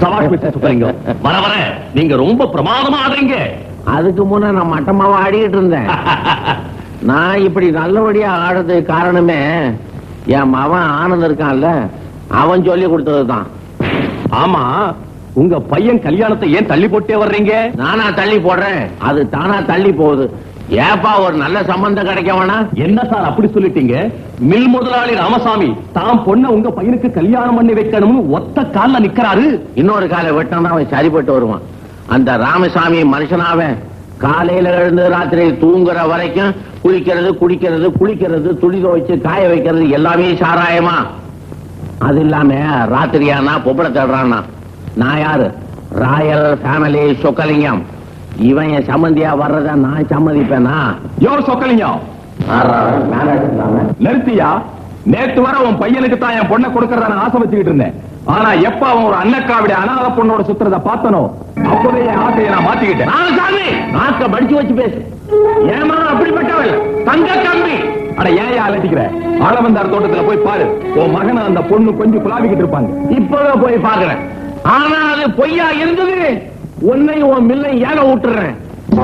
சவாஷ் mister சுப்பலிங்கம் வர வர நீங்க ரொம்ப பிரமாதமா ஆடுறீங்க அதுக்கு முன்ன நான் மட்டமாவா ஆடிக்கிட்டு இருந்தேன் நான் இப்படி நல்லபடியா ஆடுறதுக்கு காரணமே என் மவன் ஆனந்த் இருக்கான்ல அவன் சொல்லி கொடுத்ததுதான் ஆமா உங்க பையன் கல்யாணத்தை ஏன் தள்ளி போட்டே வர்றீங்க நானா தள்ளி போடுறேன் அது தானா தள்ளி போகுது ஏப்பா ஒரு நல்ல சம்பந்தம் கிடைக்க வேணாம் என்ன சார் அப்படி சொல்லிட்டீங்க மில் முதலாளி ராமசாமி தாம் பொண்ண உங்க பையனுக்கு கல்யாணம் பண்ணி வைக்கணும்னு ஒத்த கால்ல நிக்கிறாரு இன்னொரு காலை வெட்டினா அவன் சரிப்பட்டு வருவான் அந்த ராமசாமி மனுஷனாவன் காலையில எழுந்து ராத்திரி தூங்குற வரைக்கும் குளிக்கிறது குடிக்கிறது குளிக்கிறது துணி துவைச்சு காய வைக்கிறது எல்லாமே சாராயமா அது இல்லாம ராத்திரியானா பொம்பளை தேடுறானா நான் யாரு ராயல் ஃபேமிலி சொக்கலிங்கம் இவன் என் சம்மந்தியா வர்றத நான் சம்மதிப்பேனா யோ சொக்கலிங்கம் நிறுத்தியா நேத்து வர உன் பையனுக்கு தான் என் பொண்ணை கொடுக்கறத நான் ஆசை வச்சுக்கிட்டு இருந்தேன் ஆனா எப்ப அவன் ஒரு அன்னக்காவிட அனாத பொண்ணோட சுத்துறத பார்த்தனோ அப்போதே என் ஆசையை நான் மாத்திக்கிட்டேன் ராமசாமி நாக்க படிச்சு வச்சு பேசு ஏமா அப்படிப்பட்டவள் தங்க கம்பி அட ஏன் ஏன் அலட்டிக்கிற ஆளவந்தார் தோட்டத்துல போய் பாரு உன் மகனை அந்த பொண்ணு கொஞ்சம் குழாவிக்கிட்டு இருப்பாங்க இப்பவே போய் பாக்குறேன் ஆனா அது பொய்யா இருந்தது உன்னையும் உன் மில்லை ஏல விட்டுறேன்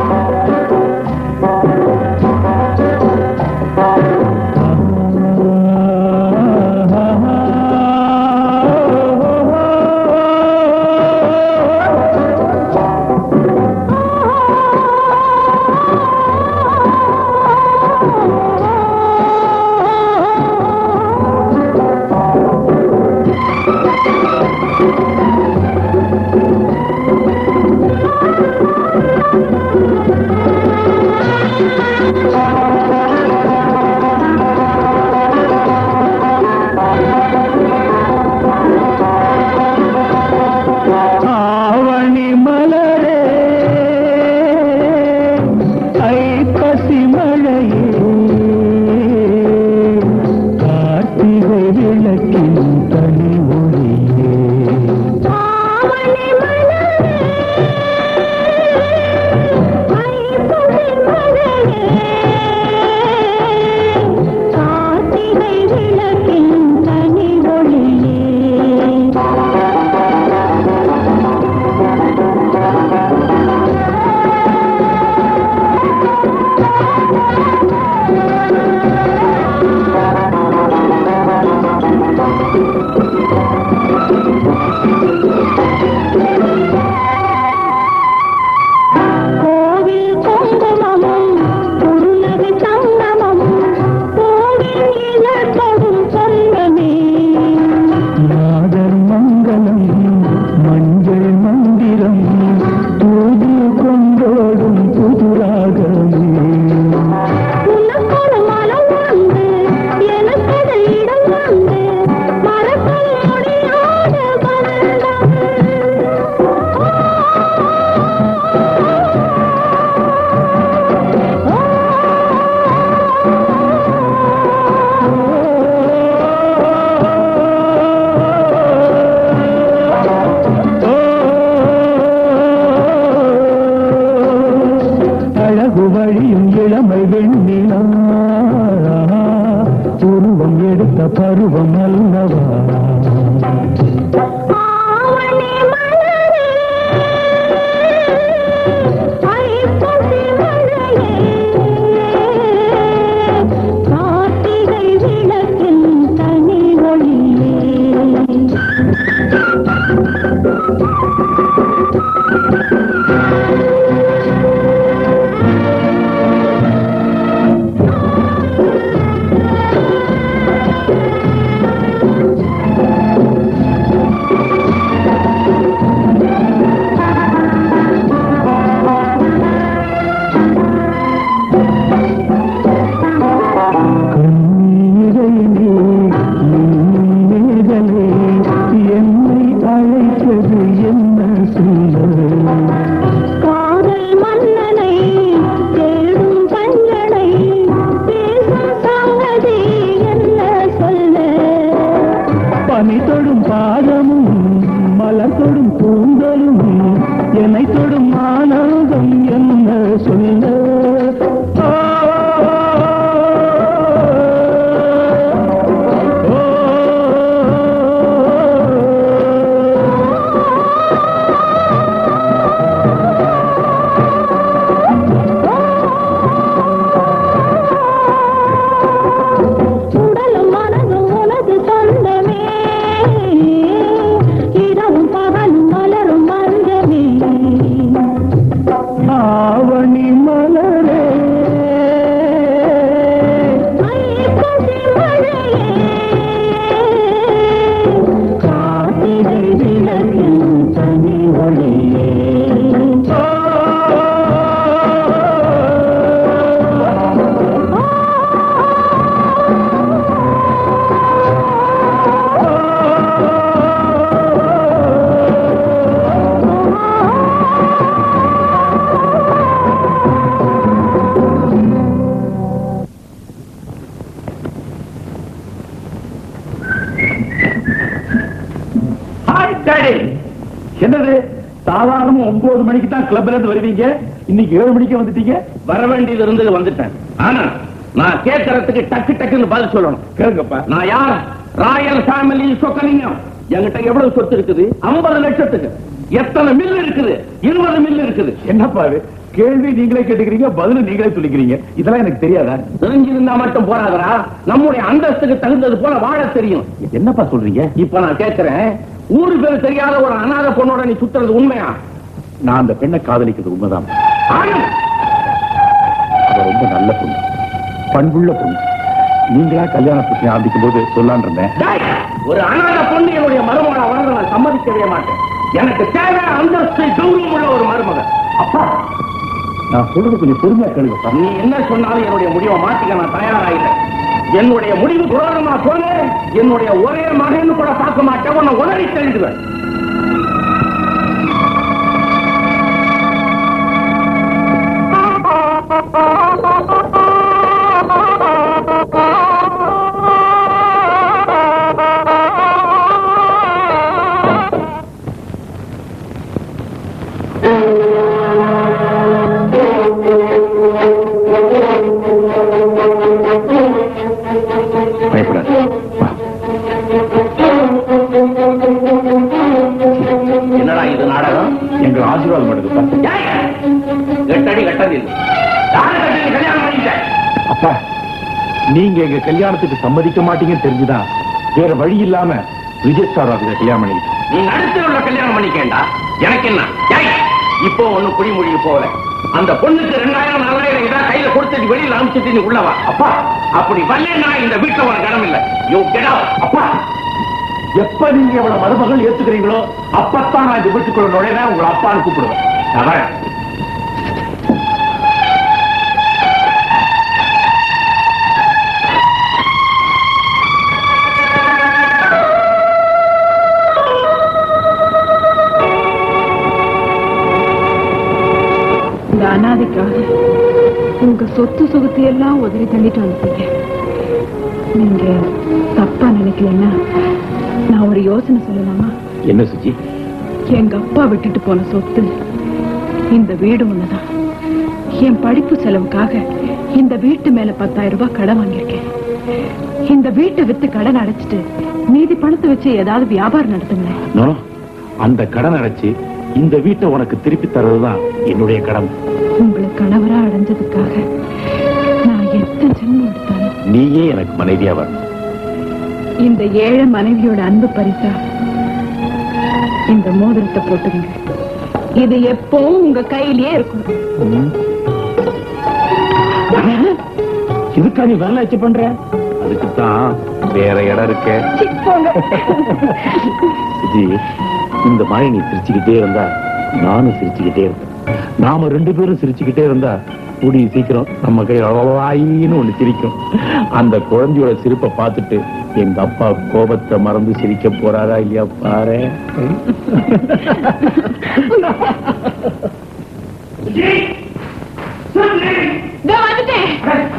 ஆவணி மலரே ஐப்பசி மழையே கார்த்திகை விளக்கின் தனி ஒளியே கோவில் குங்குமமும் குருநகை சங்கமமும் கோவில் இலக்கடும் சொந்தமே நாதர் மங்களம் மஞ்சள் மந்திரம் தூது கொண்டோடும் புதுராகமே உனக்கொரு மனம் வந்து எனக்கொரு இடம் வந்து மறக்க முடியாத பந்தம் அழகு வழியும் இளமை வெண்ணிலா உருவம் எடுத்த பருவம் அல்லவா ஆவணி மலரே ஐப்பசி மழையே கார்த்திகை விளக்கின் தனி ஒளியே கண்ணீரையே மேகலே என்னை அழைத்தது என்ன சொல்ல காதல் மன்னனை தேடும் கஞ்சனை பேசும் சங்கதி என்ன சொல்ல பனி தொடும் பாதமும் மலர் தொடும் கூந்தலும் என்னை தொடும் ஆனந்தம் என்ன சொல்ல ஆ, ஓ, டேடி, என்னது சாதாரணமா ஒன்பது மணிக்கு தான் கிளப்ல இருந்து வருவீங்க இன்னைக்கு ஏழு மணிக்கு வந்துட்டீங்க வர வேண்டியது இருந்தது வந்துட்டேன் ஆனா நான் கேட்கறதுக்கு டக்கு டக்குன்னு பதில் சொல்லணும் கேளுங்கப்பா நான் யார் ராயல் ஃபேமிலி சொக்கலிங்கம் என்கிட்ட எவ்வளவு சொத்து இருக்குது 50 லட்சத்துக்கு எத்தனை மில் இருக்குது இருபது மில் இருக்குது என்னப்பா இது கேள்வி நீங்களே கேட்டுக்கிறீங்க பதில் நீங்களே சொல்லிக்கிறீங்க இதெல்லாம் எனக்கு தெரியாதா தெரிஞ்சிருந்தா மட்டும் போறாதரா நம்முடைய அந்தஸ்துக்கு தகுந்தது போல வாழ தெரியும் என்னப்பா சொல்றீங்க இப்ப நான் கேட்கிறேன் ஊரு பேர் தெரியாத ஒரு அனாதை பொண்ணோட நீ சுத்துறது உண்மையா நான் அந்த பெண்ணை காதலிக்கிறது உண்மைதான் ஆணும் அவ ரொம்ப நல்ல பொண்ணு பண்புள்ள பொண்ணு நீங்களா கல்யாண பிரச்சனை ஆரம்பிக்கும் போது சொல்லான் இருந்தேன் டேய், ஒரு அனாதை பொண்ணு என்னுடைய மருமகளை வளர நான் சம்மதிக்கவே மாட்டேன் எனக்கு தேவை அந்தஸ்து கௌரவம் உள்ள ஒரு மருமகன் அப்பா நான் சொல்றது கொஞ்சம் பொறுமையா கேளுங்கப்பா நீ என்ன சொன்னாலும் என்னுடைய முடிவை மாத்திக்க நான் தயாராகிட்டேன் என்னுடைய முடிவு துரோகமா சொல்லு என்னுடைய ஒரே மகன் கூட பார்க்க மாட்டேன் உன்னை உதறி தெரிஞ்சுவேன் பயப்படாது வா. என்னடா இது நாடகம் எங்களை ஆசீர்வாதம் பண்ணுங்கப்பா ஏய், எட்டடி கட்டது இது யாரு கட்டது கல்யாணம் பண்ணிட்டேன் அப்பா நீங்க எங்க கல்யாணத்துக்கு சம்மதிக்க மாட்டீங்கன்னு தெரிஞ்சுதான் வேற வழி இல்லாம ரிஜிஸ்டார் ஆஃபீஸ கல்யாணம் பண்ணிக்கிட்டேன் நீ நடுத்தர உள்ள கல்யாணம் பண்ணிக்கேண்டா எனக்கு என்ன ஏய், இப்போ ஒண்ணு குடிமொழிக்கு போகல அந்த பொண்ணுக்கு ரெண்டாயிரம் நாலாயிரம் ஏதாவது கையில கொடுத்துட்டு வெளியில அனுப்பிச்சிட்டு நீ உள்ளவா அப்பா அப்படி வரலன்னா இந்த வீட்டுல உனக்கு இடம் இல்ல யூ கெட் அப்பா எப்ப நீங்க இவ்வளவு மருமகள் ஏத்துக்கிறீங்களோ அப்பத்தான் நான் இந்த வீட்டுக்குள்ள நுழைவேன் உங்களை அப்பான்னு கூப்பிடுவேன் நான் வரேன். இந்த அனாதைக்காக உங்க சொத்து சுகத்தை எல்லாம் உதறி தள்ளிட்டு வந்துட்டீங்க நீங்க தப்பா நினைக்கலன்னா நான் ஒரு யோசனை சொல்லலாமா என்ன சுஜி எங்க அப்பா விட்டுட்டு போன சொத்து இந்த வீடு ஒண்ணுதான் என் படிப்பு செலவுக்காக இந்த வீட்டு மேல பத்தாயிரம் ரூபாய் கடன் வாங்கியிருக்கேன் இந்த வீட்டை வித்து கடன் அடைச்சிட்டு மீதி பணத்தை வச்சு ஏதாவது வியாபாரம் நடத்துங்களேன் நோ, அந்த கடன் அடைச்சு இந்த வீட்டை உனக்கு திருப்பி தர்றதுதான் என்னுடைய கடமை உங்களை கணவரா அடைஞ்சதுக்காக நான் எத்தனை ஜென்மம் எடுத்தாலும் நீயே எனக்கு மனைவியா வரணும் இந்த ஏழை மனைவியோட அன்பு பரிசா இந்த மோதிரத்தை போட்டுருங்க இது எப்பவும் உங்க கையிலேயே இருக்கும் இதுக்கா நீ வேலை வச்சு பண்ற அதுக்குத்தான் வேற இடம் இருக்க சீ, போங்க. சுஜி இந்த மாதிரி நீ சிரிச்சுக்கிட்டே இருந்தா நானும் சிரிச்சுக்கிட்டே இருப்பேன் நாம ரெண்டு பேரும் சிரிச்சுக்கிட்டே இருந்தா கூடிய சீக்கிரம் நம்ம கை அழவாயின்னு ஒண்ணு சிரிக்கும் அந்த குழந்தையோட சிரிப்பை பார்த்துட்டு எங்க அப்பா கோபத்தை மறந்து சிரிக்க போறாரா இல்லையா பாரு இதோ வந்துட்டேன்.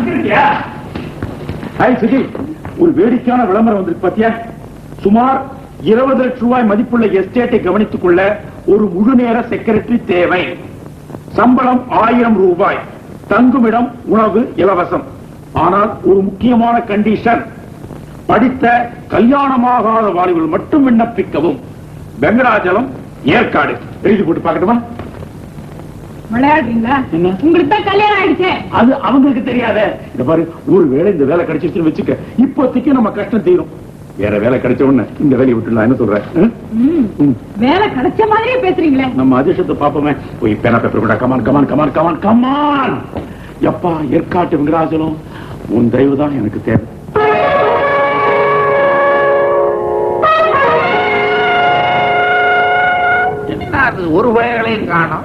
ஹாய் சுஜி ஒரு வேடிக்கையான விளம்பரம் வந்திருக்கு பாத்தியா சுமார் இருபது லட்சம் ரூபாய் மதிப்புள்ள எஸ்டேட்டை கவனித்துக் கொள்ள ஒரு முழு நேர செக்ரட்டரி தேவை சம்பளம் ஆயிரம் ரூபாய் தங்குமிடம் உணவு இலவசம் ஆனால் ஒரு முக்கியமான கண்டிஷன் படித்த கல்யாணமாகாத வாலிபர்கள் மட்டும் விண்ணப்பிக்கவும் வெங்கடாச்சலம் ஏற்காடு எழுதி போட்டு பார்க்கட்டுமா விளையாடுறீங்களா என்ன? உங்களுக்கு தான் கல்யாணம் ஆயிடுச்சே அது அவங்களுக்கு தெரியாத இந்த பாரு ஒரு வேளை இந்த வேலை கிடைச்சிருச்சுன்னு வச்சுக்க இப்போதைக்கு நம்ம கஷ்டம் தீரும் வேற வேலை கிடைச்ச உடனே இந்த வேலையை விட்டுலாம் என்ன சொல்றேன் ம்? ம். வேலை கிடைச்ச மாதிரியே பேசுறீங்களே நம்ம அதிர்ஷ்டத்தை பாப்போமே போய் பேனா பேப்பர் கூட come on come on come on come on come on எப்பா ஏற்காட்டு வெங்கடாச்சலம் உன் தயவு தான் எனக்கு தேவை ஒரு வேலையும் காணும்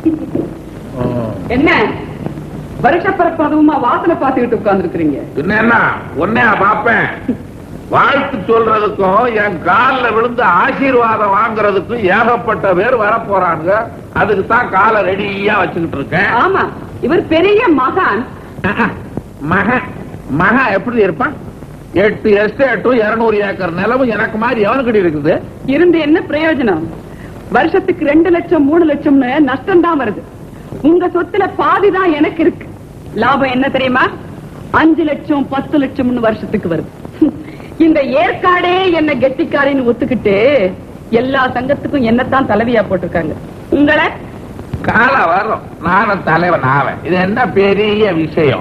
என்ன வருஷப்பிறப்பு அதுவுமா வாசனை பார்த்துக்கிட்டு உட்கார்ந்துருக்கிறீங்க என்ன உன்னையா பாப்பேன் வாழ்த்து சொல்றதுக்கும் என் காலில் விழுந்து ஆசீர்வாதம் வாங்குறதுக்கும் ஏகப்பட்ட பேர் வர போறாங்க அதுக்கு தான் காலை ரெடியா வச்சுக்கிட்டு இருக்கேன் ஆமா இவர் பெரிய மகான் அஹ், மகன் மகன் எப்படி இருப்பான் எட்டு எஸ்டேட்டும் இருநூறு ஏக்கர் நிலமும் எனக்கு மாதிரி எவனுக்கிட்ட இருக்குது இருந்து என்ன பிரயோஜனம் வருஷத்துக்கு ரெண்டு லட்சம் மூணு லட்சம்னு நஷ்டம் தான் வருது உங்க சொத்துல பாதி தான் எனக்கு இருக்கு லாபம் என்ன தெரியுமா அஞ்சு லட்சம் பத்து லட்சம்னு வருஷத்துக்கு வருது இந்த ஏற்காடே என்ன கெட்டிக்காரின்னு ஒத்துக்கிட்டு எல்லா சங்கத்துக்கும் என்னத்தான் தலைவியா போட்டிருக்காங்க உங்களை காலம் வரும் நானும் தலைவன் ஆவேன் இது என்ன பெரிய விஷயம்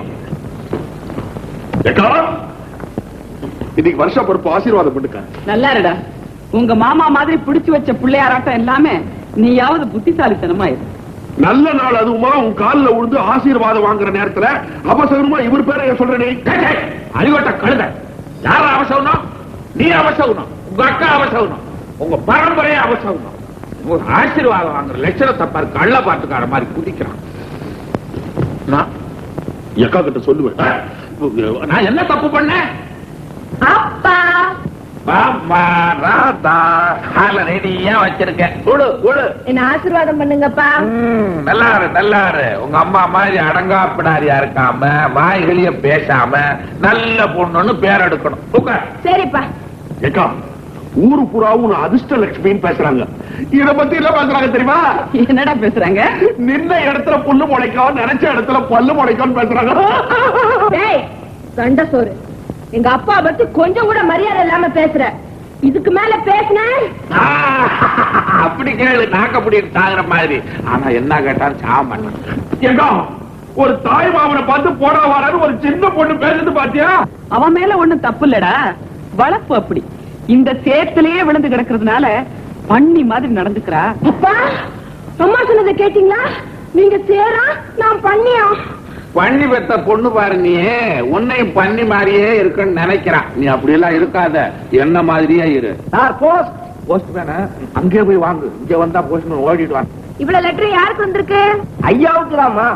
ஏக்கா இன்னைக்கு வருஷ பொறுப்பு ஆசீர்வாதம் பண்ணுக்க நல்லா இருடா உங்க மாமா மாதிரி பிடிச்சு வச்ச பிள்ளையாராட்டம் எல்லாமே நீயாவது புத்திசாலித்தனமா இரு நல்ல நாள் அதுவுமா உன் கால்ல விழுந்து ஆசீர்வாதம் வாங்குற நேரத்துல அவசரமா இவர் பேரை சொல்றேனே அறிவட்ட கழுத யார அவசரம் நீ அவசரம் உங்க அக்கா அவசரம் உங்க பரம்பரையே அவசரம் ஒரு ஆசீர்வாதம் வாங்குற லட்சணத்தை பாரு கள்ள பாட்டுக்கார மாதிரி குதிக்கிறான் நான் எக்கா கிட்ட சொல்லுவேன் நான் என்ன தப்பு பண்ணேன் அப்பா பாமா ராதா ஹால ரெடியா வச்சிருக்கேன் குடு குடு என்ன ஆசீர்வாதம் பண்ணுங்கப்பா ம், நல்லா இரு நல்லா இரு உங்க அம்மா மாதிரி அடங்காப்பிடாரியா இருக்காம வாய்களைய பேசாம நல்ல பொண்ணுன்னு பேர் எடுக்கணும் உட்கார். சரிப்பா ஏக்கா ஊரு புறாவும் அதிர்ஷ்ட லட்சுமின்னு பேசுறாங்க இத பத்தி என்ன பேசுறாங்க தெரியுமா என்னடா பேசுறாங்க நின்ன இடத்துல புல்லு முளைக்கும் நினைச்ச இடத்துல பல்லு முளைக்கும் பேசுறாங்க டேய் சண்டை சோறு எங்க அப்பா பத்தி கொஞ்சம் கூட மரியாதை இல்லாம பேசுற இதுக்கு மேல பேசுன ஆ, அப்படி கேளு நாக்க அப்படி தாங்குற மாதிரி ஆனா என்ன கேட்டாலும் சாக மாட்டான் ஏக்கா ஒரு தாய் மாமனை பார்த்து போடா வாடான்னு ஒரு சின்ன பொண்ணு பேசுது பாத்தியா அவன் மேல ஒண்ணும் தப்பு இல்லடா வளர்ப்பு அப்படி இந்த சேத்துலயே விழுந்து கிடக்கிறதுனால பண்ணி மாதிரி நடந்துக்கிறா அப்பா அம்மா சொன்னதை கேட்டீங்களா நீங்க சேரா நான் பண்ணியா பண்ணி பெத்த பொண்ணு பாரு நீ உன்னையும் பண்ணி மாதிரியே இருக்குன்னு நினைக்கிறான் நீ அப்படி எல்லாம் இருக்காத என்ன மாதிரியே இரு சார் போஸ்ட் போஸ்ட் மேன அங்கே போய் வாங்கு இங்க வந்தா போஸ்ட் ஓடிட்டு வாங்க இவ்வளவு லெட்டர் யாருக்கு வந்திருக்கு ஐயாவுக்கு தாமா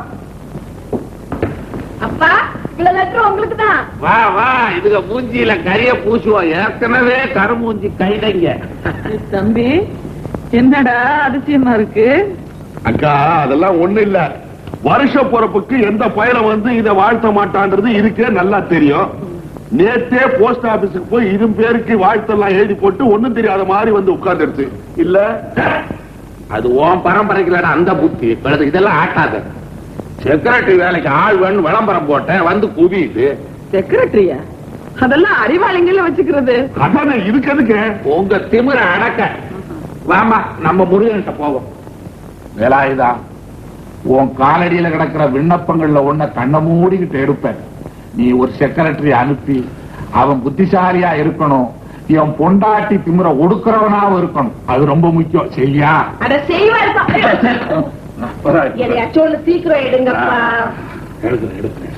அப்பா இவ்வளவு லெட்டர் உங்களுக்கு தான் வா வா இதுக மூஞ்சியில கரிய பூசுவோம் ஏற்கனவே கருமூஞ்சி கைடைங்க தம்பி என்னடா அதிசயமா இருக்கு அக்கா அதெல்லாம் ஒண்ணு இல்ல வருஷ பொறப்புக்கு எந்த பயல வந்து இத வாழ்த்த மாட்டான்றது இருக்கே நல்லா தெரியும் நேத்தே போஸ்ட் ஆபீஸுக்கு போய் இரு பேருக்கு வாழ்த்தெல்லாம் எழுதி போட்டு ஒண்ணும் தெரியாத மாதிரி வந்து உட்கார்ந்துருச்சு இல்ல அது உன் பரம்பரைக்கு அந்த புத்தி பிறகு இதெல்லாம் ஆட்டாத செக்ரட்டரி வேலைக்கு ஆள் வேணும் விளம்பரம் போட்டேன் வந்து குவியுது செக்ரட்டரியா அதெல்லாம் அறிவாளிங்கள வச்சுக்கிறது அதானே இருக்கிறதுக்கு உங்க திமிர அடக்க வாமா நம்ம முருகன்கிட்ட போவோம் வேலாயுதா உன் காலடியில கிடக்கிற விண்ணப்பங்கள்ல ஒன்ன கண்ண மூடிக்கிட்டு எடுப்பேன் நீ ஒரு செக்ரட்டரி அனுப்பி அவன் புத்திசாலியா இருக்கணும் இவன் பொண்டாட்டி திமிர ஒடுக்கிறவனாவும் இருக்கணும் அது ரொம்ப முக்கியம் சரியா அட செய்வாருப்பா எதையாச்சும் ஒண்ணு சீக்கிரம் எடுங்கப்பா எடுக்கிறேன் எடுக்கிறேன்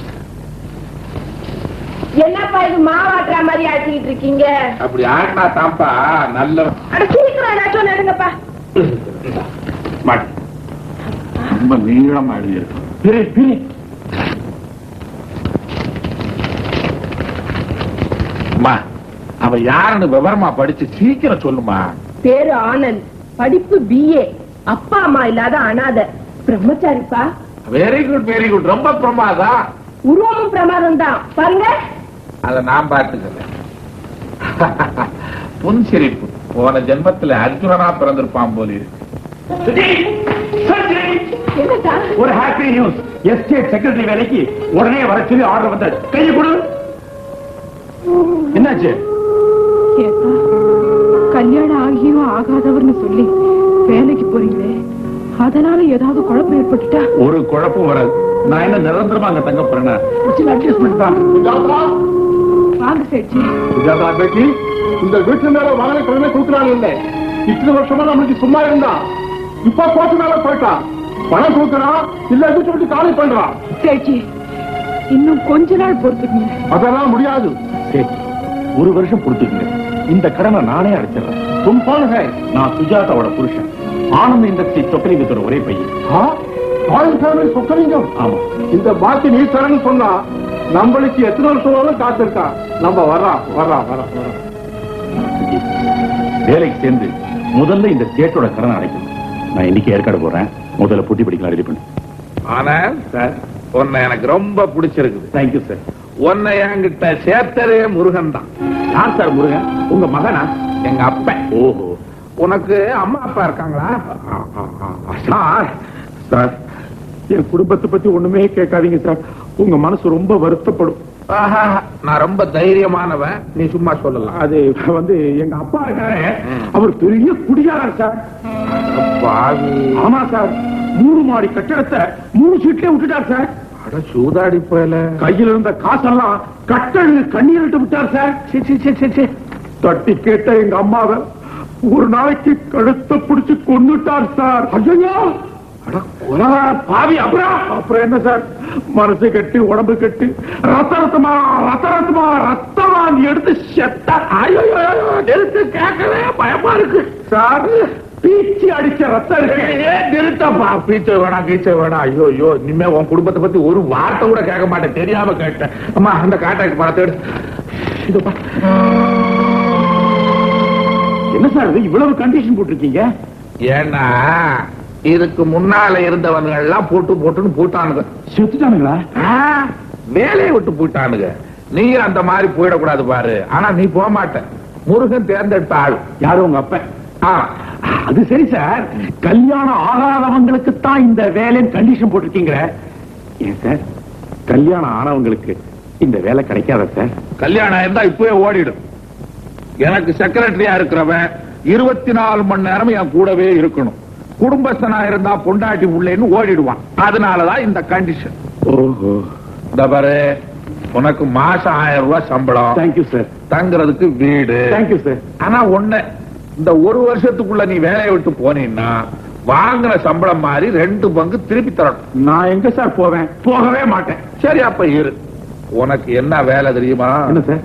என்னப்பா இது மாவாட்டுற மாதிரி ஆட்டிட்டு இருக்கீங்க அப்படி ஆட்டினா தான்ப்பா நல்ல அட சீக்கிரம் ஏதாச்சும் ஒண்ணு எடுங்கப்பா மாட்டு ரொம்ப நீளமா எழுதியிருக்கும் பிரி பிரி அம்மா அவ யாருன்னு விவரமா படிச்சு சீக்கிரம் சொல்லுமா பேரு ஆனந்த் படிப்பு பிஏ அப்பா அம்மா இல்லாத அனாத பிரம்மச்சாரிப்பா வெரி குட் வெரி குட் ரொம்ப பிரமாதா உருவமும் பிரமாதம் தான் பாருங்க அத நான் பார்த்துக்கிறேன் புன் சிரிப்பு போன ஜென்மத்துல அர்ஜுனனா பிறந்திருப்பான் போல இருக்கு என்னடா ஒரு ஹாப்பி நியூஸ் எஸ்டேட் செக்ரட்டரி வேலைக்கு உடனே வர சொல்லி ஆர்டர் வந்தாச்சு கையை கொடு என்னாச்சு ஏப்பா கல்யாணம் ஆகியும் ஆகாதவர்னு சொல்லி வேலைக்கு போறீங்களே அதனால ஏதாவது குழப்பம் ஏற்பட்டுட்டா ஒரு குழப்பம் வராது நான் என்ன நிரந்தரமா அங்க தங்க போறேன்னா சின்ன அட்ஜஸ்ட்மெண்ட் தான் வாங்க சேட்சி சுஜாதா பேட்டி இந்த வீட்டு மேல வாழை கடனை கொடுக்கறாங்க இல்ல இத்தனை வருஷமா நம்மளுக்கு சும்மா இருந்தா இப்ப கோட்டு மேல போயிட்டான் பணம் கொடுக்கறான் இல்ல வீட்டு விட்டு காலி பண்றான் சேட்சி இன்னும் கொஞ்ச நாள் பொறுத்துக்குங்க அதெல்லாம் முடியாது ஒரு வருஷம் கொடுத்துக்கங்க இந்த கடனை நானே அடைச்சிடறேன் தும்பான நான் சுஜாதாவோட புருஷன் ஆனந்த் இண்டஸ்ட்ரி சொக்கலிங்கத்தோட ஒரே பையன் சொக்கலிங்கம் ஆமா இந்த பாக்கி நீ தரன்னு சொன்னா நம்மளுக்கு எத்தனை வருஷம் காத்திருக்கா நம்ம வர்றா வர்றா வர்றா வர்றா வேலைக்கு சேர்ந்து முதல்ல இந்த ஸ்டேட்டோட கடனை அடைக்கணும் நான் இன்னைக்கு ஏற்காடு போறேன் முதல்ல புட்டி படிக்கலாம் ரெடி பண்ணு ஆனா சார் உன்னை எனக்கு ரொம்ப பிடிச்சிருக்குது தேங்க்யூ சார் உன்னை என்கிட்ட சேர்த்ததே முருகன் தான் யார் சார் முருகன் உங்க மகனா எங்க அப்பன் ஓஹோ உனக்கு அம்மா அப்பா இருக்காங்களா சார் சார் என் குடும்பத்தை பத்தி ஒண்ணுமே கேட்காதீங்க சார் உங்க மனசு ரொம்ப வருத்தப்படும் ஆஹா, நான் ரொம்ப தைரியமானவன் நீ சும்மா சொல்லலாம் அது வந்து எங்க அப்பா இருக்காரு அவர் பெரிய குடியாரர் சார் பாவி ஆமா சார் மூணு மாடி கட்டடத்தை மூணு சீட்லயே விட்டுட்டார் சார் அட சூதாடி போயல கையில இருந்த காசெல்லாம் கட்டழு கண்ணீரிட்டு விட்டார் சார் சீ, சீ, சீ, சீ, சீ. தட்டி கேட்ட எங்க அம்மாவை ஒரு நாளைக்கு கழுத்தை பிடிச்சு கொன்னுட்டார் சார் ஐயோ அட கொலகார பாவி அப்புறம் அப்புறம் என்ன சார் மனசு கட்டு உடம்பு கட்டு ரத்த ரத்தமா ரத்த ரத்தமா ரத்தமா நீ எடுத்து செத்தார் ஐயோ நிறுத்து கேட்கவே பயமா இருக்கு சார் பீச்சி அடிச்ச ரத்தம் இருக்கு நிறுத்தப்பா பீச்சை வேணாம் கீச்சை வேணாம் ஐயோ ஐயோ இனிமே உன் குடும்பத்தை பத்தி ஒரு வார்த்தை கூட கேட்க மாட்டேன் தெரியாம கேட்டேன் அம்மா அந்த காட்டாக்கு பணத்தை எடு இதப்பா. என்ன சார் இது இவ்வளவு கண்டிஷன் போட்டிருக்கீங்க ஏன்னா இதுக்கு முன்னால இருந்தவங்க எல்லாம் போட்டு போட்டுன்னு போட்டானுங்க செத்துட்டானுங்களா ஆ, வேலையை விட்டு போயிட்டானுங்க நீ அந்த மாதிரி போயிடக்கூடாது பாரு ஆனா நீ போக மாட்ட முருகன் தேர்ந்தெடுத்த ஆள் யாரும் உங்க அப்பன் ஆ, அது சரி சார் கல்யாணம் ஆகாதவங்களுக்கு தான் இந்த வேலைன்னு கண்டிஷன் போட்டிருக்கீங்க ஏன் சார் கல்யாணம் ஆனவங்களுக்கு இந்த வேலை கிடைக்காத சார் கல்யாணம் இருந்தா இப்பவே ஓடிடும் எனக்கு செக்ரட்டரியா இருக்கிறவன் இருபத்தி நாலு மணி நேரம் என் கூடவே இருக்கணும் குடும்பஸ்தனா இருந்தா பொண்டாட்டி உள்ளேன்னு ஓடிடுவான் அதனாலதான் இந்த கண்டிஷன் ஓஹோ இந்த பாரு உனக்கு மாசம் ஆயிரம் ரூபாய் சம்பளம் தேங்க்யூ சார் தங்குறதுக்கு வீடு தேங்க்யூ சார் ஆனா ஒண்ணு இந்த ஒரு வருஷத்துக்குள்ள நீ வேலையை விட்டு போனீன்னா வாங்கின சம்பளம் மாதிரி ரெண்டு பங்கு திருப்பி தரணும் நான் எங்க சார் போவேன் போகவே மாட்டேன் சரி அப்ப இரு உனக்கு என்ன வேலை தெரியுமா என்ன சார்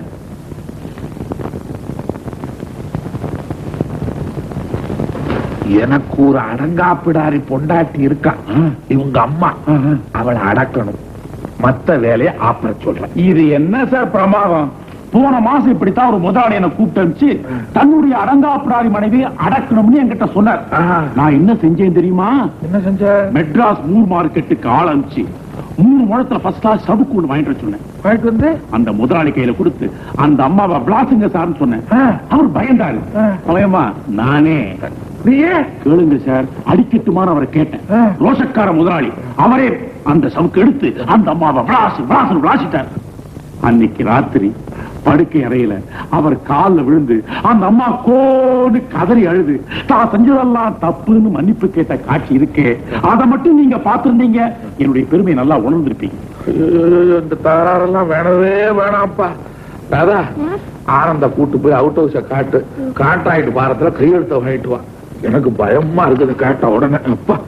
எனக்கு ஒரு அடங்காப்பிடாரி பொண்டாட்டி இருக்கா இவங்க அம்மா அவளை அடக்கணும் மத்த வேலையை ஆப்பற சொல்றேன் இது என்ன சார் பிரமாதம் போன மாசம் இப்படித்தான் ஒரு முதலாளி என்ன கூப்பிட்டு அனுப்பிச்சு தன்னுடைய அடங்காப்பிடாரி மனைவி அடக்கணும்னு என்கிட்ட சொன்னார் ஆஹா. நான் என்ன செஞ்சேன் தெரியுமா என்ன செஞ்ச மெட்ராஸ் மூர் மார்க்கெட்டுக்கு ஆள் அனுப்பிச்சு மூணு முழத்துல ஃபர்ஸ்ட் கிளாஸ் சவுக்கு ஒண்ணு வாங்கிட்டு வர சொன்னேன் வாங்கிட்டு வந்து அந்த முதலாளி கையில கொடுத்து அந்த அம்மாவை விளாசுங்க சார்னு சொன்னேன் ஆ. அவர் பயந்தாரு ஆ. பயமா நானே நீயே கேளுங்க சார் அடிக்கட்டுமான்னு அவரை கேட்டேன் ஆ. ரோஷக்கார முதலாளி அவரே அந்த சவுக்கு எடுத்து அந்த அம்மாவை விளாசு விளாசு விளாசிட்டார் அன்னைக்கு ராத்திரி படுக்கை அறையில அவர் கால்ல விழுந்து அந்த அம்மா கோடு கதறி அழுது தான் செஞ்சதெல்லாம் தப்புன்னு மன்னிப்பு கேட்ட காட்சி இருக்கே அதை மட்டும் நீங்க பார்த்திருந்தீங்க என்னுடைய பெருமையை நல்லா உணர்ந்திருப்பீங்க ஐயோ, இந்த தகராறெல்லாம் வேணவே வேணாம்ப்பா ராதா ஆனந்த கூட்டு போய் அவுட் ஹவுஸ காட்டு கான்ட்ராக்ட் பாரத்துல கையெழுத்த வாங்கிட்டு வா எனக்கு பயமா இருக்குது கேட்ட உடனே அப்பா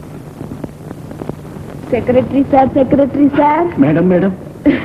secretary sir secretary sir madam madam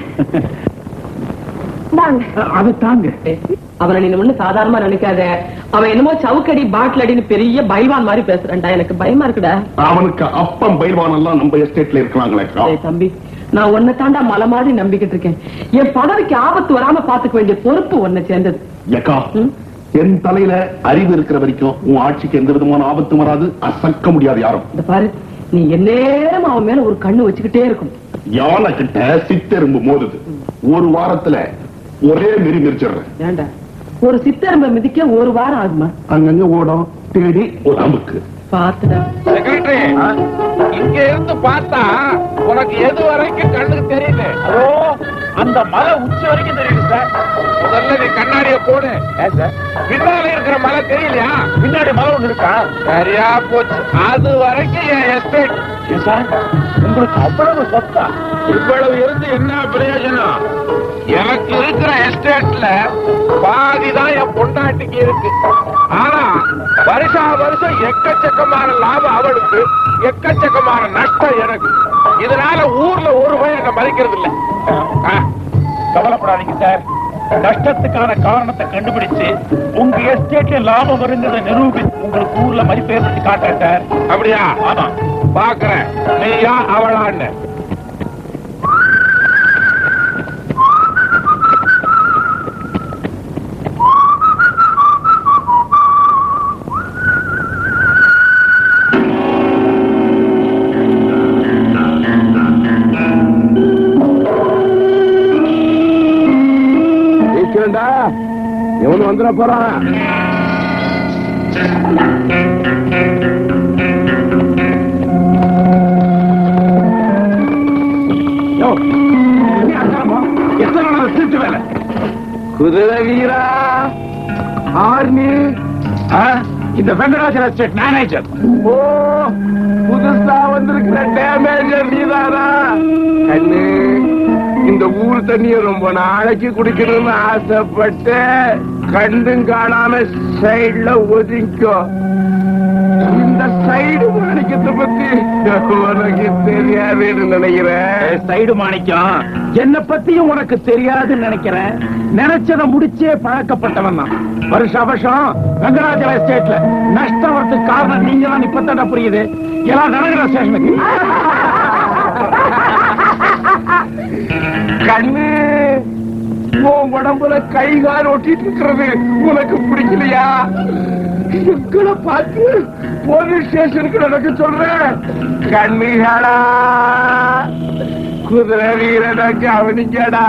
வாங்க அதை தாங்க அவனை நீ ஒண்ணு சாதாரணமா நினைக்காத அவன் என்னமோ சவுக்கடி பாட்டில் அடின்னு பெரிய பைவான் மாதிரி பேசுறான்டா எனக்கு பயமா இருக்குடா அவனுக்கு அப்பம் பயில்வான் எல்லாம் நம்ம எஸ்டேட்ல இருக்கிறாங்களே டேய் தம்பி நான் உன்னை தாண்டா மலை மாதிரி நம்பிக்கிட்டு இருக்கேன் என் பதவிக்கு ஆபத்து வராம பாத்துக்க வேண்டிய பொறுப்பு உன்னை சேர்ந்தது ஏக்கா ம்? என் தலையில அறிவு இருக்கிற வரைக்கும் உன் ஆட்சிக்கு எந்த விதமான ஆபத்தும் வராது அசக்க முடியாது யாரும் இந்த பாரு நீ எந்நேரம் அவன் மேல ஒரு கண்ணு வச்சுக்கிட்டே இருக்கும் யானை கிட்ட சித்தெரும்பு மோதுது ஒரு வாரத்துல ஒரே மெரி மிரிச்சிடுறேன் ஏண்டா ஒரு சித்தரம்ப மிதிக்க ஒரு வாரம் ஆகுமா அங்கங்க ஓடும் தேடி ஒரு அமுக்கு பாத்துடா செக்ரட்டரி இங்க இருந்து பார்த்தா உனக்கு எது வரைக்கும் கண்ணுக்கு தெரியல அந்த மலை உச்சி வரைக்கும் தெரியுது சார் முதல்ல நீ கண்ணாடிய போடு பின்னால இருக்கிற மலை தெரியலையா பின்னாடி மலை ஒண்ணு இருக்கா சரியா போச்சு அது வரைக்கும் என் எஸ்டேட் ஏன் சார் உங்களுக்கு அவ்வளவு சொத்தா இவ்வளவு இருந்து என்ன பிரயோஜனம் எனக்கு இருக்கிற எஸ்டேட்ல பாதிதான் என் பொண்டாட்டிக்கு இருக்கு ஆனா வருஷா வருஷம் எக்கச்சக்கமான லாபம் அவளுக்கு எக்கச்சக்கமான நஷ்டம் எனக்கு இதனால ஊர்ல ஒரு பையன் என்ன மதிக்கிறது இல்ல ஆ, கவலைப்படாதீங்க சார் நஷ்டத்துக்கான காரணத்தை கண்டுபிடிச்சு உங்க எஸ்டேட்ல லாபம் வருங்கிறத நிரூபி உங்களுக்கு ஊர்ல மதிப்பு ஏற்படுத்தி காட்டுறேன் சார் அப்படியா ஆமா பாக்குறேன் நீயா அவளான்னு வந்துட போறான் யோ, என்ன அக்கிரமம்? எத்தனை நாள் திருட்டு வேலை குதிரை வீரா ஆர்மி ஆ? இந்த வெங்கடாச்சல எஸ்டேட் மேனேஜர் ஓ புதுசா வந்திருக்கிற டேமேஜர் நீதானா கண்ணு இந்த ஊர் தண்ணிய ரொம்ப நாளைக்கு குடிக்கணும்னு ஆசைப்பட்டு கண்டும் காணாம சைடுல ஒதுக்கோ இந்த சைடு மாணிக்கத்தை பத்தி உனக்கு தெரியாதுன்னு நினைக்கிறேன் சைடு மாணிக்கம் என்ன பத்தியும் உனக்கு தெரியாதுன்னு நினைக்கிறேன் நினைச்சத முடிச்சே பழக்கப்பட்டவன் தான் வருஷ வருஷம் வெங்கடாச்சல எஸ்டேட்ல நஷ்டம் வரதுக்கு காரணம் நீங்க தான் இப்பத்தாண்டா புரியுது எல்லாம் நடக்கிற ஸ்டேஷனுக்கு கண்ணு உன் உடம்புல கை கால் ஒட்டிட்டு இருக்கிறது உனக்கு பிடிக்கலையா எங்களை பார்த்து போலீஸ் ஸ்டேஷனுக்கு நடக்க சொல்றேன் கண்ணுகளா குதிரை வீரனை கவனிங்கடா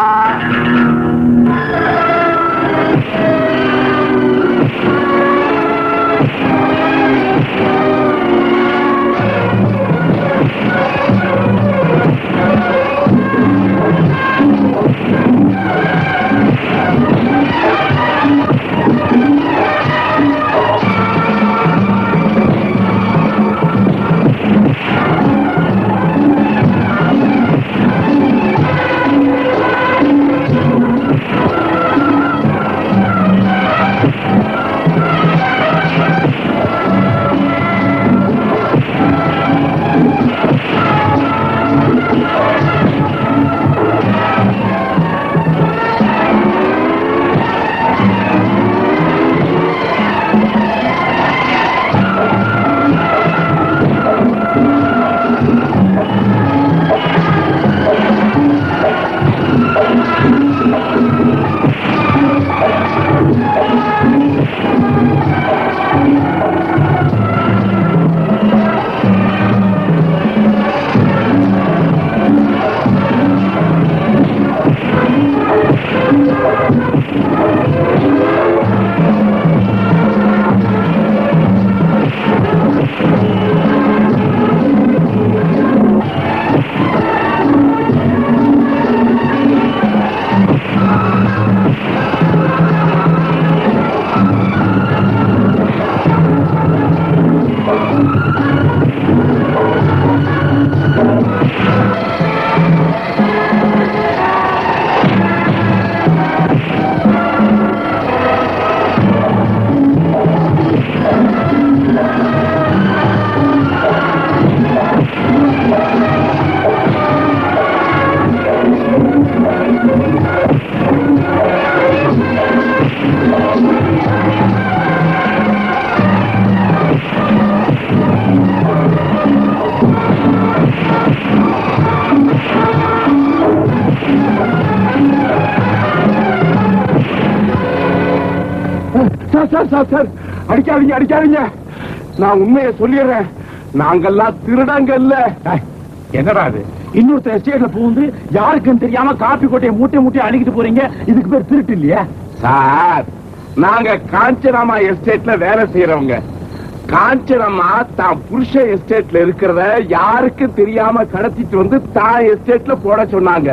சார் சார் சார் சார் அடிக்காதீங்க அடிக்காதீங்க நான் உண்மையை சொல்லிடுறேன் நாங்கெல்லாம் திருடங்க இல்ல டேய், என்னடா இது இன்னொருத்தர் எஸ்டேட்ல புகுந்து யாருக்கும் தெரியாம காப்பி கொட்டையை மூட்டை மூட்டை அடிக்கிட்டு போறீங்க இதுக்கு பேர் திருட்டு இல்லையா சார் நாங்க காஞ்சனாமா எஸ்டேட்ல வேலை செய்யறவங்க காஞ்சனம்மா தான் புருஷ எஸ்டேட்ல இருக்கிறத யாருக்கும் தெரியாம கடத்திட்டு வந்து தான் எஸ்டேட்ல போட சொன்னாங்க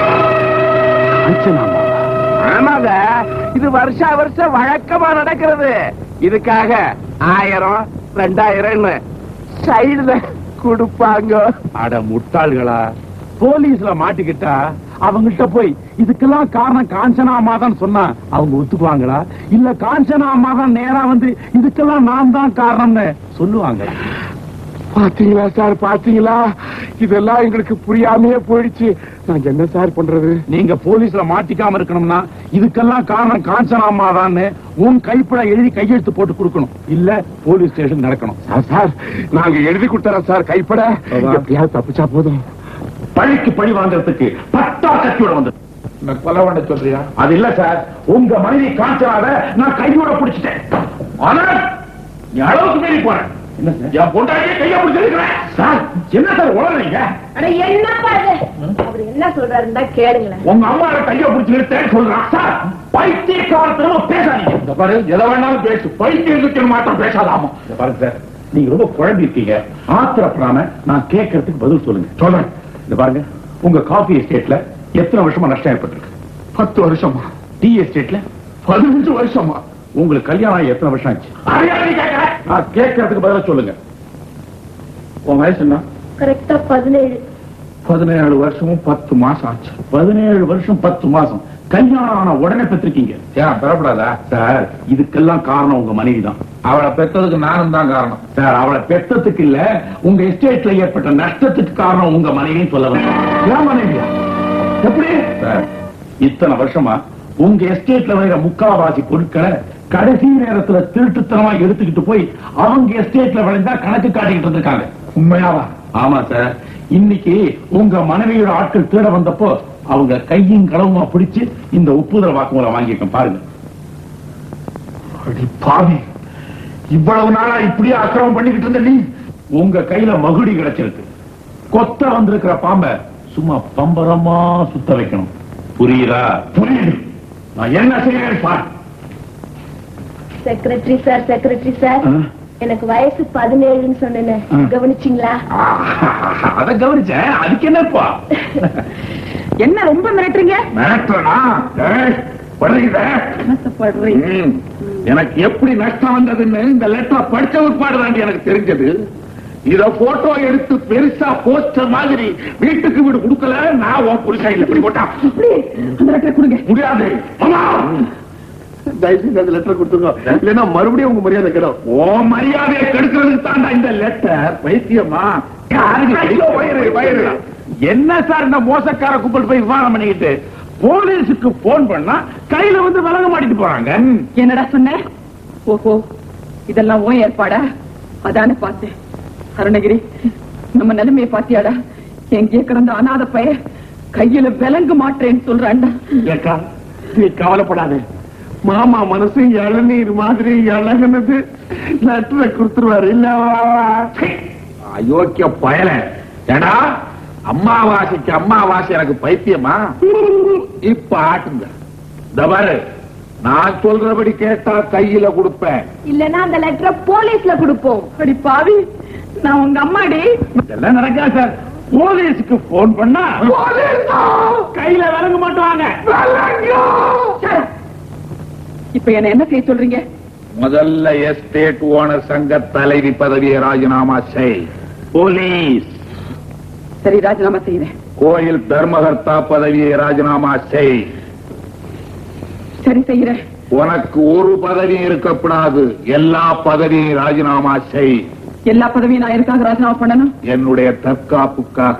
காஞ்சனாமா ஆமாங்க இது வருஷா வருஷம் வழக்கமா நடக்கிறது இதுக்காக ஆயிரம் ரெண்டாயிரம்னு சைடுல கொடுப்பாங்க அட முட்டாள்களா போலீஸ்ல மாட்டிக்கிட்டா அவங்கள்ட்ட போய் இதுக்கெல்லாம் காரணம் காஞ்சனா அம்மா தான் சொன்னா அவங்க ஒத்துக்குவாங்களா இல்ல காஞ்சனா அம்மா தான் நேரா வந்து இதுக்கெல்லாம் நான் தான் காரணம்னு சொல்லுவாங்க பாத்தீங்களா சார் பாத்தீங்களா இதெல்லாம் எங்களுக்கு புரியாமையே போயிடுச்சு நாங்க என்ன சார் பண்றது நீங்க போலீஸ்ல மாட்டிக்காம இருக்கணும்னா இதுக்கெல்லாம் காரணம் காஞ்சனா அம்மா தான் உன் கைப்பட எழுதி கையெழுத்து போட்டு கொடுக்கணும் இல்ல போலீஸ் ஸ்டேஷன் நடக்கணும் சார் சார் நாங்க எழுதி கொடுத்துறோம் சார் கைப்பட அதான். எப்படியாவது தப்பிச்சா போதும் பழிக்கு பழி வாங்குறதுக்கு பட்டா கத்தியோட வந்து நான் கொலை பண்ண சொல்றியா அது இல்ல சார் உங்க மனைவி காஞ்சனாவை நான் கையோட பிடிச்சிட்டேன் ஆனால் நீ அளவுக்கு மீறி போறேன் என்ன சார்? என் பொண்டாட்டியே கையை பிடிச்சிருக்கிறேன் சார் என்ன சார் உளறீங்க அட என்னப்பா இது அவர் என்ன சொல்றாருன்னு தான் கேளுங்களேன் உங்க அம்மாவை கைய பிடிச்சு நிறுத்தேன்னு சொல்றான் சார் பைத்தியக்காரத்தனமா பேசாதீங்க இந்த பாரு எதை வேணாலும் பேசு பைத்தியம் மாத்திரம் பேசாதாமா இந்த பாருங்க சார் நீங்க ரொம்ப குழம்பி இருக்கீங்க ஆத்திரப்படாம நான் கேட்கறதுக்கு பதில் சொல்லுங்க சொல்றேன் இந்த பாருங்க உங்க காஃபி எஸ்டேட்ல எத்தனை வருஷமா நஷ்டம் ஏற்பட்டிருக்கு பத்து வருஷமா டீ எஸ்டேட்ல பதினஞ்சு வருஷமா உங்களுக்கு கல்யாணம் ஆகி எத்தனை வருஷம் ஆச்சு நான் கேட்கறதுக்கு பதிலா சொல்லுங்க உங்க வயசு என்ன கரெக்டா பதினேழு பதினேழு வருஷமும் பத்து மாசம் ஆச்சு பதினேழு வருஷம் பத்து மாசம் கல்யாணம் ஆன உடனே பெற்றிருக்கீங்க ஏன் பெறப்படாதா சார் இதுக்கெல்லாம் காரணம் உங்க மனைவி தான் அவளை பெற்றதுக்கு நானும் தான் காரணம் சார் அவளை பெத்ததுக்கு இல்ல உங்க எஸ்டேட்ல ஏற்பட்ட நஷ்டத்துக்கு காரணம் உங்க மனைவின்னு சொல்ல வந்தேன். ஏன் மனைவியா எப்படி சார் இத்தனை வருஷமா உங்க எஸ்டேட்ல வர முக்காவாசி பொருட்களை கடைசி நேரத்துல திருட்டுத்தனமா எடுத்துக்கிட்டு போய் அவங்க எஸ்டேட்ல விளைந்தா கணக்கு காட்டிக்கிட்டு இருந்திருக்காங்க உண்மையாவா ஆமா சார் இன்னைக்கு உங்க மனைவியோட ஆட்கள் தேட வந்தப்போ அவங்க கையும் களவுமா பிடிச்சு இந்த ஒப்புதல் வாக்குமூலம் வாங்கியிருக்கேன் பாருங்க அடி பாவி இவ்வளவு நாளா இப்படியே அக்கிரமம் பண்ணிக்கிட்டு இருந்த நீ உங்க கையில மகுடி கிடைச்சிருக்கு கொத்த வந்திருக்கிற பாம்ப சும்மா பம்பரமா சுத்த வைக்கணும் புரியுதா புரியுது நான் என்ன செய்யறேன் பார் செக்ரட்டரி சார் செக்ரட்டரி சார் ஆ? எனக்கு வயசு பதினேழுன்னு சொன்னேன் ஆ. கவனிச்சிங்களா அத கவனிச்சேன் அதுக்கு என்னப்பா என்ன ரொம்ப மிரட்டுறீங்க மிரட்டுறனா ஏய், படுறீங்க ஆசைப்படுறீங்க ம். எனக்கு எப்படி நஷ்டம் வந்ததுன்னு இந்த லெட்டர் படிச்ச உட்பாடு தாண்டி எனக்கு தெரிஞ்சது இத போட்டோ எடுத்து பெருசா போஸ்டர் மாதிரி வீட்டுக்கு வீடு கொடுக்கல நான் உன் புருஷன் இல்ல இப்படி போட்டான் அந்த லெட்டர் கொடுங்க முடியாது அம்மா! தயவுசெய்து அந்த லெட்டர் கொடுத்துருங்க இல்லைன்னா மறுபடியும் உங்க மரியாதை கிடும் உன் மரியாதையை கெடுக்கிறதுக்கு தாண்டா இந்த லெட்டர் பைத்தியமா ஐயோ, வயிறு, வயிறு. என்ன சார் இந்த மோசக்கார கும்பல் போய் விவாதம் பண்ணிக்கிட்டு போலீஸுக்கு போன் பண்ணா கையில வந்து விலக மாட்டிட்டு போறாங்க என்னடா சொன்ன ஓஹோ இதெல்லாம் ஓ ஏற்பாடா அதானே பார்த்தேன் அருணகிரி நம்ம நிலைமையை பாத்தியாடா எங்கே கிடந்த அனாத பைய கையில விலங்கு மாட்டேன்னு சொல்றான்டா ஏக்கா நீ கவலைப்படாத மாமா மனசு இளநீர் மாதிரி இழகுனது லெட்டரை கொடுத்துருவாரு இல்ல அயோக்கிய பயல ஏடா அம்மாவாசைக்கு அம்மாவாசை எனக்கு பைத்தியமா இப்ப ஆட்டுங்க இந்த பாரு நான் சொல்றபடி கேட்டா கையில கொடுப்பேன் இல்லன்னா அந்த லெட்டரை போலீஸ்ல கொடுப்போம் அடி பாவி நான் உங்க அம்மாடி இதெல்லாம் நடக்காது சார் போலீஸுக்கு போன் பண்ணா கையில விலங்க மாட்டுவாங்க இப்ப என்ன என்ன செய்ய சொல்றீங்க முதல்ல எஸ்டேட் ஓனர் சங்க தலைவி பதவியை ராஜினாமா செய் போலீஸ் சரி ராஜினாமா செய்யறேன் கோயில் தர்மகர்த்தா பதவியை ராஜினாமா செய் சரி செய்யறேன் உனக்கு ஒரு பதவி இருக்கக்கூடாது எல்லா பதவியும் ராஜினாமா செய் எல்லா பதவியும் நான் எதுக்காக ராஜினாமா பண்ணணும் என்னுடைய தற்காப்புக்காக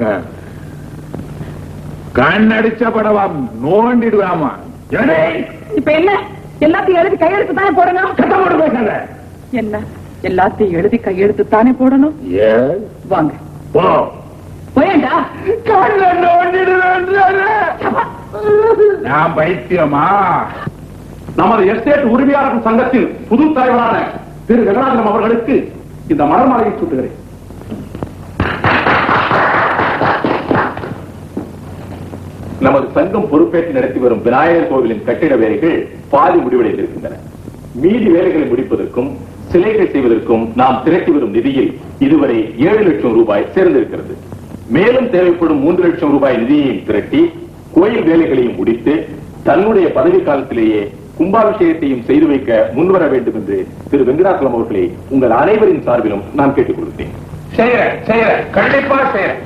கண்ணடிச்ச படவாம் நோண்டிடுவாமா ஏடேய், இப்ப என்ன எல்லாத்தையும் எழுதி கையெழுத்து தானே போடணும் சத்தம் போட்டு பேசாத. என்ன எல்லாத்தையும் எழுதி கையெழுத்து தானே போடணும் ஏ வாங்க போ போயேண்டா கண்ண நோண்டிடுவேன்றாரு. நான் பைத்தியமா நமது எஸ்டேட் உரிமையாளர்கள் சங்கத்தின் புது தலைவரான திரு வெங்கடாஜலம் அவர்களுக்கு இந்த மரமலையை சூட்டுகிறேன் நமது சங்கம் பொறுப்பேற்று நடத்தி வரும் விநாயகர் கோவிலின் கட்டிட வேலைகள் பாதி முடிவடைந்திருக்கின்றன மீதி வேலைகளை முடிப்பதற்கும் சிலைகள் செய்வதற்கும் நாம் திரட்டி வரும் நிதியில் இதுவரை ஏழு லட்சம் ரூபாய் சேர்ந்திருக்கிறது மேலும் தேவைப்படும் மூன்று லட்சம் ரூபாய் நிதியையும் திரட்டி கோயில் வேலைகளையும் முடித்து தன்னுடைய பதவி காலத்திலேயே கும்பாபிஷேகத்தையும் செய்து வைக்க முன்வர வேண்டும் என்று திரு வெங்கடாச்சலம் அவர்களை உங்கள் அனைவரின் சார்பிலும் நான் கேட்டுக் கொடுத்தேன் செய்யறேன் செய்யறேன் கண்டிப்பா செய்யறேன்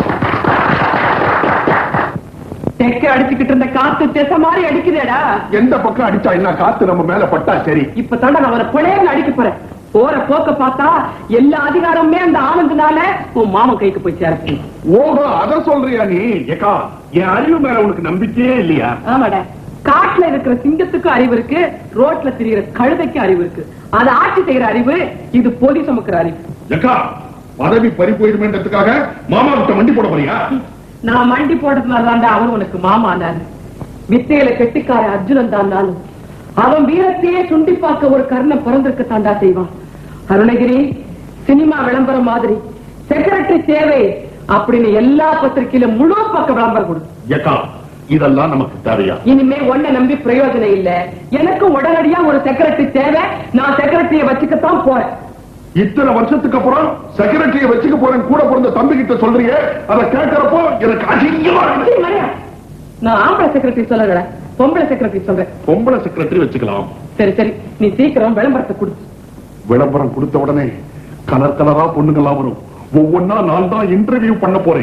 தெக்க அடிச்சுக்கிட்டு இருந்த காத்து திசை மாதிரி அடிக்குதேடா எந்த பக்கம் அடிச்சா என்ன காத்து நம்ம மேல பட்டா சரி இப்ப தாண்டா நான் அவரை பிழையங்க அடிக்க போறேன் போற போக்க பார்த்தா எல்லா அதிகாரமுமே அந்த ஆனந்தனால உன் மாமன் கைக்கு போய் சேரப்பு ஓஹோ அத சொல்றியா நீ ஏக்கா என் அறிவு மேல உனக்கு நம்பிக்கையே இல்லையா ஆமாடா காட்டுல இருக்கிற சிங்கத்துக்கு அறிவு இருக்கு ரோட்ல திரியிற கழுதைக்கு அறிவு இருக்கு அதை ஆட்சி செய்யற அறிவு இது பொதி சுமக்கிற அறிவு ஏக்கா பதவி பறி போயிடுமேன்றதுக்காக மாமா கிட்ட மண்டி போட போறியா நான் மண்டி போடுறதுனால தாண்டா அவன் உனக்கு மாமானாரு வித்தையில கெட்டிக்கார அர்ஜுனன் தான் நானும் அவன் வீரத்தையே சுண்டி பார்க்க ஒரு கர்ணம் பிறந்திருக்க தாண்டா செய்வான் அருணகிரி சினிமா விளம்பரம் மாதிரி செக்ரட்டரி தேவை அப்படின்னு எல்லா பத்திரிகையிலும் முழு பக்க விளம்பரம் கொடு ஏக்கா இதெல்லாம் நமக்கு தேவையா இனிமே ஒன்ன நம்பி பிரயோஜனம் இல்ல எனக்கு உடனடியா ஒரு செக்ரட்டரி தேவை நான் செக்ரட்டரிய வச்சுக்கத்தான் போறேன் இத்தனை வருஷத்துக்கு அப்புறம் செக்ரட்டரிய வச்சுக்க போறேன் கூட பிறந்த தம்பி கிட்ட சொல்றீங்க அதை கேட்கறப்போ எனக்கு அசிங்கமா இருக்கு சரி, மரியா. நான் ஆம்பளை செக்ரட்டரி சொல்லல பொம்பளை செக்ரட்டரி சொல்றேன் பொம்பளை செக்ரட்டரி வச்சுக்கலாம் சரி சரி நீ சீக்கிரம் விளம்பரத்தை கொடு விளம்பரம் கொடுத்த உடனே கலர் கலரா பொண்ணுங்கெல்லாம் வரும் ஒவ்வொன்னா நான் தான் இன்டர்வியூ பண்ண போறேன்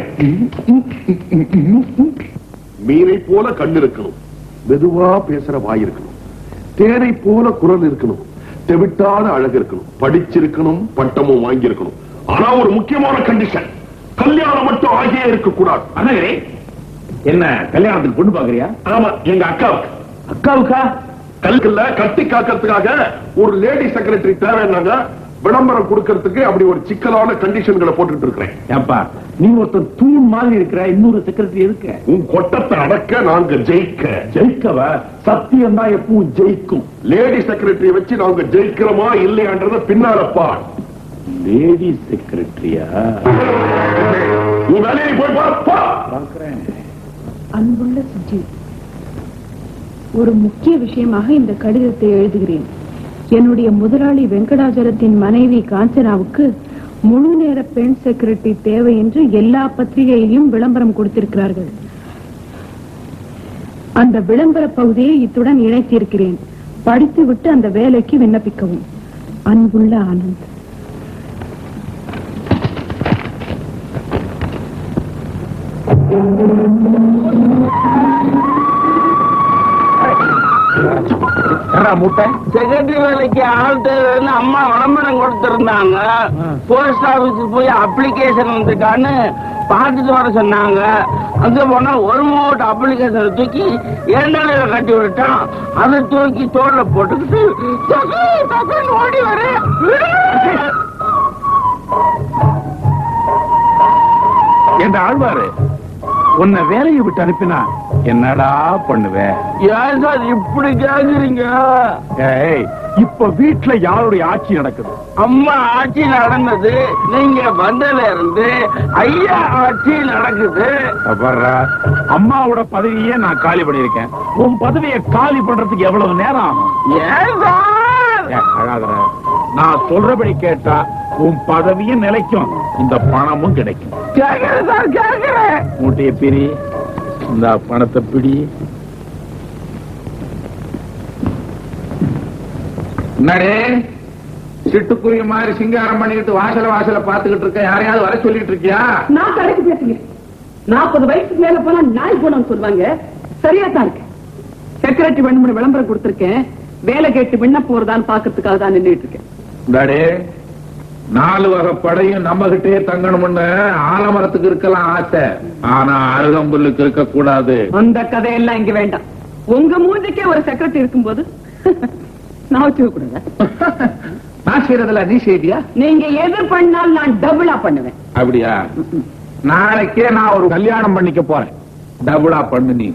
மீனை போல கண் இருக்கணும் மெதுவா பேசுற வாய் இருக்கணும் தேனை போல குரல் இருக்கணும் தெவிட்டாத அழகு இருக்கணும் படிச்சிருக்கணும் பட்டமும் வாங்கி இருக்கணும் ஆனா ஒரு முக்கியமான கண்டிஷன் கல்யாணம் மட்டும் ஆகியே இருக்க கூடாது அண்ணகரே என்ன கல்யாணத்துக்கு பொண்ணு பாக்குறியா ஆமா எங்க அக்காவுக்கு அக்காவுக்கா கல்கல்ல கட்டி காக்கிறதுக்காக ஒரு லேடி செக்ரட்டரி தேவைன்னாங்க விளம்பரம் கொடுக்கறதுக்கு அப்படி ஒரு சிக்கலான கண்டிஷன்களை போட்டுட்டு இருக்கிறேன் ஏப்பா நீ ஒருத்தன் தூண் மாதிரி இருக்கிற இன்னொரு செக்ரட்டரி இருக்க உன் கொட்டத்தை அடக்க நாங்க ஜெயிக்க ஜெயிக்கவ சத்தியம் தான் எப்பவும் ஜெயிக்கும் லேடி செக்ரட்டரி வச்சு நாங்க ஜெயிக்கிறோமா இல்லையான்றத பின்னால பார் லேடி செக்ரட்டரியா உன் வேலையை போய் பார், பா பாக்குறேன் அன்புள்ள சுஜித் ஒரு முக்கிய விஷயமாக இந்த கடிதத்தை எழுதுகிறேன் என்னுடைய முதலாளி வெங்கடாச்சலத்தின் மனைவி காஞ்சனாவுக்கு முழு நேர பெண் செக்ரட்டரி தேவை என்று எல்லா பத்திரிகையிலும் விளம்பரம் கொடுத்திருக்கிறார்கள் அந்த விளம்பர பகுதியை இத்துடன் இணைத்திருக்கிறேன் படித்துவிட்டு அந்த வேலைக்கு விண்ணப்பிக்கவும் அன்புள்ள ஆனந்த் மூட்டை செக்ரட்டரி வேலைக்கு ஆள் தேவைன்னு அம்மா விளம்பரம் கொடுத்திருந்தாங்க போஸ்ட் ஆபீஸ் போய் அப்ளிகேஷன் வந்திருக்கான்னு பார்த்துட்டு வர சொன்னாங்க அங்க போனா ஒரு மூட்டை அப்ளிகேஷனை தூக்கி இரண்டாளையில கட்டி விட்டான் அதை தூக்கி தோல்ல போட்டுக்கிட்டு தக்கு, தக்குன்னு ஓடி வர என்ற ஆழ்வாரு உன்னை வேலையை விட்டு அனுப்பினா என்னடா பண்ணுவேன் ஏன் சார் இப்படி கேக்குறீங்க ஏய் இப்ப வீட்டுல யாருடைய ஆட்சி நடக்குது அம்மா ஆட்சி நடந்தது நீங்க வந்ததுல இருந்து ஐயா ஆட்சி நடக்குது வர்றா அம்மாவோட பதவியே நான் காலி பண்ணிருக்கேன் உன் பதவியை காலி பண்றதுக்கு எவ்வளவு நேரம் ஆகும் ஏன் சார் ஏய், அழாதடா. நான் சொல்றபடி கேட்டா உன் பதவியும் நிலைக்கும் இந்த பணமும் கிடைக்கும் கேக்குறேன் சார் கேக்குறேன் மூட்டைய பிரி இந்த பணத்தை பிடி என்னடே சிட்டுக்குருவி மாதிரி சிங்காரம் பண்ணிக்கிட்டு வாசல வாசல பாத்துக்கிட்டு இருக்க யாரையாவது வர சொல்லிட்டு இருக்கியா நான் கடைக்கு பேசுங்க நாற்பது வயசுக்கு மேல போனா நாய் போனோம்னு சொல்லுவாங்க சரியா தான் இருக்கு செக்ரட்டரி வேணும்னு விளம்பரம் கொடுத்திருக்கேன் வேலை கேட்டு விண்ணப்பம் வருதான்னு பாக்குறதுக்காக தான் நின்றுட்டு இருக்கேன் இந்தாடே நாலு வகை படையும் நம்ம கிட்டே தங்கணும்னு ஆலமரத்துக்கு இருக்கலாம் ஆசை ஆனா அருகம்புல்லுக்கு இருக்க கூடாது அந்த கதையெல்லாம் இங்க வேண்டாம் உங்க மூஞ்சிக்கே ஒரு செக்ரட்டரி இருக்கும்போது நான் வச்சுக்க கூடாது நான் செய்யறதுல நீ செய்தியா நீங்க எது பண்ணாலும் நான் டபுளா பண்ணுவேன் அப்படியா நாளைக்கே நான் ஒரு கல்யாணம் பண்ணிக்க போறேன் டபுளா பண்ணு நீ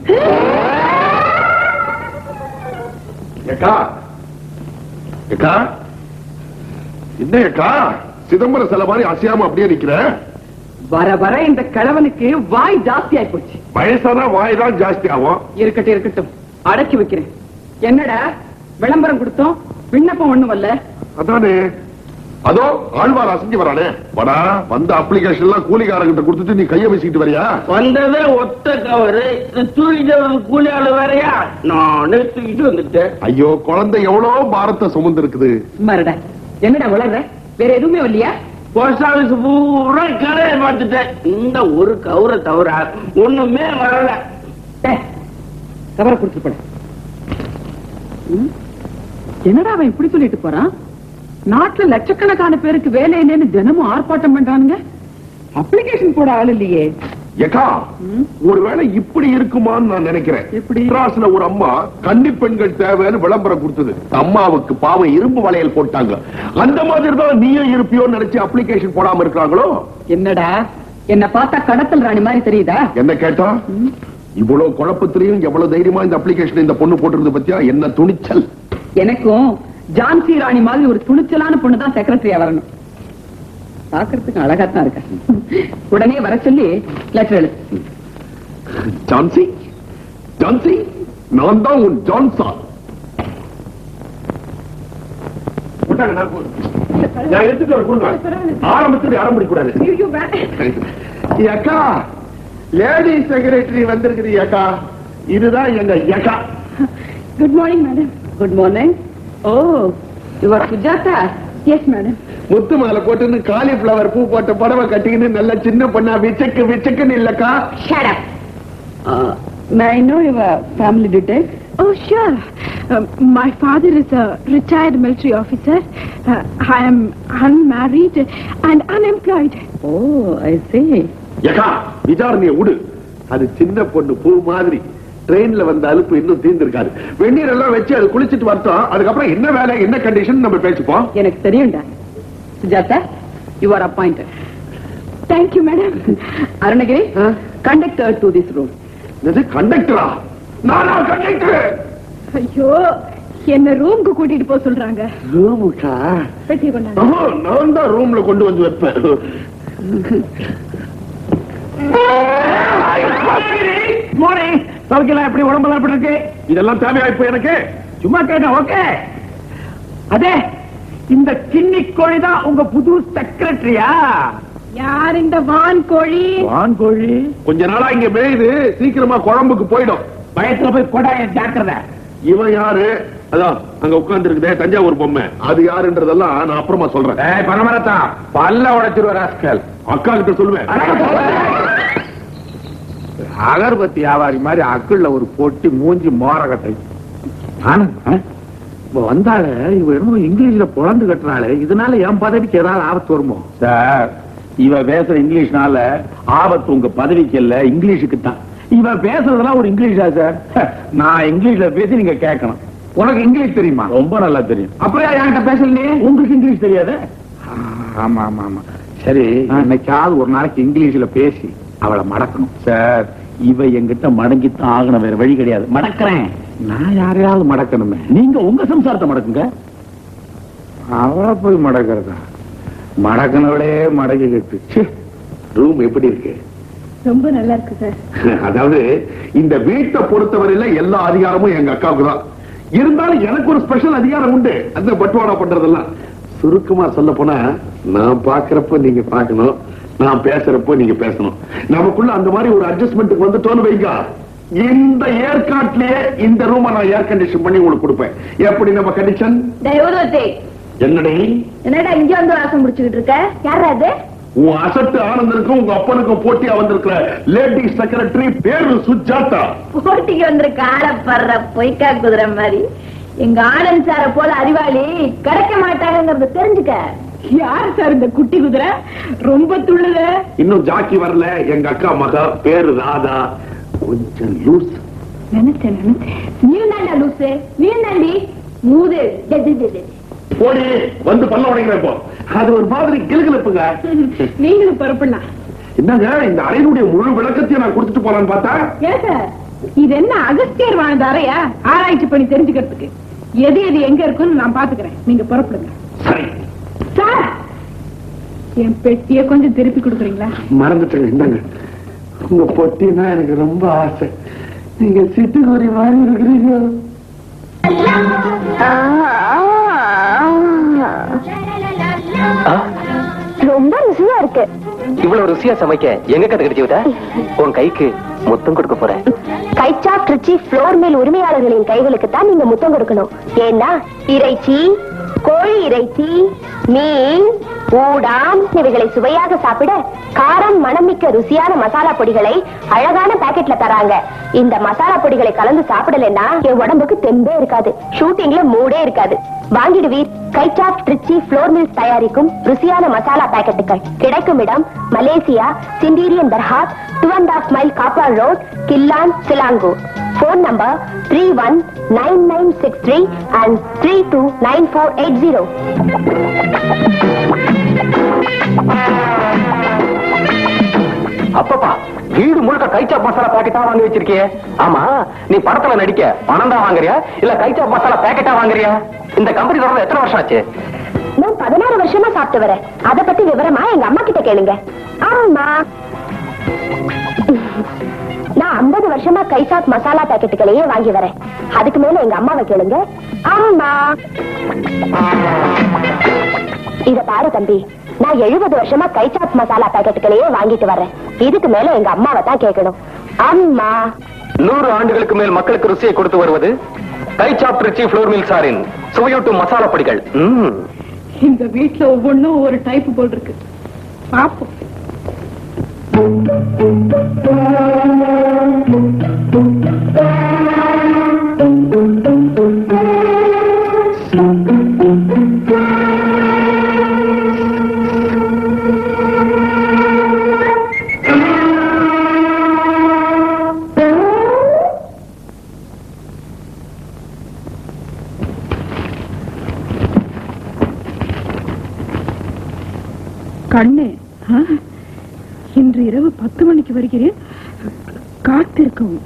ஏக்கா ஏக்கா என்ன ஏக்கா சிதம்பரம் சில மாதிரி அசையாம அப்படியே நிக்கிற வர வர இந்த கிழவனுக்கு வாய் ஜாஸ்தி ஆயி போச்சு வயசானா வாய் தான் ஜாஸ்தி ஆகும் இருக்கட்டும் இருக்கட்டும் அடக்கி வைக்கிறேன் என்னடா விளம்பரம் கொடுத்தோம் விண்ணப்பம் ஒண்ணும் வரல அதானே அதோ ஆழ்வார் அசைஞ்சு வரானே வடா வந்த அப்ளிகேஷன் எல்லாம் கூலிக்காரங்கிட்ட கொடுத்துட்டு நீ கைய வீசிக்கிட்டு வரியா வந்ததே ஒத்த கவரு தூக்கிட்டு கூலியாளு வேறையா நானே தூக்கிட்டு வந்துட்டேன் ஐயோ குழந்தை எவ்வளவு பாரத்தை சுமந்து இருக்குது சும்மாடா என்னடா வளர்ற வேற எதுவுமே வரலையா போஸ்ட் ஆபீஸ் பூரா கடையை பார்த்துட்டேன் இந்த ஒரு கவுரை தவிர ஒண்ணுமே வரல டேய், கவரை கொடுத்து போட ம்? என்னடா அவன் இப்படி சொல்லிட்டு போறான் நாட்டுல லட்சக்கணக்கான பேருக்கு வேலை இல்லைன்னு தினமும் ஆர்ப்பாட்டம் பண்றானுங்க அப்ளிகேஷன் போட ஆள் இல்லையே ஏக்கா ஒருவேளை இப்படி இருக்குமான்னு நான் நினைக்கிறேன் எப்படி? மெட்ராஸ்ல ஒரு அம்மா கன்னி பெண்கள் தேவைன்னு விளம்பரம் கொடுத்தது அம்மாவுக்கு பாவம் இரும்பு வளையல் போட்டாங்க அந்த மாதிரி தான் நீயும் இருப்பியோன்னு நினைச்சு அப்ளிகேஷன் போடாம இருக்காங்களோ என்னடா என்ன பார்த்தா கடத்தல் ராணி மாதிரி தெரியுதா என்ன கேட்டா இவ்வளவு குழப்பத்திலையும் எவ்வளவு தைரியமா இந்த அப்ளிகேஷன் இந்த பொண்ணு போட்டிருந்தது பத்தியா என்ன துணிச்சல் எனக்கும் ஜான்சி ராணி மாதிரி ஒரு துணிச்சலான பொண்ணு தான் செக்ரட்டரியா வரணும் பாக்குறதுக்கு அழகாத்தான் இருக்க உடனே வர சொல்லி லெட்டர் எழுது ஜான்சி ஜான்சி நான் தான் உன் ஜான்சா கொண்டாங்க, நான் கொடு. நான் எடுத்துட்டு வர கொடுங்க ஆரம்பத்துல யாரும் முடிக்கூடாது ஐயோ, வேண்டாம். அக்கா லேடி செக்ரட்டரி வந்திருக்குது அக்கா இதுதான் எங்க யக்கா good morning madam good morning oh your Sujatha yes madam முத்து மாலை போட்டுன்னு காலிஃபிளவர் பூ போட்ட புடவை கட்டிக்கின்னு நல்ல சின்ன பொண்ணா விச்சக்கு விச்சக்குன்னு இல்லக்கா shut up may I know your family details Oh, sure. Um, my father is a retired military officer. Uh, I am unmarried and unemployed. Oh I see யக்கா விசாரணைய விடு அது சின்ன பொண்ணு பூ மாதிரி ட்ரெயின்ல வந்த அலுப்பு இன்னும் தீர்ந்திருக்காது வெந்நீர் எல்லாம் வச்சு அது குளிச்சிட்டு வரட்டும் அதுக்கப்புறம் என்ன வேலை என்ன கண்டிஷன் நம்ம பேசிப்போம் எனக்கு தெரியும்டா Sujatha you are appointed Thank you, madam. Arunagiri conductor to this room இது கண்டக்டரா நானா கண்டக்டர் ஐயோ என்ன ரூம்க்கு கூட்டிட்டு போக சொல்றாங்க ரூமுக்கா பெட்டி கொண்டாங்க ஆஹா, நான் தான் ரூம்ல கொண்டு வந்து வைப்பேன் மார்னிங் சவுக்கிலாம் எப்படி உடம்பெல்லாம் எப்படி இருக்கு இதெல்லாம் தேவையா இப்ப எனக்கு சும்மா கேட்டேன் ஓகே அதே இந்த கிண்ணி கோழி தான் உங்க புது செக்ரட்டரியா யார் இந்த வான் கோழி வான் கோழி கொஞ்ச நாளா இங்க மேயுது சீக்கிரமா குழம்புக்கு போயிடும் பயத்துல போய் கொடாய ஜாக்கிரத இவன் யாரு அதான் அங்க உட்கார்ந்து இருக்குதே தஞ்சாவூர் பொம்மை அது யாருன்றதெல்லாம் நான் அப்புறமா சொல்றேன் பணமரத்தா பல்ல உடைச்சிருவ ராஸ்கல் அக்கா கிட்ட சொல்லுவேன் அகர்பத்தி வியாபாரி மாதிரி அக்குள்ள ஒரு பொட்டி மூஞ்சி மோரகத்தை வந்தால இவ என்னமோ இங்கிலீஷ்ல புலந்து கட்டுறாளே இதனால என் பதவிக்கு ஏதாவது ஆபத்து வருமோ சார் இவ பேசுற இங்கிலீஷ்னால ஆபத்து உங்க பதவிக்கு இல்ல இங்கிலீஷுக்கு தான் இவ பேசுறதெல்லாம் ஒரு இங்கிலீஷா சார் நான் இங்கிலீஷ்ல பேசி நீங்க கேட்கணும் உனக்கு இங்கிலீஷ் தெரியுமா ரொம்ப நல்லா தெரியும் அப்புறம் என்கிட்ட பேசலையே உங்களுக்கு இங்கிலீஷ் தெரியாது ஆமா ஆமா ஆமா சரி என்னைக்காவது ஒரு நாளைக்கு இங்கிலீஷ்ல பேசி அவளை மடக்கணும் சார் இவ என்கிட்ட மடங்கித்தான் ஆகணும் வேற வழி கிடையாது மடக்கிறேன் நான் யாரையாவது மடக்கணுமே நீங்க உங்க சம்சாரத்தை மடக்குங்க அவளை போய் மடக்கிறதா மடக்கனவளே மடக்கிக்கிட்டு ரூம் எப்படி இருக்கு ரொம்ப நல்லா இருக்கு சார் அதாவது இந்த வீட்டை பொறுத்தவரையில எல்லா அதிகாரமும் எங்க அக்காவுக்கு தான் இருந்தாலும் எனக்கு ஒரு ஸ்பெஷல் அதிகாரம் உண்டு அந்த பட்டுவாடா பண்றதெல்லாம் சுருக்கமா சொல்ல போனா நான் பாக்குறப்ப நீங்க பார்க்கணும் நான் பேசுறப்போ நீங்க பேசணும் நமக்குள்ள அந்த மாதிரி ஒரு அட்ஜஸ்ட்மெண்ட்டுக்கு வந்துட்டோன்னு வைங்க இந்த ஏற்காட்டிலேயே இந்த ரூமை நான் ஏர் கண்டிஷன் பண்ணி உங்களுக்கு கொடுப்பேன் எப்படி நம்ம கண்டிஷன் தயவுதே என்னடி என்னடா இங்க வந்து வாசம் முடிச்சுக்கிட்டு இருக்க யாரா அது உன் அசட்டு ஆனந்தனுக்கும் உங்க அப்பனுக்கும் போட்டியா வந்திருக்கிற லேடி செக்ரட்டரி பேரு சுஜாதா போட்டிக்கு வந்திருக்க ஆளப்படுற பொய்க்கா குதிரை மாதிரி எங்க ஆனந்த் சார போல அறிவாளி கிடைக்க மாட்டாங்கிறத தெரிஞ்சுக்க யார் சார் இந்த குட்டி குதிரை ரொம்ப துள்ளுது இன்னும் ஜாக்கி வரல எங்க அக்கா மகா பேரு ராதா கொஞ்சம் லூஸ் நினைச்சேன் நினைச்சேன் நீ தாண்டா லூசு நீ தாண்டி மூது டே, டே, டே, டே. போடி வந்து பல்ல உடைக்கிறேன் இப்போ அது ஒரு மாதிரி கிளுகிழப்புங்க நீங்களும் புறப்படலாம் என்னங்க இந்த அறையினுடைய முழு விளக்கத்தையும் நான் கொடுத்துட்டு போலான்னு பார்த்தா ஏன் சார் இது என்ன அகஸ்தியர் வாழ்ந்த அறையா ஆராய்ச்சி பண்ணி தெரிஞ்சுக்கிறதுக்கு எது எது எங்க இருக்குன்னு நான் பாத்துக்கிறேன் நீங்க புறப்படுங்க சரி சார் என் பெட்டியை கொஞ்சம் திருப்பி கொடுக்குறீங்களா மறந்துட்டேங்க இந்தாங்க உங்க பொட்டினா எனக்கு ரொம்ப ஆசை நீங்க சிட்டுக்குருவி மாதிரி இருக்கிறீங்க ரொம்ப ருசியா இருக்கு இவ்வளவு ருசியா சமைக்க எங்க கத்துக்கிட்டு விட்ட உன் கைக்கு முத்தம் கொடுக்க போறேன் கைச்சா திருச்சி ஃப்ளோர் மேல் உரிமையாளர்களின் கைகளுக்கு தான் நீங்க முத்தம் கொடுக்கணும் ஏன்னா இறைச்சி கோழி இறைச்சி மீன் ஊடாம் இவைகளை சுவையாக சாப்பிட காரம் மணமிக்க ருசியான மசாலா பொடிகளை அழகான பாக்கெட்ல தராங்க இந்த மசாலா பொடிகளை கலந்து சாப்பிடலன்னா என் உடம்புக்கு தெம்பே இருக்காது ஷூட்டிங்ல மூடே இருக்காது வாங்கிடுவீர் கைச்சாப் திருச்சி ஃப்ளோர் மில்ஸ் தயாரிக்கும் ருசியான மசாலா பாக்கெட்டுகள் கிடைக்கும் இடம் மலேசியா சிண்டீரியன் தர்ஹாத் two and half mile Kapar road Klang Selangor phone number three one nine nine six three and three two nine four eight zero அப்பப்பா வீடு முழுக்க கைச்சாப் மசாலா பாக்கெட்டா வாங்கி வச்சிருக்கியே ஆமா நீ படத்துல நடிக்க பணம் தான் வாங்குறியா இல்ல கைச்சாப் மசாலா பாக்கெட்டா வாங்குறியா இந்த கம்பெனி தொடர்ந்து எத்தனை வருஷம் ஆச்சு நான் பதினாறு வருஷமா சாப்பிட்டு வரேன் அத பத்தி விவரமா எங்க அம்மா கிட்ட கேளுங்க ஆமா நான் 50 வருஷமா கைசாத் மசாலா பாக்கெட்டுகளையே வாங்கி வரேன் அதுக்கு மேல எங்க அம்மாவை கேளுங்க அம்மா இத பாரு தம்பி நான் எழுபது வருஷமா கைசாத் மசாலா பாக்கெட்டுகளையே வாங்கிட்டு வரேன் இதுக்கு மேல எங்க அம்மாவை தான் கேட்கணும் அம்மா நூறு ஆண்டுகளுக்கு மேல் மக்களுக்கு ருசியை கொடுத்து வருவது கைச்சாப் ரிச்சி ஃப்ளோர் மில் சாரின் சுவையூட்டும் மசாலா பொடிகள் ம்ம். இந்த வீட்டுல ஒவ்வொன்றும் ஒரு டைப் போல் இருக்கு பாப்போம் கண்ணே ஆ? இன்று இரவு பத்து மணிக்கு வருகிறேன் காத்திருக்கவும்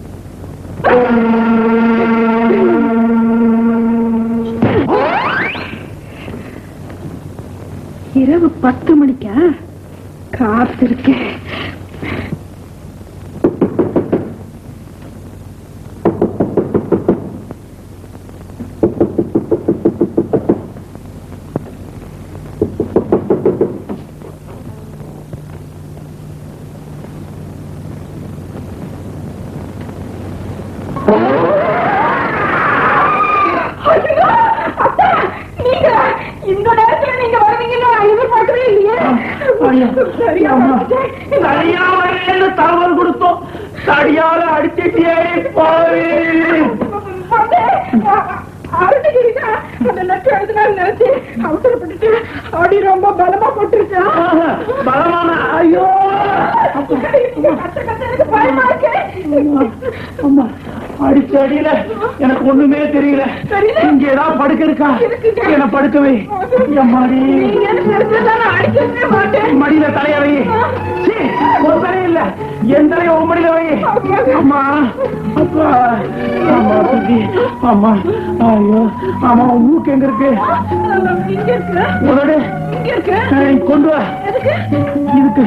இரவு பத்து மணிக்கா காத்திருக்கேன் இந்த நேரத்துல நீங்க வருவீங்கன்னு நான் எதிர்பார்க்கவே இல்லையே சரியா சரியா வரலன்னு தகவல் கொடுத்தோம் சரியால அடிச்சிட்டியே பாரு அருணகிரினா அந்த லட்சம் எழுதினாலும் நினைச்சு அவசரப்பட்டுட்டு அடி ரொம்ப பலமா போட்டுருச்சான் பலமான ஐயோ கத்த கத்த எனக்கு பயமா இருக்கு அம்மா அடிச்ச அடியில எனக்கு ஒண்ணுமே தெரியல இங்க ஏதாவது படுக்க இருக்கா என்ன படுக்கவே எம்மாடி நீங்க எனக்கு தெரிஞ்சதா நான் அடிக்கவே மாட்டேன் மடியில தலைய வை சீ, ஒரு தலைய இல்ல என் தலைய உன் மடியில வை அம்மா அப்பா அம்மா சுத்தி அம்மா ஐயோ அம்மா உன் மூக்கு எங்க இருக்கு இங்க இருக்கு உதடு இங்க இருக்கு ஏய், கொண்டு வா இதுக்கு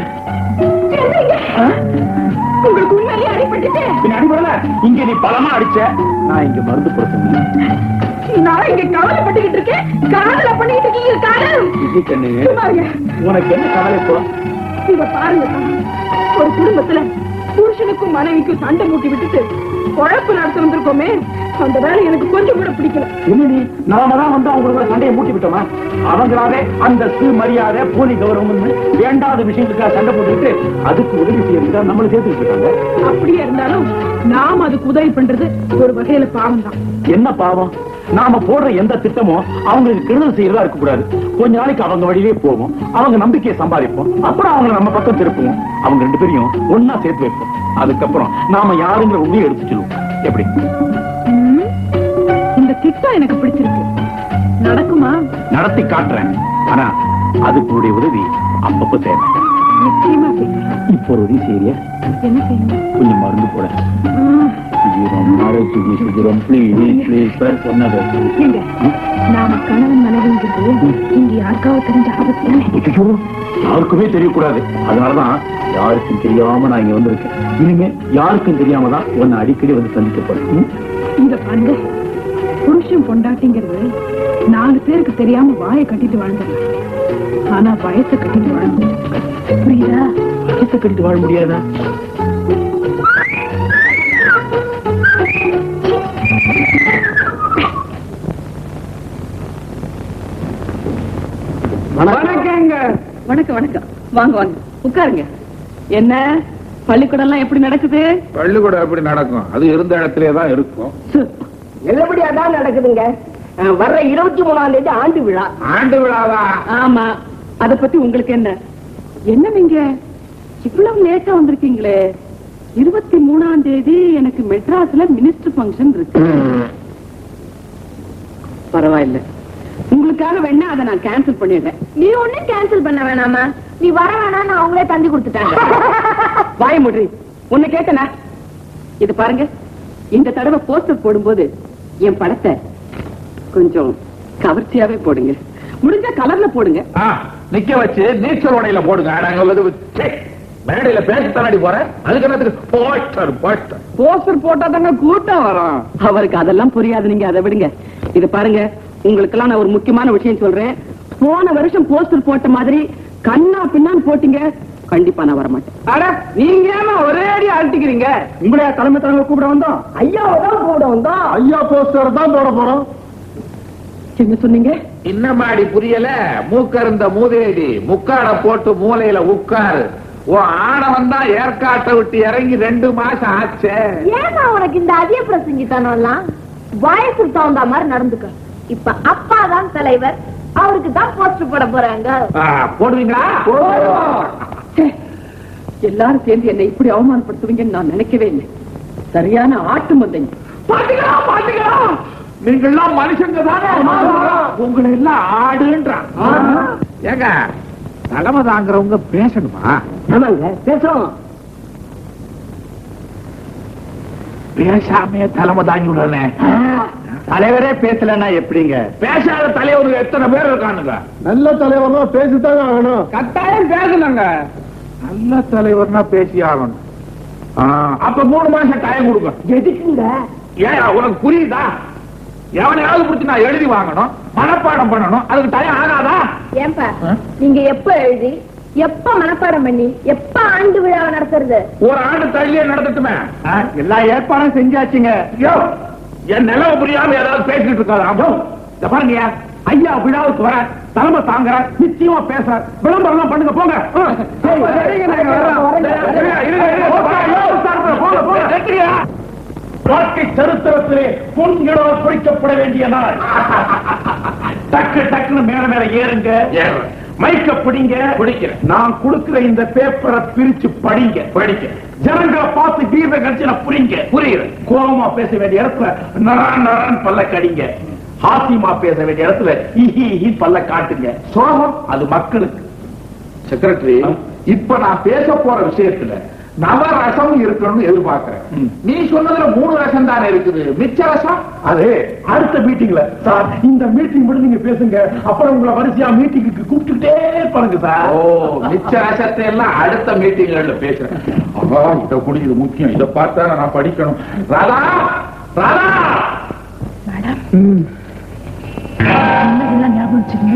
ஆ? உங்களுக்கு உண்மையிலேயே அடிபட்டுட்டு பின்ன அடிபடல இங்க நீ பலமா அடிச்ச நான் இங்க மருந்து கொடுத்தேன் நான் இங்க கவலைப்பட்டுக்கிட்டு இருக்கேன் காதல பண்ணிட்டு இருக்கீங்க காதல் இது கண்ணு பாருங்க உனக்கு என்ன கவலை இப்போ இத பாருங்க ஒரு குடும்பத்துல புருஷனுக்கும் மனைவிக்கும் சண்டை மூட்டி விட்டுட்டு குழப்பு நடத்த வந்திருக்கோமே அந்த வேலை எனக்கு கொஞ்சம் கூட பிடிக்கல என்ன நீ நாம தான் வந்து அவங்களோட சண்டையை மூட்டி விட்டோமா அவங்களாவே அந்த சு மரியாதை போலி கௌரவம் வேண்டாத விஷயத்துக்காக சண்டை போட்டுக்கிட்டு அதுக்கு உதவி செய்யறதுக்காக நம்மளை சேர்த்து வச்சுட்டாங்க அப்படியே இருந்தாலும் நாம் அதுக்கு உதவி பண்றது ஒரு வகையில பாவம் தான் என்ன பாவம் நாம போடுற எந்த திட்டமும் அவங்களுக்கு கெடுதல் செய்யறதா இருக்க கூடாது கொஞ்ச நாளைக்கு அவங்க வழியிலே போவோம் அவங்க நம்பிக்கையை சம்பாதிப்போம் அப்புறம் அவங்களை நம்ம பக்கம் திருப்புவோம் அவங்க ரெண்டு பேரையும் ஒன்னா சேர்த்து வைப்போம் அதுக்கப்புறம் நாம யாருங்கிற உண்மையை எடுத்து சொல்லுவோம் எப்படி ம், இந்த திட்டம் எனக்கு பிடிச்சிருக்கு நடக்குமா நடத்தி காட்டுறேன் ஆனா அதுக்கு உடைய உதவி அப்பப்ப தேவை நிச்சயமா செய்வேன் இப்போ ஒரு உதவி செய்யறியா என்ன செய்யணும் கொஞ்சம் மருந்து போட ம், சுஜிரம் நாரை சுஜி சுஜிரம் ப்ளீஸ் ப்ளீஸ் சார் சொன்னது ஏங்க, நாம கணவன் மனைவிங்கிறது இங்க யாருக்காவது தெரிஞ்ச ஆபத்து தானே ஐயோ, யாருக்குமே தெரியக்கூடாது அதனாலதான் யாருக்கும் தெரியாம நான் இங்க வந்திருக்கேன் இனிமே யாருக்கும் தெரியாம தான் உன்னை அடிக்கடி வந்து சந்திக்க போறேன் ம்? இங்க பாருங்க புருஷன் பொண்டாட்டிங்கிறது நாலு பேருக்கு தெரியாம வாயை கட்டிட்டு வாழ்ந்துடலாம் ஆனா வயசை கட்டிட்டு வாழ முடியாது புரியுதா வயசை கட்டிட்டு வாழ முடியாதா வணக்கங்க வணக்கம் வணக்கம் வாங்க வாங்க உட்காருங்க என்ன பள்ளிக்கூடம் எல்லாம் எப்படி நடக்குது பள்ளிக்கூடம் எப்படி நடக்கும் அது இருந்த இடத்திலே தான் இருக்கும் நல்லபடியா தான் நடக்குதுங்க அஹ், வர்ற இருபத்தி மூணாம் தேதி ஆண்டு விழா ஆண்டு விழாவா ஆமா அத பத்தி உங்களுக்கு என்ன என்ன நீங்க இவ்வளவு லேட்டா வந்திருக்கீங்களே இருபத்தி மூணாம் தேதி எனக்கு மெட்ராஸ்ல மினிஸ்டர் ஃபங்க்ஷன் இருக்கு பரவாயில்ல உங்களுக்காக வேணா அதை நான் கேன்சல் பண்ணிடுறேன் நீ ஒண்ணும் கேன்சல் பண்ண வேணாமா நீ வர வேணாம் நான் அவங்களே தந்தி கொடுத்துட்டாங்க வாய முடி உன்னை கேட்டனா இது பாருங்க இந்த தடவை போஸ்டர் போடும்போது என் படத்தை கொஞ்சம் கவர்ச்சியாவே போடுங்க முடிஞ்ச கலர்ல போடுங்க ஆ, நிக்க வச்சு நீச்சல் உடையில போடுங்க நாங்க உள்ளது ச்சே, மேடையில பேச தானடி போறேன் அதுக்கு என்னத்துக்கு போஸ்டர் போஸ்டர் போஸ்டர் போட்டா தாங்க கூட்டம் வரும் அவருக்கு அதெல்லாம் புரியாது நீங்க அதை விடுங்க இது பாருங்க உங்களுக்கு எல்லாம் நான் ஒரு முக்கியமான விஷயம் சொல்றேன் போன வருஷம் போஸ்டர் போட்ட மாதிரி கண்ணா பின்னான்னு போட்டீங்க கண்டிப்பா நான் வர மாட்டேன் அட நீங்க ஏமா ஒரே அடி அழட்டிக்கிறீங்க உங்களையா தலைமை தலைவர் கூப்பிட வந்தோம் ஐயாவை தான் கூட வந்தோம் ஐயா போஸ்டர் தான் போட போறோம் என்ன சொன்னீங்க இன்னமாடி புரியல மூக்கருந்த மூதேடி முக்காட போட்டு மூலையில உட்காரு உன் ஆணவன் தான் ஏற்காட்டை விட்டு இறங்கி ரெண்டு மாசம் ஆச்சே ஏமா உனக்கு இந்த அதிக பிரசங்கித்தனம் எல்லாம் வயசுக்கு தகுந்த மாதிரி நடந்துக்க இப்ப அப்பா தான் தலைவர் அவருக்கு தான் போஸ்டர் போட போறாங்க ஆ, போடுவீங்களா ச்சே, எல்லாரும் சேர்ந்து என்னை இப்படி அவமானப்படுத்துவீங்கன்னு நான் நினைக்கவே இல்லை சரியான ஆட்டு மந்தைங்க பாத்தீங்களா பாத்தீங்களா நீங்கெல்லாம் மனுஷங்க தானே உங்களை எல்லாம் ஆடுன்றான் ஏங்க தலைமை தாங்குறவங்க பேசணுமா ஆமாங்க பேசுறோம் பேசாமே தலைமை தாங்கி விடுறேனே தலைவரே பேசலன்னா எப்படிங்க பேசாத தலைவர் எத்தனை பேர் இருக்கானுங்க நல்ல தலைவர் தான் பேசித்தாங்க ஆகணும் கட்டாயம் பேசணுங்க நல்ல தலைவர்னா பேசி ஆகணும் ஆ, அப்ப மூணு மாசம் டைம் கொடுங்க எதுக்குங்க ஏன் உனக்கு புரியுதா எவனையாவது பிடிச்சி நான் எழுதி வாங்கணும் மனப்பாடம் பண்ணணும் அதுக்கு டைம் ஆகாதா ஏன்பா நீங்க எப்ப எழுதி எப்ப மனப்பாடம் பண்ணி எப்ப ஆண்டு விழாவை நடத்துறது ஒரு ஆண்டு தள்ளியே நடத்தட்டுமே எல்லா ஏற்பாடும் செஞ்சாச்சுங்க ஐயோ, என் நிலவு புரியாம ஏதாவது பேசிட்டு இருக்காது அப்போ இந்த பாருங்க ஐயா விழாவுக்கு வர தலைமை தாங்க நிச்சயமா பேச விளம்பரம் எல்லாம் பண்ணுங்க போங்க ஆ. சரிங்க, நாங்க வர்றோம், வர்றோங்க. இருங்க, இருங்க, இருங்க. போங்க, போங்க, கேட்கிறியா? வாழ்க்கை சரித்திரத்திலே பொன் இடம் குறிக்கப்பட வேண்டிய நாள் டக்கு டக்குன்னு மேல மேல ஏறுங்க மைக்க பிடிங்க பிடிக்கிறேன் நான் கொடுக்கிற இந்த பேப்பரை பிரிச்சு படிங்க படிக்க ஜனங்களை பார்த்து கீத கட்சியில புரிங்க புரியுது கோபமா பேச வேண்டிய இடத்துல நரான் நரான் பல்ல கடிங்க ஹாசிமா பேச வேண்டிய இடத்துல இஹி இஹி பல்ல காட்டுங்க சோகம் அது மக்களுக்கு செக்ரட்டரி இப்ப நான் பேச போற விஷயத்துல நவரசம் இருக்கணும்னு எதிர்பார்க்கிறேன் நீ சொன்னதுல மூணு ரசம் தானே இருக்குது மிச்ச ரசம் அது அடுத்த மீட்டிங்ல சார் இந்த மீட்டிங் மட்டும் நீங்க பேசுங்க அப்புறம் உங்களை வரிசையா மீட்டிங்க்கு கூப்பிட்டுட்டே இருப்பாங்க சார் ஓ மிச்ச ரசத்தை எல்லாம் அடுத்த மீட்டிங்ல பேசுறேன் அப்பா இத கூட இது முக்கியம் இத பார்த்தா நான் படிக்கணும் ராதா ராதா நல்லதெல்லாம் ஞாபகம் வச்சுக்கோங்க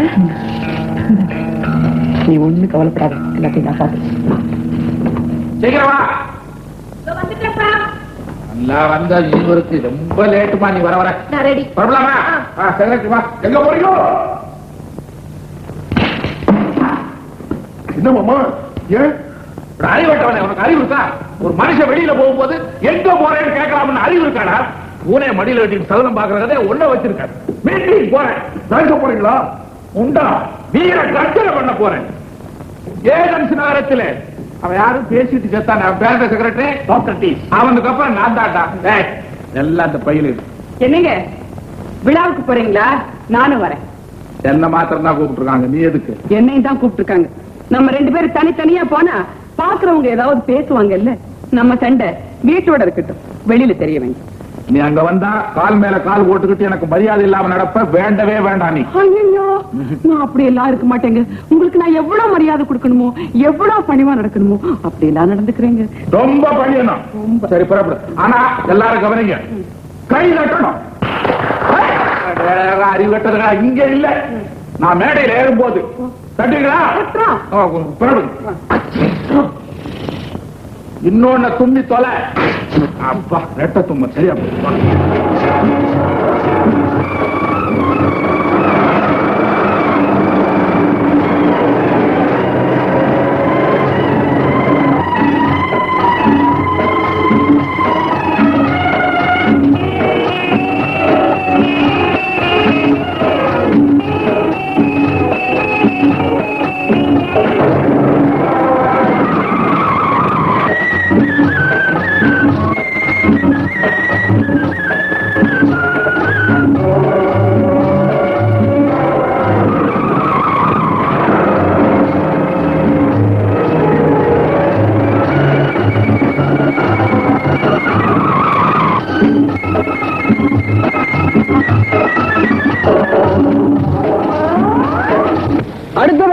நீ ஒண்ணு கவலைப்படாத எல்லாத்தையும் நான் பார்த்து சீக்கிரம் வா வந்துட்டப்பா நல்லா வந்தா இவருக்கு ரொம்ப லேட்டுமா நீ வர வர நான் ரெடி வரலாமா செக்ரட்டரி வா எங்க போறீங்க என்ன மாமா ஏன் ஒரு அறிவட்டவனே உனக்கு அறிவு இருக்கா ஒரு மனுஷன் வெளியில போகும்போது எங்க போறேன்னு கேட்கலாம்னு அறிவு இருக்காடா ஊனே மடியில வெட்டிட்டு சதனம் பாக்குற கதையை ஒன்ன வச்சிருக்காரு மீட்டிங் போறேன் நடக்க போறீங்களா உண்டா வீர கர்ஜனை பண்ண போறேன் ஏதன்ஸ் நகரத்துல அவன் யாரும் பேசிட்டு செத்தான் அவன் பேரண்ட செக்ரட்டரி டாக்டர் டி அவனுக்கு அப்புறம் நான் தாட்டா ஏய், எல்லாம் அந்த பையில இருக்கு என்னங்க விழாவுக்கு போறீங்களா நானும் வரேன் என்ன மாத்திரம் தான் கூப்பிட்டுருக்காங்க நீ எதுக்கு என்னையும் தான் கூப்பிட்டுருக்காங்க நம்ம ரெண்டு பேரும் தனித்தனியா போனா பாக்குறவங்க ஏதாவது பேசுவாங்கல்ல நம்ம சண்டை வீட்டோட இருக்கட்டும் வெளியில தெரிய வேண்டாம் நீ அங்க வந்தா கால் மேல கால் போட்டுக்கிட்டு எனக்கு மரியாதை இல்லாம நடப்ப வேண்டவே வேண்டாம் நீ ஐயோ நான் அப்படி எல்லாம் இருக்க மாட்டேங்க உங்களுக்கு நான் எவ்வளவு மரியாதை கொடுக்கணுமோ எவ்வளவு பணிவா நடக்கணுமோ அப்படி எல்லாம் நடந்துக்கிறேங்க ரொம்ப பணியணும் சரி புறப்படு ஆனா எல்லாரும் கவனிங்க கை தட்டணும் அறிவு கட்டதுடா இங்க இல்ல நான் மேடையில ஏறும்போது தட்டுங்களா ஆ, புறப்படு இன்னொன்னு தும்பி தொலை அப்பா ரெட்ட தும்ப சரியா போச்சு. வா.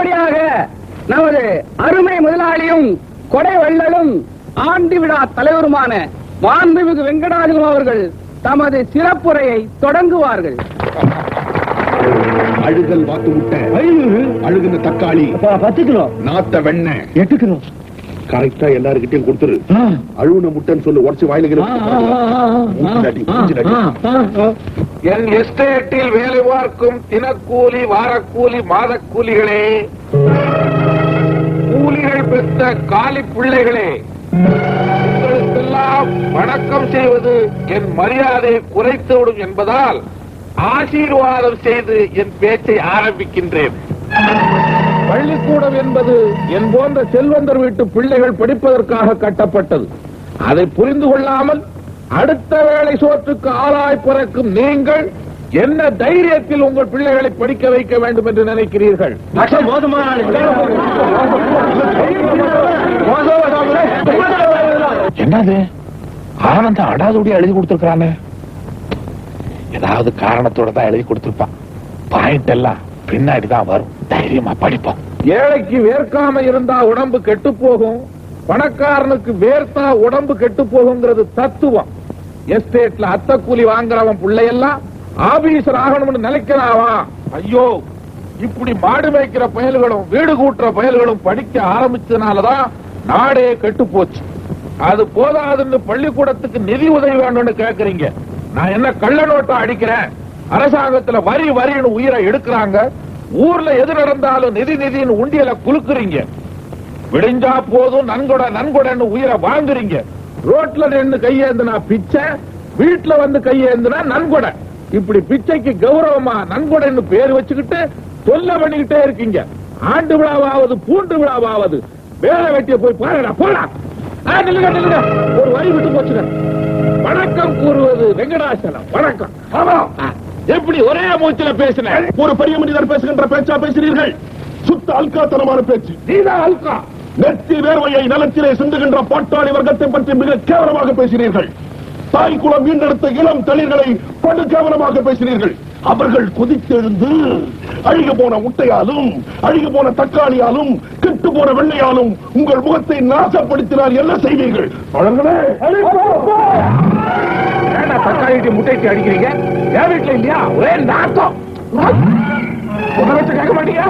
அடுத்தபடியாக நமது அருமை முதலாளியும் கொடை வள்ளலும் ஆண்டு விழா தலைவருமான மாண்புமிகு வெங்கடாஜலம் அவர்கள் தமது சிறப்புரையை தொடங்குவார்கள் அழுகல் வாத்து முட்டை அழுகுன தக்காளி பத்து கிலோ நாத்த வெண்ணெய் எட்டு கிலோ கரெக்டா எல்லாருக்கிட்டையும் கொடுத்துரு அழுகுன முட்டைன்னு சொல்லு உடச்சு வாயில என் எஸ்டேட்டில் வேலை பார்க்கும் தினக்கூலி வாரக்கூலி மாதக்கூலிகளே கூலிகள் பெற்ற காலி பிள்ளைகளே உங்களுக்கெல்லாம் வணக்கம் செய்வது என் மரியாதையை குறைத்துவிடும் என்பதால் ஆசீர்வாதம் செய்து என் பேச்சை ஆரம்பிக்கின்றேன் பள்ளிக்கூடம் என்பது என் போன்ற செல்வந்தர் வீட்டு பிள்ளைகள் படிப்பதற்காக கட்டப்பட்டது அதை புரிந்து கொள்ளாமல் அடுத்த வேளை சோற்றுக்கு ஆளாய் பிறக்கும் நீங்கள் என்ன தைரியத்தில் உங்கள் பிள்ளைகளை படிக்க வைக்க வேண்டும் என்று நினைக்கிறீர்கள் என்னது ஆனந்தம் அடாதுடி எழுதி கொடுத்திருக்கானே ஏதாவது காரணத்தோட தான் எழுதி கொடுத்திருப்பான் பாயிண்ட் எல்லாம் பின்னாடி தான் வரும் தைரியமா படிப்போம் ஏழைக்கு வேர்க்காம இருந்தா உடம்பு கெட்டு போகும் பணக்காரனுக்கு வேர்த்தா உடம்பு கெட்டு போகுங்கிறது தத்துவம் எஸ்டேட்ல அத்த கூலி வாங்குறவன் பிள்ளையெல்லாம் ஆபீசர் ஆகணும்னு நினைக்கிறாவா ஐயோ இப்படி மாடு மேய்க்கிற பயல்களும் வீடு கூட்டுற பயல்களும் படிக்க ஆரம்பிச்சதுனாலதான் நாடே கெட்டு போச்சு அது போதாதுன்னு பள்ளிக்கூடத்துக்கு நிதி உதவி வேணும்னு கேக்குறீங்க நான் என்ன கள்ள நோட்டா அடிக்கிறேன் அரசாங்கத்துல வரி வரின்னு உயிரை எடுக்கிறாங்க ஊர்ல எது நடந்தாலும் நிதி நிதின்னு உண்டியல குலுக்குறீங்க விடிஞ்சா போதும் நன்கொட நன்கொடன்னு உயிரை வாங்குறீங்க ரோட்ல நின்னு கையேந்துனா பிச்சை வீட்டுல வந்து கையேந்துனா நன்கொடை இப்படி பிச்சைக்கு கௌரவமா நன்கொடைன்னு பேர் வச்சுக்கிட்டு தொல்லை பண்ணிக்கிட்டே இருக்கீங்க ஆண்டு விழாவாவது பூண்டு விழாவாவது வேலை வெட்டிய போய் பாருடா போடா ஆ, நில்லுங்க நில்லுங்க ஒரு வரி விட்டு போச்சுங்க வணக்கம் கூறுவது வெங்கடாசலம் வணக்கம் ஆமா ஆ, எப்படி ஒரே மூச்சுல பேசினேன் ஒரு பெரிய மனிதர் பேசுகின்ற பேச்சா பேசுகிறீர்கள் சுத்த அல்காத்தனமான பேச்சு நீதான் அல்கா நெத்தி வேர்வையை நிலத்திலே சிந்துகின்ற பாட்டாளி வர்க்கத்தை பற்றி மிக கேவலமாக பேசினீர்கள் தாய் குலம் மீண்டெடுத்த இளம் தளிர்களை படு கேவலமாக பேசினீர்கள் அவர்கள் கொதித்தெழுந்து அழுக போன முட்டையாலும் அழுக போன தக்காளியாலும் கெட்டு போன வெள்ளையாலும் உங்கள் முகத்தை நாசப்படுத்தினால் என்ன செய்வீர்கள் வளர்களே ஏன்டா தக்காளிட்டு முட்டைக்கு அடிக்கிறீங்க என் வீட்டுல இல்லையா ஒரே நாத்தம் உன்னை வச்சு கேட்க மாட்டீங்க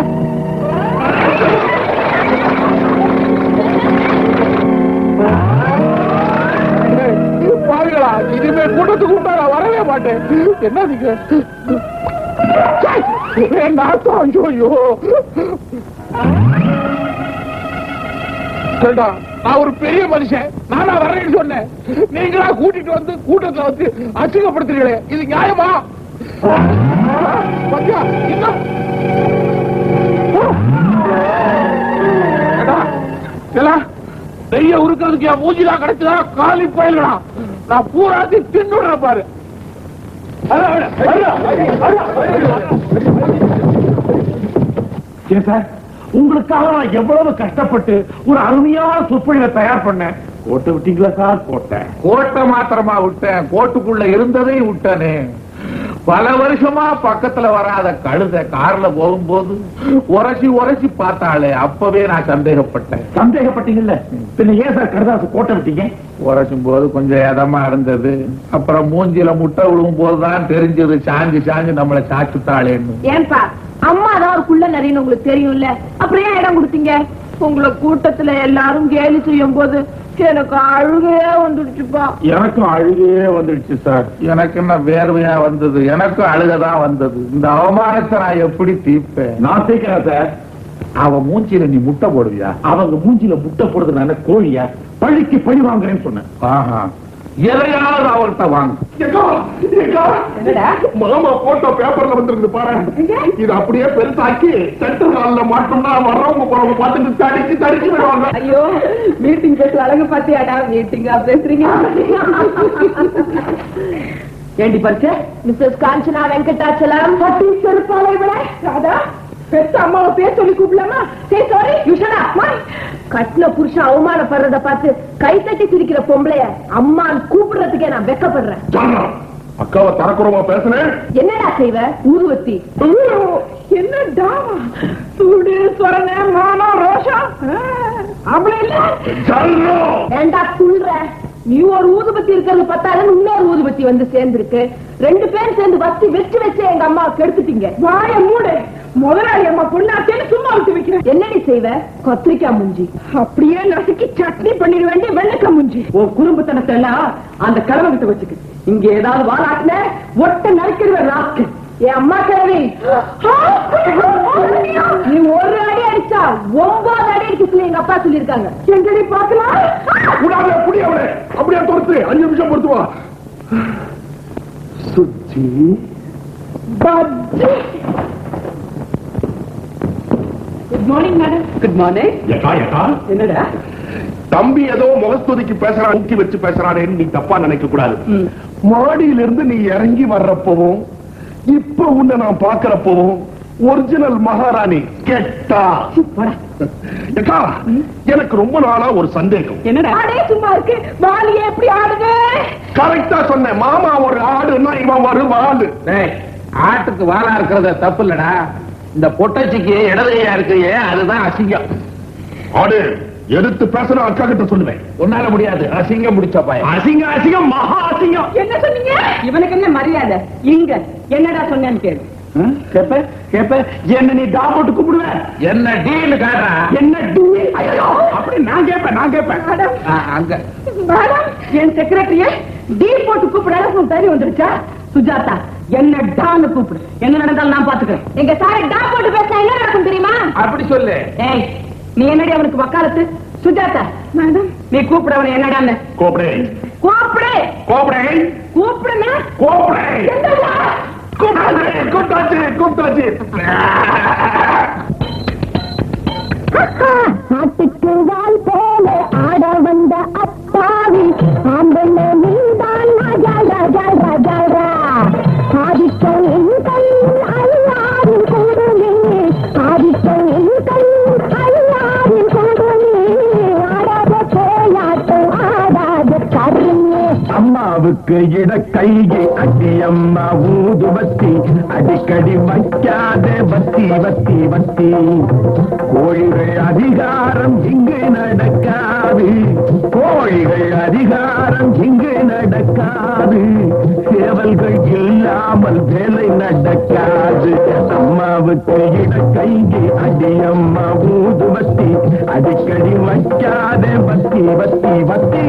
பாருங்களா இனிமே கூட்டத்துக்கு கூட்டா நான் வரவே மாட்டேன் என்ன நீங்க ச்சை, ஒரே நாத்தம் ஐயோ ஐயோ சரிடா, நான் ஒரு பெரிய மனுஷன் நானா வரேன்னு சொன்னேன் நீங்களா கூட்டிட்டு வந்து கூட்டத்துல வந்து அசிங்கப்படுத்துறீங்களே இது நியாயமா பாத்தியா, இன்னும் ஏடா, ஏலா, நெய்ய உருக்கிறதுக்கு என் மூஞ்சிலாம் கிடைச்சதா காலி போயிடலா நான் பூராத்தி தின்னுடுறேன் பாரு ஏன் சார் உங்களுக்காக நான் எவ்வளவு கஷ்டப்பட்டு ஒரு அருமையான சொற்பொழிவை தயார் பண்ணேன் கோட்டை விட்டீங்களா சார் கோட்டை கோட்டை மாத்திரமா விட்டேன் கோட்டுக்குள்ள இருந்ததை விட்டனே பல வருஷமா பக்கத்துல வராத கழுத கார்ல போகும்போது உரசி உரசி பார்த்தாளே அப்பவே நான் சந்தேகப்பட்டேன் சந்தேகப்பட்டீங்கல்ல பின்ன ஏன் சார் கடதாசு கோட்டை விட்டீங்க உரைச்சும் போது கொஞ்சம் இதமா இருந்தது அப்புறம் மூஞ்சில முட்டை விழுவும் போதுதான் தெரிஞ்சது சாஞ்சு சாஞ்சு நம்மளை சாச்சுட்டாளேன்னு ஏன்பா அம்மா தான் ஒரு குள்ள நிறைய உங்களுக்கு தெரியும்ல அப்புறம் ஏன் இடம் கொடுத்தீங்க உங்களை கூட்டத்துல எல்லாரும் கேலி செய்யும் போது எனக்கு அழுகையே வந்துடுச்சுப்பா எனக்கும் அழுகையே வந்துடுச்சு சார் எனக்கு என்ன வேர்வையா வந்தது எனக்கும் அழுகதான் வந்தது இந்த அவமானத்தை நான் எப்படி தீர்ப்பேன் நான் சேர்க்கிறேன் சார் அவ மூஞ்சில நீ முட்டை போடுவியா அவங்க மூஞ்சில முட்டை போடுறது நான் கோழியா பழிக்கு பழி வாங்குறேன்னு சொன்னேன் ஆஹா எதையாவது அவர்கிட்ட வாங்க மாமா போட்டோ பேப்பர்ல வந்திருக்கு பாரு இது அப்படியே பெருசாக்கி சென்டர் ஹால்ல மாட்டோம்னா வர்றவங்க போறவங்க பார்த்துட்டு தடிச்சு தடிச்சு விடுவாங்க ஐயோ மீட்டிங் பேச அழகு பாத்தியாடா மீட்டிங்கா பேசுறீங்க ஏண்டி பறிச்ச மிஸ்ஸஸ் காஞ்சனா வெங்கடாச்சலம் பட்டி செருப்பாலை விட ராதா பெத்த அம்மாவை பேர் சொல்லி கூப்பிடலாமா சரி சாரி யூஷனா கட்டின புருஷன் அவமானப்படுறத பார்த்து கை தட்டி சிரிக்கிற பொம்பளைய அம்மான்னு கூப்பிடுறதுக்கே நான் வெக்கப்படுறேன் ஜானா, அக்காவை தரக்குறவா பேசுனேன் என்னடா செய்வ ஊதுவத்தி என்ன டாமா சூடு சொரண ஜல்லோ ஏண்டா துள்ற நீ ஒரு ஊதுபத்தி இருக்கிறது பத்தாயிரம் இன்னொரு ஊதுபத்தி வந்து சேர்ந்திருக்கு ரெண்டு பேரும் சேர்ந்து வச்சு வச்சு வச்சு எங்க அம்மா கெடுத்துட்டீங்க வாய மூடு முதலாளி அம்மா பொண்ணாச்சேன்னு சும்மா விட்டு வைக்கிறேன் என்னடி செய்வ கத்திரிக்காய் முஞ்சி அப்படியே நசுக்கி சட்னி பண்ணிட வேண்டிய வெள்ளக்காய் முஞ்சி உன் குடும்பத்தனத்தை எல்லாம் அந்த கிழமை கிட்ட வச்சுக்க இங்க ஏதாவது வாராட்டின ஒட்ட நறுக்கிடுவ ராக்கு என் அம்மா கிழவி நீ ஒரு அடி அடிச்சா ஒன்பது அடி அடிக்க சொல்லி எங்க அப்பா சொல்லியிருக்காங்க எங்கடி பாக்கலாம் கூடாது புடி அவளே அப்படியே தொடுத்து அஞ்சு நிமிஷம் பொறுத்து வா சுச்சி good morning madam good morning ஏக்கா ஏக்கா என்னடா தம்பி ஏதோ முகஸ்துதிக்கு பேசுறான் ஊக்கி வச்சு பேசுறானேன்னு நீ தப்பா நினைக்க கூடாது மாடியில இருந்து நீ இறங்கி வர்றப்பவும் இப்ப உன்னை நான் பாக்குறப்பவும் ஒரிஜினல் மகாராணி கெட்டா ஏக்கா எனக்கு ரொம்ப நாளா ஒரு சந்தேகம் என்னடா ஆடே சும்மா இருக்கு வாலியே எப்படி ஆடுது கரெக்டா சொன்னேன் மாமா ஒரு ஆடுன்னா இவன் ஒரு வாளு டேய், ஆட்டுக்கு வாழா இருக்கிறத தப்பு இல்லடா இந்த பொட்டச்சிக்கு இடதுகையா இருக்கு அதுதான் அசிங்கம் ஆடு எடுத்து பேசுற அக்கா கிட்ட சொல்லுவேன் உன்னால முடியாது அசிங்கம் முடிச்ச பையன் அசிங்க அசிங்கம் மகா அசிங்கம் என்ன சொன்னீங்க இவனுக்கு என்ன மரியாதை இங்க என்னடா சொன்னேன்னு கேளு கேப்ப கேப்ப என்ன நீ டா போட்டு கூப்பிடுவ என்ன டீல் காட்டுறா என்ன டீ ஐயோ அப்படி நான் கேட்பேன் நான் கேட்பேன் ஆ, அங்க மேடம் என் செக்ரட்டரிய டீ போட்டு கூப்பிட உன் தைரியம் வந்துருச்சா சுஜாதா என்ன டான்னு கூப்பிடு என்ன நடந்தாலும் நான் பாத்துக்கிறேன் எங்க சாரை டா போட்டு பேசினா என்ன நடக்கும் தெரியுமா அப்படி சொல்லு ஏய் நீ என்னடி அவனுக்கு வக்காலத்து சுஜாதா மேடம் நீ கூப்பிட அவனை என்னடான்னு கோபடே கூப்பிடு கோபடே கூப்பிடுனா கோபடே கூப்பிட்டாச்சு கூப்பிட்டாச்சு கூப்பிட்டாச்சு ஆட்டுக்கு வால் போல ஆட வந்த அப்பாவி ஆம்பண்ண நீதான் ராஜா ராஜா ராஜா ரா ஆதிக்கம் என் கையில் அல்லாவின் கூடுமே ஆதிக்கம் என் கையில் அல்லாவின் கூடுமே ஆடாத போயாட்டம் ஆடாத கருமே அம்மாவுக்கு இட கைகை அடி அம்மா ஊது பத்தி அடிக்கடி வைக்காத பத்தி பத்தி பத்தி கோழிகள் அதிகாரம் இங்கு நடக்காது கோழிகள் அதிகாரம் இங்கு நடக்காது சேவல்கள் இல்லாமல் வேலை நடக்காது அம்மாவுக்கு இட கைகை அடி அம்மா ஊது பத்தி அடிக்கடி வைக்காத பத்தி பத்தி பத்தி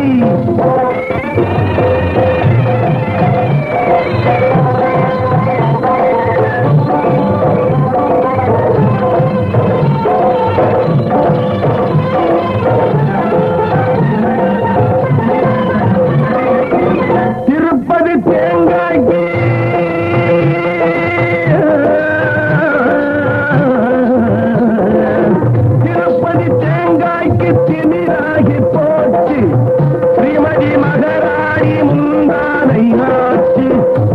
திருப்பதி தேங்காய் திருப்பதி தேங்காய்க்கு திமிராகி போச்சு ஸ்ரீமதி மகராணி முந்தானை ஆச்சு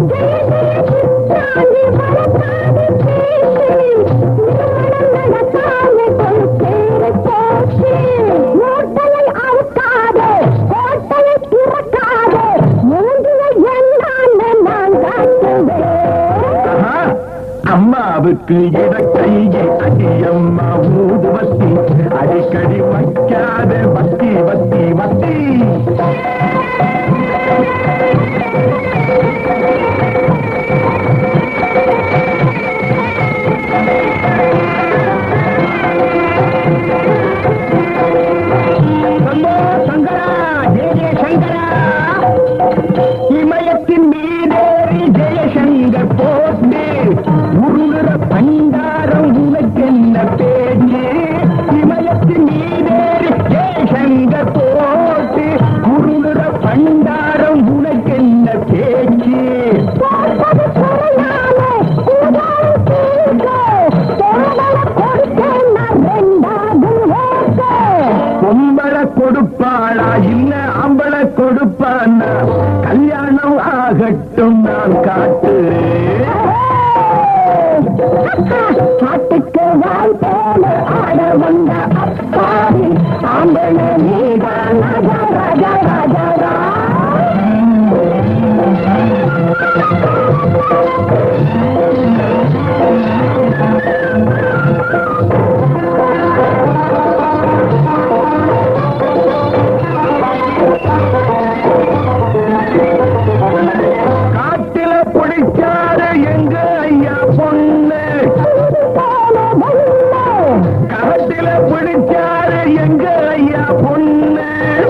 ஆஹா, அம்மாவுக்கு இட கையை அடியம்மா ஊதுவத்தி அடிக்கடி வைக்காத பத்தி பத்தி பத்தி சம்போ சங்கரா ஜெய ஜெய சங்கரா இமயத்தின் மீதேறி ஜெயசங்கர் போட்டு உருளுற பண்டாரம் உனக்கென்ன பேச்சு இமயத்தின் மீதேறி ஜெயசங்கர் போட்டு உருளுற பண்டாரம் உனக்கென்ன பேச்சு பொம்பள கொடுப்பாளா இல்ல ஆம்பள கொடுப்பானா கல்யாணம் ஆகட்டும் நான் காட்டுறேன் காட்டுக்கு வாய் போல ஆட வந்த அப்பாவி ஆம்பள நீதான் ராஜா ராஜா ராஜா ரா கட்டிச்சாரு எங்க ஐயா பொண்ணு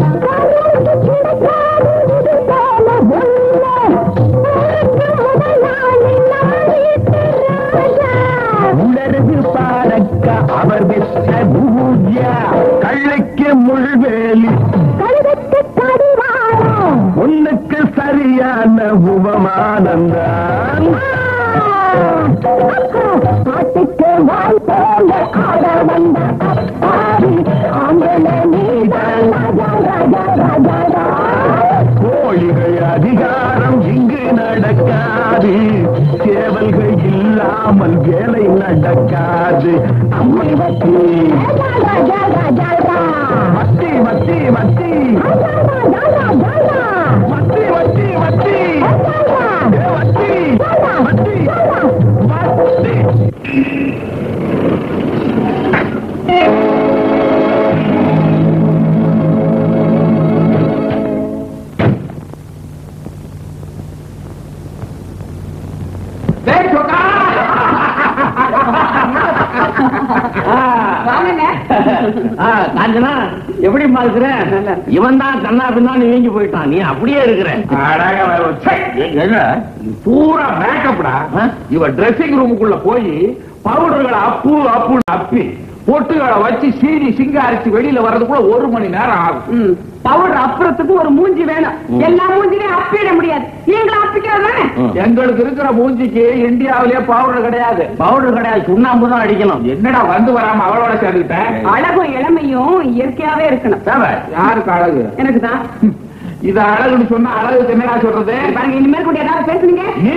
உணர்வு பாரக்க அவர் பெற்ற பூஜா கள்ளைக்கு முள்வேலி ஒண்ணுக்கு சரியான உபமானந்தான் பாட்டுக்கு வாய் போல ஆட வந்த அப்பாவி ஆம்பள நீதான் ராஜா ராஜா ராஜா ராஜா கோழிகள் அதிகாரம் இங்கு நடக்காது சேவல்கள் இல்லாமல் வேலை நடக்காது அம்மை வத்தி ராஜா ராஜா ராஜா வத்தி வத்தி வத்தி வத்தி வத்தி வத்தி ஏ, வத்தி வத்தி வத்தி ஆ, காஞ்சனா எப்படி இருக்கிற இவன் தான் கண்ணா பின்னான்னு வீங்கி போயிட்டான் நீ அப்படியே இருக்கிற என்ன பூரா மேக்கப்டா ஆ? இவ ட்ரெஸ்ஸிங் ரூமுக்குள்ள போய் பவுடர்களை அப்பு அப்புன்னு அப்பி பொட்டுகளை வச்சு சீனி சிங்காரிச்சு வெளியில வர்றதுக்குள்ள ஒரு மணி நேரம் ஆகும் பவுடர் அப்புறத்துக்கு ஒரு மூஞ்சி வேணும் எல்லா மூஞ்சிலையும் அப்பிட முடியாது நீங்களும் அப்பிக்கிறது தானே எங்களுக்கு இருக்கிற மூஞ்சிக்கு இந்தியாவிலேயே பவுடர் கிடையாது பவுடர் கிடையாது சுண்ணாம்பு தான் அடிக்கணும் என்னடா வந்து வராம அவளோட சேர்ந்துக்கிட்டேன் அழகும் இளமையும் இயற்கையாவே இருக்கணும் யாருக்கு அழகு எனக்கு தான் இது அழகுன்னு சொன்னா அழகுக்கு என்னடா சொல்றது பாருங்க இனிமேல் கூட ஏதாவது பேசுனீங்க நீ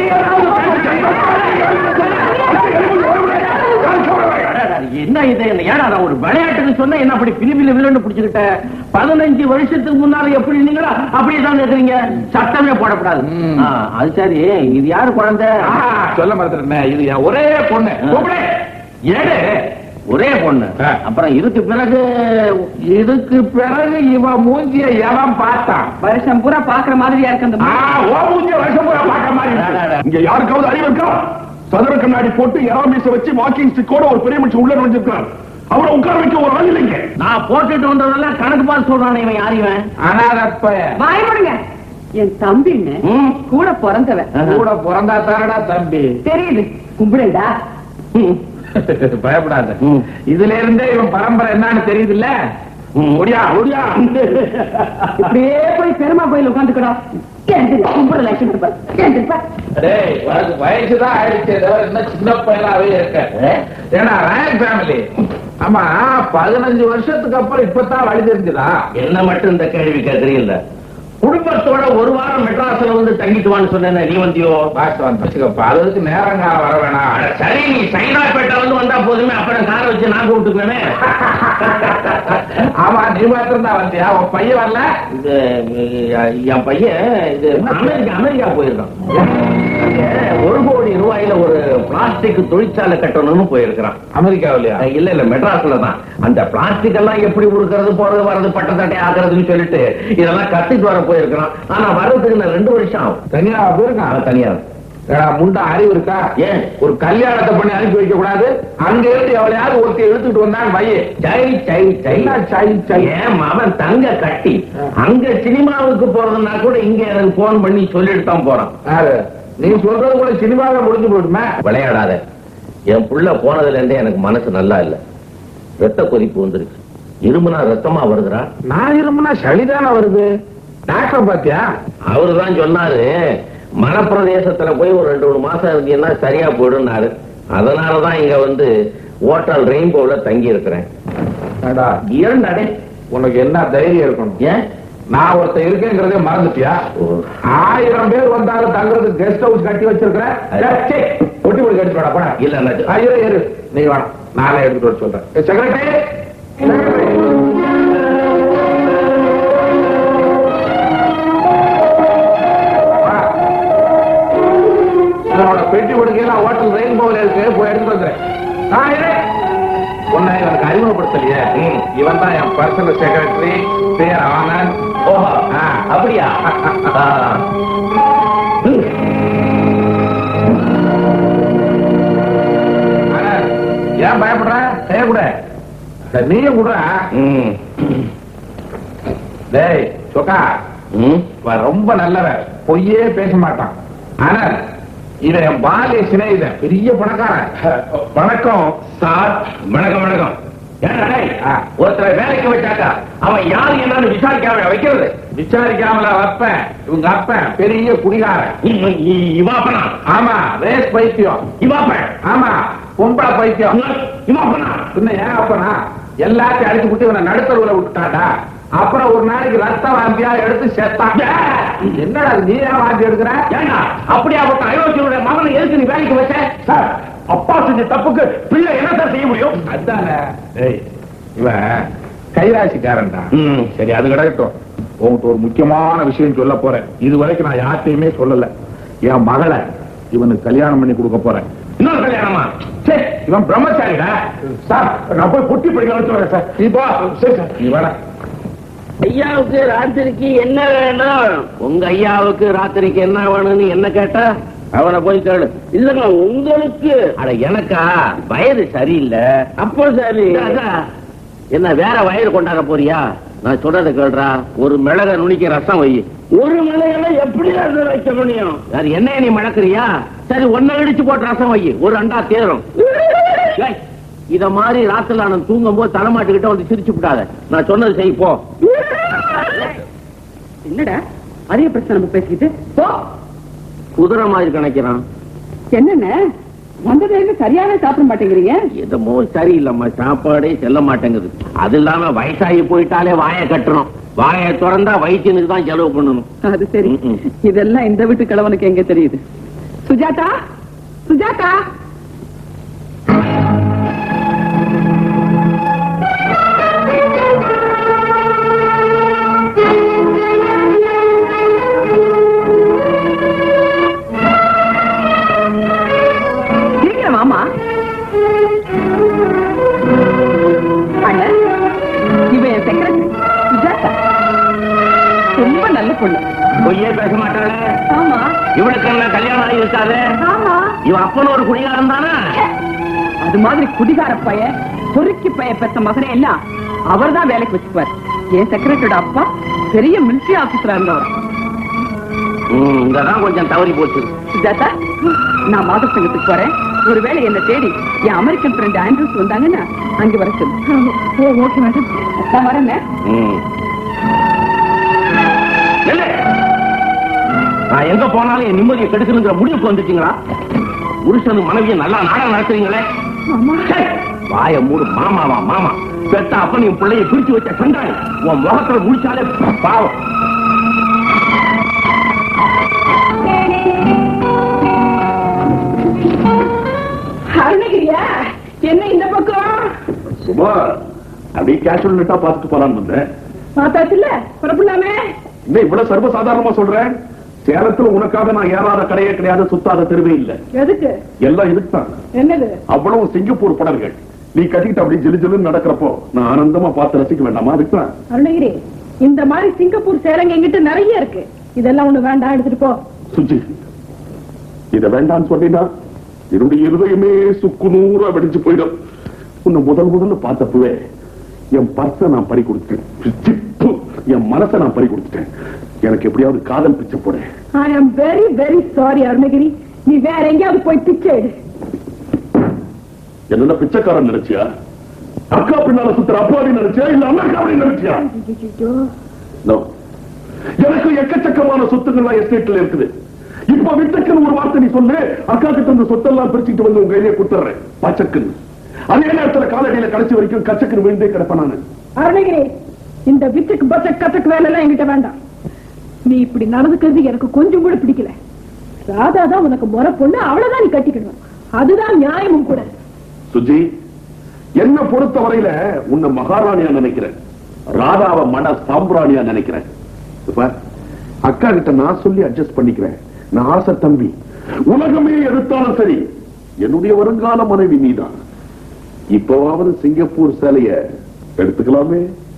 என்ன இது என்ன ஏடா நான் ஒரு விளையாட்டுக்கு சொன்ன என்ன அப்படி பிலிபில வில்லன்னு பிடிச்சுக்கிட்ட பதினஞ்சு வருஷத்துக்கு முன்னால எப்படி இருந்தீங்களா அப்படியே தான் இருக்கிறீங்க சட்டமே போடக்கூடாது ம். ஆ, அது சரி இது யாரு குழந்தை சொல்ல மறந்துட்டேன் இது என் ஒரே பொண்ணு கூப்பிடு. ஏடு ஒரே பொண்ணு ஆ. அப்புறம் இதுக்கு பிறகு இதுக்கு பிறகு இவ மூஞ்சிய எவன் பார்த்தான் வருஷம் பூரா பாக்குற மாதிரியா இருக்கு அந்த ஆ, மூஞ்சி. ஓ மூஞ்சிய வருஷம் பூரா பார்க்க மாதிரி இருக்கு. இங்க யாருக்காவது அறிவு இருக்கா சதுர கண்ணாடி போட்டு எராமீச வச்சு வாக்கிங் ஸ்டிக்கோட ஒரு பெரிய மனுஷன் உள்ள நுழைஞ்சிருக்கார் அவரை உட்கார வைக்க ஒரு ஆள் இல்லைங்க நான் போட்டுட்டு வந்ததெல்லாம் கணக்கு பார்த்து சொல்றானே இவன் யார் இவன் அனாதப்ப வாய் மூடுங்க என் தம்பின்னு ம். கூட பிறந்தவன் கூட பிறந்தா தானடா தம்பி தெரியுது கும்பிடுடா ம். பயப்படாத ம். இதுல இருந்தே இவன் பரம்பரை என்னன்னு தெரியுதுல்ல ம். ஒடியா ஒடியா இப்படியே போய் பெருமா கோயில் உட்காந்துக்கடா கும்பிட லட்சம் டேய் உனக்கு வயசுதான் ஆயிடுச்சு தவிர இன்னும் சின்ன பையனாவே இருக்க ஏன்னா ராயல் ஃபேமிலி ஆமா பதினஞ்சு வருஷத்துக்கு அப்புறம் இப்பதான் வழி தெரிஞ்சுதா என்ன மட்டும் இந்த கேள்வி கேட்கறீங்கல்ல குடும்பத்தோட ஒரு வாரம் மெட்ராஸ்ல வந்து தங்கிட்டு வான்னு சொன்ன நீ வந்தியோ பாஸ் வந்து வச்சுக்கப்பா அதுக்கு நேரங்காலம் வர வேணாம் அட, சரி நீ சைதாப்பேட்டை வந்து வந்தா போதுமே அப்புறம் காரை வச்சு நான் கூப்பிட்டுக்குவேனே ஆமா நீ மாத்திரம் தான் வந்தியா உன் பையன் வரல இது எ- என் பையன் இது அமெரிக்கா அமெரிக்கா போயிருக்கான் இங்க ஒரு கோடி ரூபாயில ஒரு பிளாஸ்டிக் தொழிற்சாலை கட்டணும்னு போயிருக்கிறான் அமெரிக்காவிலயா அஹ் இல்ல இல்ல மெட்ராஸ்ல தான் அந்த பிளாஸ்டிக் எல்லாம் எப்படி உருக்குறது போறது வர்றது பட்டத்தட்டை ஆக்குறதுன்னு சொல்லிட்டு இதெல்லாம் கத்துட்டு வர போயிருக்கிறான் ஆனா வர்றதுக்கு நான் ரெண்டு வருஷம் ஆகும் தனியா போயிருக்கான் அவன் தனியா ஏடா, முண்டா அறிவு இருக்கா ஏன்? ஒரு கல்யாணத்தை பண்ணி அனுப்பி வைக்க கூடாது அங்க இருந்து எவ்வளையாவது ஒருத்தி எடுத்துட்டு வந்தான் பையன் சை சை சை என்ன சை, சை? ஏன் அவன் தங்க கட்டி அங்க சினிமாவுக்கு போறதுன்னா கூட இங்க எனக்கு போன் பண்ணி சொல்லிட்டு தான் போறான் யாரு நீ சொல்றது கூட சினிமாவை முடிஞ்சு போயிடுமே விளையாடாத என் புள்ள போனதுல இருந்தே எனக்கு மனசு நல்லா இல்ல ரத்த கொதிப்பு வந்துருக்கு இருமுனா ரத்தமா வருதுடா நான் இருமுனா சளிதானே வருது டாக்டர் பாத்தியா அவருதான் சொன்னாரு மலைப்பிரதேசத்துல போய் ஒரு ரெண்டு மூணு மாசம் இருந்தீங்கன்னா சரியா போயிடும்னாரு அதனாலதான் இங்க வந்து ஹோட்டல் ரெயின்போல தங்கி இருக்கிறேன் ஏடா, ஏன்டாடே உனக்கு என்ன தைரியம் இருக்கணும் ஏன் நான் ஒருத்தன் இருக்கேங்கிறதே மறந்துட்டியா ஆயிரம் பேர் வந்தாலும் தங்குறதுக்கு கெஸ்ட் ஹவுஸ் கட்டி வச்சிருக்கிறேன் சே, ஒட்டி போட்டு கட்டி வாடா போடா இல்ல நான் ஐயோ இரு நீ வேணாம் நானே எடுத்துட்டு வர சொல்றேன் செக்ரட்டரி உன்னோட பெட்டி கொடுக்கையில ஹோட்டல் ரெயின்போல இருக்கு போய் எடுத்துட்டு வந்துறேன் ஆ, இரு. உன்னை எனக்கு அறிமுகப்படுத்தலையே இவன் தான் என் பர்சனல் செக்ரட்டரி பேர் ஆனந்த் ஓஹோ ஆ. அப்படியா ஆ. ஆனந்த், ஏன் பயப்படுற செய்யக்கூட சரி, நீயும் கூட ம். டேய் சொக்கா ம். இவன் ரொம்ப நல்லவன் பொய்யே பேச மாட்டான் ஆனா இவன் என் பாலிய சிநேகிதன் பெரிய பணக்காரன் வணக்கம் சார் வணக்கம் வணக்கம் ஏன்டா டேய், ஆ. ஒருத்தரை வேலைக்கு வச்சாக்கா அவன் யாரு என்னன்னு விசாரிக்காம வைக்கிறது விசாரிக்காமல வைப்பேன் இவங்க அப்பன் பெரிய குடிகாரன் இ- இ- இவாப்பனா ஆமா ரேஸ் பைத்தியம் இவாப்பன் ஆமா பொம்பளை பைத்தியம் இவாப்பனா பின்ன ஏன் அப்பனா எல்லாத்தையும் அடிச்சு விட்டு இவனை நடுத்தருவுல விட்டுட்டாடா அப்புறம் ஒரு நாளைக்கு ரத்த வாந்தியா எடுத்து செத்தான் என்னடா இது, நீ ஏன் வாந்தி எடுக்கிற ஏண்டா அப்படியாப்பட்ட அயோக்கியனுடைய மகனை எதுக்கு நீ வேலைக்கு வச்ச சார் அப்பா செஞ்ச தப்புக்கு பிள்ளை என்ன சார் செய்ய முடியும் அதானே ஏய் இவன் கைராசிக்காரன்டா ம். சரி அது கிடக்கட்டும் உன்கிட்ட ஒரு முக்கியமான விஷயம் சொல்ல போறேன் இது வரைக்கும் நான் யார்கிட்டயுமே சொல்லல என் மகளை இவனுக்கு கல்யாணம் பண்ணி கொடுக்க போறேன் இன்னொரு கல்யாணமா சே இவன் பிரம்மச்சாரிடா சார் நான் போய் பொட்டி படிக்க வச்சுறேன் சார் நீ போ சரி சார் நீ வேணா ஐயாவுக்கு ராத்திரிக்கு என்ன வேணும் உங்க ஐயாவுக்கு ராத்திரிக்கு என்ன வேணும்னு என்ன கேட்டா அவனை போய் கேளு இல்லங்க உங்களுக்கு அட எனக்கா வயது சரியில்லை அப்போ சரி என்ன வேற வயது கொண்டாட போறியா நான் சொல்றத கேள்றா ஒரு மிளக நுனிக்க ரசம் வை ஒரு மிளகுல எப்படி ரசம் வைக்க முடியும் அது என்ன நீ மழக்கிறியா சரி ஒன்ன இடிச்சு போட்டு ரசம் வை ஒரு அண்டா தேரும் ஏய், இத மாதிரி ராத்திரில நான் தூங்கும் போது தலைமாட்டுக்கிட்ட வந்து சிரிச்சு விட்டாத நான் சொன்னது செய் போ என்னடா அதே பிரச்சனை நம்ம பேசிக்கிட்டு போ குதிரை மாதிரி கணக்கிறான் என்னென்ன வந்ததுல இருந்து சரியாவே சாப்பிட மாட்டேங்கிறீங்க என்னமோ சரியில்லம்மா சாப்பாடே செல்ல மாட்டேங்குது அது இல்லாம வயசாகி போயிட்டாலே வாயை கட்டுறோம் வாயை திறந்தா வயிற்றுனுக்கு தான் செலவு பண்ணணும் அது சரி ம்ம். இதெல்லாம் இந்த வீட்டு கிழவனுக்கு எங்க தெரியுது சுஜாதா சுஜாதா சீக்கிரம் மாமா அண்ணன் இவன் என் செக்ரட்டரி சுஜாதா ரொம்ப நல்ல பொண்ணு பொய்யே பேச மாட்டாளே ஆமா இவனுக்கு என்ன கல்யாணம் ஆகி இருக்காது ஆமா இவன் அப்பன் ஒரு குடிகாரன் தானே அது மாதிரி குடிகார பைய பொறுக்கி பைய பெற்ற மகனே எல்லாம் அவர்தான் வேலைக்கு வச்சுக்குவார் என் செக்ரட்டரியோட அப்பா பெரிய மிலிட்டரி ஆபீசரா இருந்தவர் ம், இங்கதான் கொஞ்சம் தவறி போச்சு சுஜாதா நான் மாத சங்கத்துக்கு போறேன் ஒருவேளை என்ன தேடி என் அமெரிக்கன் ஃப்ரெண்ட் ஆண்ட்ரூஸ் வந்தாங்கன்னா அங்க வர சொல்லு ஓகே மேடம் நான் வரேன் ம். நில்லு. நான் எங்க போனாலும் என் நிம்மதியை கெடுக்கணுங்கிற முடிவுக்கு வந்துட்டீங்களா புருஷனும் மனைவியும் நல்லா நாடகம் நடத்துறீங்களே ச்சே, வாய மூடு மாமாவா மாமா பெத்த அப்பனையும் பிள்ளைய பிரிச்சு வச்ச சண்டாளி உன் முகத்துல முடிச்சாலே பாவம் அருணகிரியா என்ன இந்த பக்கம் சும்மா அப்படியே கேஷுவல் நெட்டா பார்த்துட்டு போலான்னு வந்தேன் பார்த்தாச்சுல்ல புறப்படலாமே என்ன இவ்வளவு சர்வசாதாரணமா சொல்றேன் சேலத்துல உனக்காக நான் ஏறாத கடையே கிடையாது சுத்தாத தெருவே இல்ல எதுக்கு எல்லாம் இதுக்குதான் என்னது அவ்வளவு சிங்கப்பூர் படர்கள் நீ கட்டிக்கிட்டு அப்படி ஜிலு ஜிலுன்னு நடக்கிறப்போ நான் ஆனந்தமா பார்த்து ரசிக்க வேண்டாமா அதுக்குதான் அருணகிரி இந்த மாதிரி சிங்கப்பூர் சேலங்க எங்கிட்ட நிறைய இருக்கு இதெல்லாம் ஒண்ணு வேண்டாம் எடுத்துட்டு போ சுஜி இத வேண்டாம்னு சொன்னீங்கன்னா என்னுடைய இருதயமே சுக்கு நூறா வெடிச்சு போயிடும் உன்னை முதல் முதல்ல பார்த்தப்பவே என் பர்ஸ நான் பறி கொடுத்துட்டேன் சிப்பு, என் மனசை நான் பறி கொடுத்துட்டேன் எனக்கு எப்படியாவது காதல் பிச்சை போட ஐ am very very sorry Arunagiri நீ வேற எங்கேயாவது போய் பிச்சை எடு என்ன பிச்சைக்காரன் நினைச்சியா அக்கா பின்னால சுத்துற அப்பாவி நினைச்சியா இல்ல அமெரிக்காவை நினைச்சியா No. எனக்கு எக்கச்சக்கமான சொத்துக்கள்லாம் எஸ்டேட்ல இருக்குது இப்ப விட்டுக்குன்னு ஒரு வார்த்தை நீ சொல்லு அக்கா கிட்ட இந்த சொத்தெல்லாம் பிரிச்சுட்டு வந்து உங்க கையிலே குத்துறேன் பச்சக்குன்னு அதே நேரத்துல காலடியில கடைசி வரைக்கும் கச்சக்குன்னு விழுந்தே கிடப்பேன் நானு அருணகிரி இந்த வித்துக்கு பச்சை கத்துக்கு வேலை எல்லாம் என்கிட்ட வேண்டாம் நீ இப்படி நடந்துக்கிறது எனக்கு கொஞ்சம் கூட பிடிக்கல ராதா தான் உனக்கு முறை பொண்ணு அவ்வளவுதான் நீ கட்டிக்கணும் அதுதான் நியாயமும் கூட சுஜி என்ன பொறுத்த வரையில உன்னை மகாராணியா நினைக்கிறேன் ராதாவை மன சாம்பிராணியா நினைக்கிறேன் இப்ப அக்கா கிட்ட நான் சொல்லி அட்ஜஸ்ட் பண்ணிக்கிறேன் நான் ஆசை தம்பி உலகமே எதிர்த்தாலும் சரி என்னுடைய வருங்கால மனைவி நீதான் இப்பவாவது சிங்கப்பூர் சேலைய எடுத்துக்கலாமே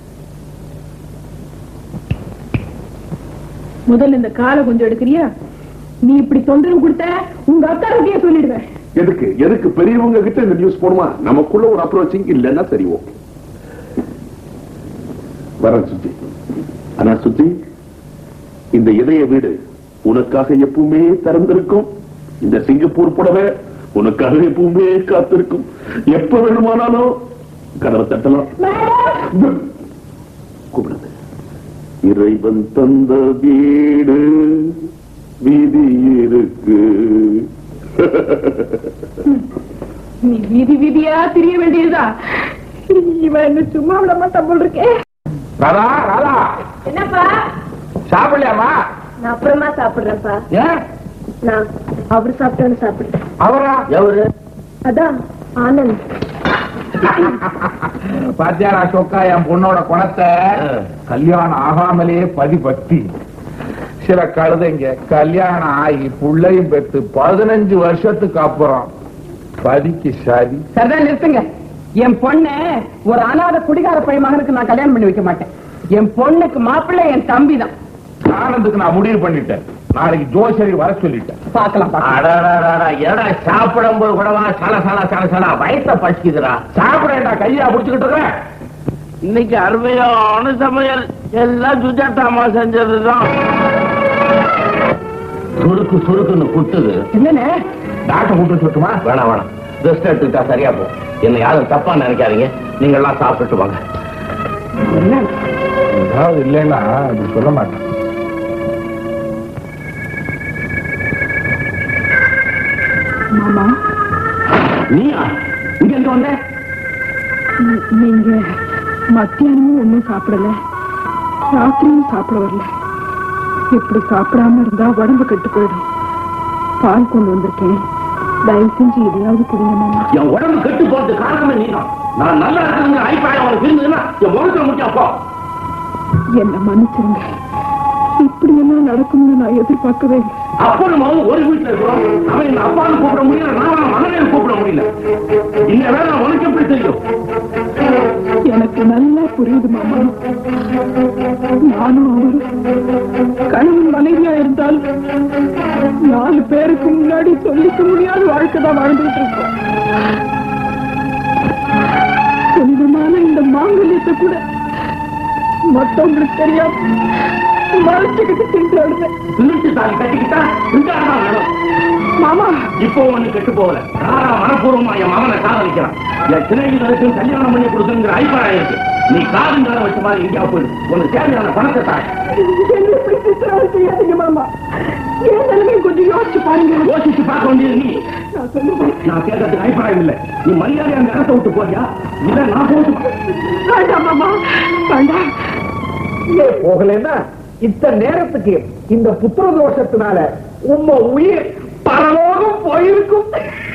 முதல்ல இந்த காலை கொஞ்சம் எடுக்கிறியா நீ இப்படி தொந்தரவு கொடுத்த உங்க அக்கா கிட்டயே சொல்லிடுவேன் எதுக்கு எதுக்கு பெரியவங்க கிட்ட இந்த நியூஸ் போடுமா நமக்குள்ள ஒரு அப்ரோச்சிங் இல்லைன்னா சரி ஓகே வரேன் சுத்தி ஆனா சுத்தி இந்த இதய வீடு உனக்காக எப்பவுமே திறந்திருக்கும் இந்த சிங்கப்பூர் புடவை உனக்காக எப்பவுமே காத்திருக்கும் எப்ப வேணுமானாலும் கதவை தட்டலாம் கூப்பிடுது இறைவன் தந்த வீடு வீதி இருக்கு நீ வீதி வீதியா திரிய வேண்டியதா இவன் என்ன சும்மா விட மாட்டான் போல் இருக்கே ராதா ராதா என்னப்பா சாப்பிடலையாமா நான் அப்புறமா சாப்பிடுறேன்ப்பா ஏன் நான் அவர் சாப்பிட்டோன்னு சாப்பிடுறேன் அவரா எவரு அதான் ஆனந்த் பாத்தியாரா சொக்கா என் பொண்ணோட குணத்தை கல்யாணம் ஆகாமலே பதி பத்தி சில கழுதைங்க கல்யாணம் ஆகி புள்ளையும் பெற்று பதினஞ்சு வருஷத்துக்கு அப்புறம் பதிக்கு சரி சரிதான் நிறுத்துங்க என் பொண்ணு ஒரு அனாதை குடிகார பையன் மகனுக்கு நான் கல்யாணம் பண்ணி வைக்க மாட்டேன் என் பொண்ணுக்கு மாப்பிள்ளை என் தம்பி தான் ஆனந்துக்கு நான் முடிவு பண்ணிட்டேன் நாளைக்கு ஜோசரி வர சொல்லிட்டேன் பாக்கலாம் அடடடடா, ஏடா சாப்பிடும் போது கூடவா சல சல சல சல வயச பசிக்குதுடா சாப்பிடா கையா புடிச்சுக்கிட்டு இருக்கேன் இன்னைக்கு அருமையான சமையல் எல்லாம் சுஜாதாமா செஞ்சதுதான் சுருக்கு சுருக்குன்னு குத்துது என்னன்னு டாக்டர் கூட்டு சொல்லட்டுமா வேணாம் வேணாம் ரெஸ்ட் எடுத்துக்கிட்டா சரியா போ என்ன யாரும் தப்பா நினைக்காதீங்க நீங்க எல்லாம் சாப்பிட்டுட்டு வாங்க ஏதாவது இல்லைன்னா அது சொல்ல மாட்டேன் மாமா நீயா இங்க இருந்து வந்த நீ- நீங்க மத்தியானமும் ஒண்ணும் சாப்பிடல ராத்திரியும் சாப்பிட வரல இப்படி சாப்பிடாம இருந்தா உடம்பு கெட்டு போயிடும் பால் கொண்டு வந்திருக்கேன் தயவு செஞ்சு எதையாவது குடிங்க மாமா என் உடம்பு கெட்டு போறது காரணமே நீதான் நான் நல்லா இருக்கிறது அபிப்பிராயம் உனக்கு இருந்ததுன்னா என் முகத்துல முடிச்சா போ என்ன மன்னிச்சிருங்க இப்படி எல்லாம் நடக்கும்னு நான் எதிர்பார்க்கவே இல்லை அப்போ நம்ம வந்து ஒரு வீட்டுல இருக்கிறோம் அவன் என்ன அப்பான்னு கூப்பிட முடியல நான் அவன் மகனே கூப்பிட முடியல இந்த வேலை உனக்கு எப்படி தெரியும் எனக்கு நல்லா புரியுது மாமா நானும் அவரும் கணவன் மனைவியா இருந்தால் நாலு பேருக்கு முன்னாடி சொல்லிக்க முடியாத வாழ்க்கை தான் வாழ்ந்துட்டு இருக்கோம் புனிதமான இந்த மாங்கல்யத்தை கூட மத்தவங்களுக்கு தெரியாம மறைச்சுக்கிட்டு திண்டாடுறேன் திருட்டு தாலி கட்டிக்கிட்டா திண்டாடதான் வேணும் மாமா இப்போ ஒண்ணு கெட்டு போகல ராரா மனப்பூர்வமா என் மகனை காதலிக்கிறான் என் சினைகளுக்கு கல்யாணம் பண்ணி கொடுக்குங்கிற அபிப்பிராயம் இருக்கு நீ காதுங்கால வச்ச மாதிரி எங்கேயா போயிடு உனக்கு தேவையான பணத்தை தாய் என்ன இப்படி சித்திரவதை செய்யாதீங்க மாமா என் நிலைமை கொஞ்சம் யோசிச்சு பாருங்க யோசிச்சு பார்க்க வேண்டியது நீ நான் சொல்லுவேன் நான் கேட்கறதுக்கு அபிப்பிராயம் இல்ல நீ மரியாதை அந்த இடத்தை விட்டு போறியா இல்ல நான் போட்டு வேண்டாம் மாமா வேண்டாம் போகலன்னா இத்தனை நேரத்துக்கு இந்த புத்திர தோஷத்தினால உம்ம உயிர் பரலோகம் போயிருக்கும்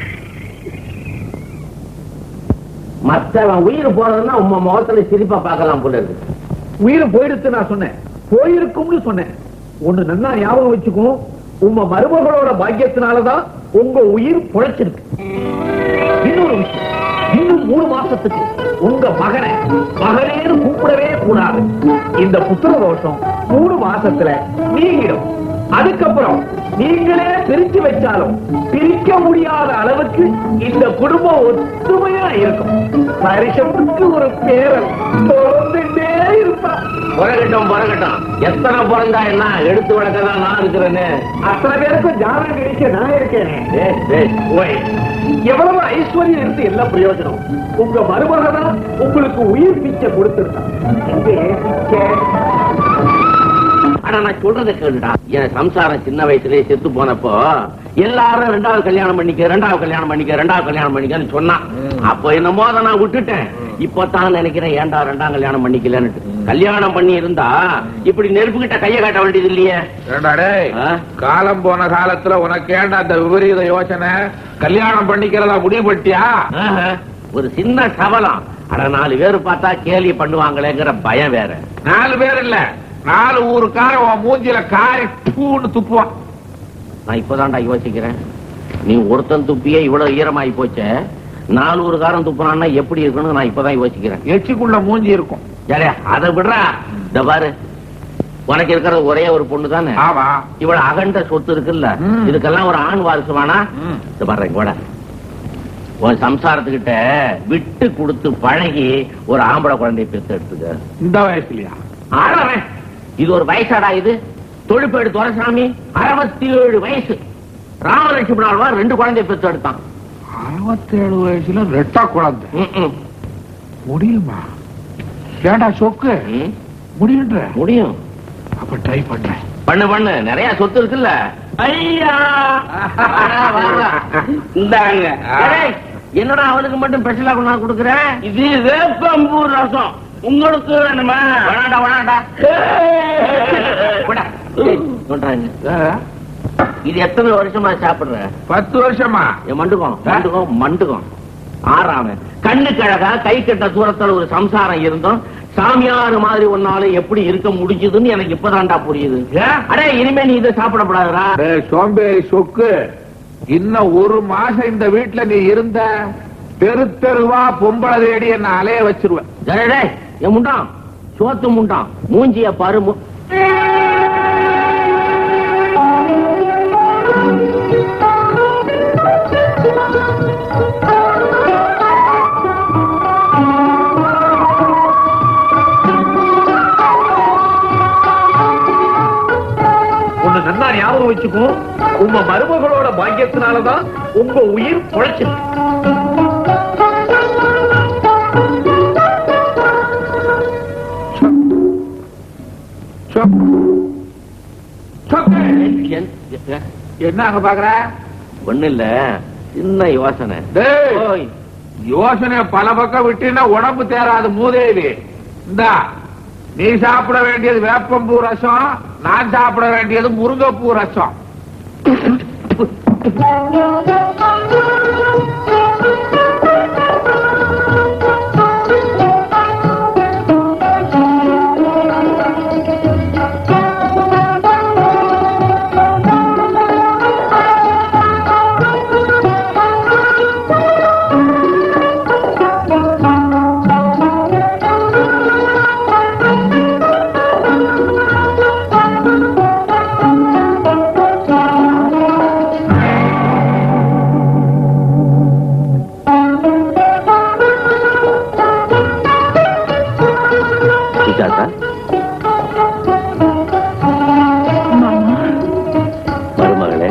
மத்தவன் உயிர் போறதுன்னா உங்க முகத்துல சிரிப்பா பார்க்கலாம் போல இருக்கு உயிர் போயிடுத்து நான் சொன்னேன் போயிருக்கும்னு சொன்னேன் ஒண்ணு நல்லா ஞாபகம் வச்சுக்கும் உம்ம மருமகளோட பாக்கியத்தினாலதான் உங்க உயிர் பொழைச்சிருக்கு இன்னொரு விஷயம் இன்னும் மூணு மாசத்துக்கு உங்க மகனை மகனேன்னு கூப்பிடவே கூடாது இந்த புத்திர தோஷம் மூணு மாசத்துல நீங்கிடும் அதுக்கப்புறம் நீங்களே பிரிச்சு வச்சாலும் பிரிக்க முடியாத அளவுக்கு இந்த குடும்பம் ஒத்துமையா இருக்கும் வருஷத்துக்கு ஒரு பேரன் பிறந்துட்டே இருப்பான் பிறகட்டும் பிறகட்டும் எத்தனை பிறந்தா என்ன எடுத்து வழக்கதான் நான் இருக்கிறேன்னு அத்தனை பேருக்கும் ஜாதகம் கிடைக்க நான் இருக்கேனே ஏய், ஏய், போய். எவ்வளவு ஐஸ்வர்யம் இருந்து என்ன பிரயோஜனம் உங்க மருமகதான் உங்களுக்கு உயிர் பிச்சை கொடுத்திருந்தான் இங்கே கே- ஆனா நான் சொல்றதை கேளுடா என் சம்சாரம் சின்ன வயசுலயே செத்து போனப்போ எல்லாரும் ரெண்டாவது கல்யாணம் பண்ணிக்க ரெண்டாவது கல்யாணம் பண்ணிக்க ரெண்டாவது கல்யாணம் பண்ணிக்கன்னு சொன்னான் அப்போ என்னமோ அதை நான் விட்டுட்டேன் இப்பதான் நினைக்கிறேன் ஏன்டா ரெண்டாம் கல்யாணம் பண்ணிக்கலன்னு கல்யாணம் பண்ணி இருந்தா இப்படி நெருப்பு கிட்ட கைய காட்ட வேண்டியது இல்லையே ஏண்டா டேய் ஆ? காலம் போன காலத்துல உனக்கு ஏண்டா அந்த விபரீத யோசனை கல்யாணம் பண்ணிக்கிறதா முடிவு பண்ணிட்டியா ஆஹா, ஒரு சின்ன சபலம் அட நாலு பேர் பார்த்தா கேலி பண்ணுவாங்களேங்கிற பயம் வேற நாலு பேர் இல்ல நாலு ஊருக்காரன் உன் மூஞ்சில காரி பூன்னு துப்புவான் நான் இப்பதான்டா யோசிக்கிறேன் நீ ஒருத்தன் துப்பியே இவ்வளவு ஈரமாயி போச்சே நாலு ஒரு காரம் துப்புனான்னா எப்படி இருக்குன்னு நான் இப்பதான் யோசிக்கிறேன் எச்சிக்குள்ள மூஞ்சி இருக்கும் ஜாலியா அதை விடுறா இந்த பாரு உனக்கு இருக்கிறது ஒரே ஒரு பொண்ணு தானே ஆமா இவ்வளவு அகண்ட சொத்து இருக்குல்ல ம். இதுக்கெல்லாம் ஒரு ஆண் வாரிசு வேணா ம். இந்த பாரு இங்க வாடா. உன் சம்சாரத்துக்கிட்ட விட்டு கொடுத்து பழகி ஒரு ஆம்பளை குழந்தைய பெத்து எடுத்துக்க இந்த வயசுலயா ஆறவன் இது ஒரு வயசாடா இது தொழிற்பேடு துரசாமி அறுபத்தி ஏழு வயசு ராமலட்சுமி ஆழ்வார் ரெண்டு குழந்தைய பெத்து எடுத்தான் அறுபத்தேழு வயசுல ரெட்டா குழந்தை ம்ம். முடியுமா ஏண்டா சொக்கு ம், முடியுன்ற முடியும் அப்ப ட்ரை பண்றேன் பண்ணு பண்ணு நிறைய சொத்து இருக்குல்ல ஐயா வாடா, வாடா. இந்தாங்க ஏய், என்னடா அவனுக்கு மட்டும் ஸ்பெஷலா கொண்டாந்து கொடுக்குறேன் இது வேப்பம்பூ ரசம் உங்களுக்கு வேணுமா வேணாண்டா வேணாண்டா போடா. ஏய், சொல்றாங்க. இது எத்தனை வருஷமா சாப்பிடுற பத்து வருஷமா என் மண்டுகம் மண்டுகம் மண்டுகம் ஆறாம கண்ணுக்கு அழகா கை கட்ட தூரத்துல ஒரு சம்சாரம் இருந்தோம் சாமியார் மாதிரி ஒன்னால எப்படி இருக்க முடிஞ்சதுன்னு எனக்கு இப்பதான்டா புரியுது அடே இனிமே நீ இதை சாப்பிடப்படாதுடா டேய், சோம்பேறி சொக்கு இன்னும் ஒரு மாசம் இந்த வீட்டுல நீ இருந்த தெரு தெருவா பொம்பளை தேடி என்ன அலைய வச்சிருவேன் டேய், டேய், என் முண்டான் சோத்து முண்டான் மூஞ்சிய பாரு மு- ஒண்ணு நல்லா ஞாபகம் வச்சுக்கோ உங்க மருமகளோட பாக்கியத்தினாலதான் உங்க உயிர் பொழைச்சிருக்கு சொக்கு. சொக்கு. என்- எ- என்ன அங்க பாக்குற ஒண்ணு இல்ல சின்ன யோசனை டேய் ஓய், யோசனை பல பக்கம் விட்டுனா உடம்பு தேராது மூதேவி இந்தா நீ சாப்பிட வேண்டியது வேப்பம்பூ ரசம் நான் சாப்பிட வேண்டியது முருங்கைப்பூ ரசம் சுஜாதா மாமா மருமகளே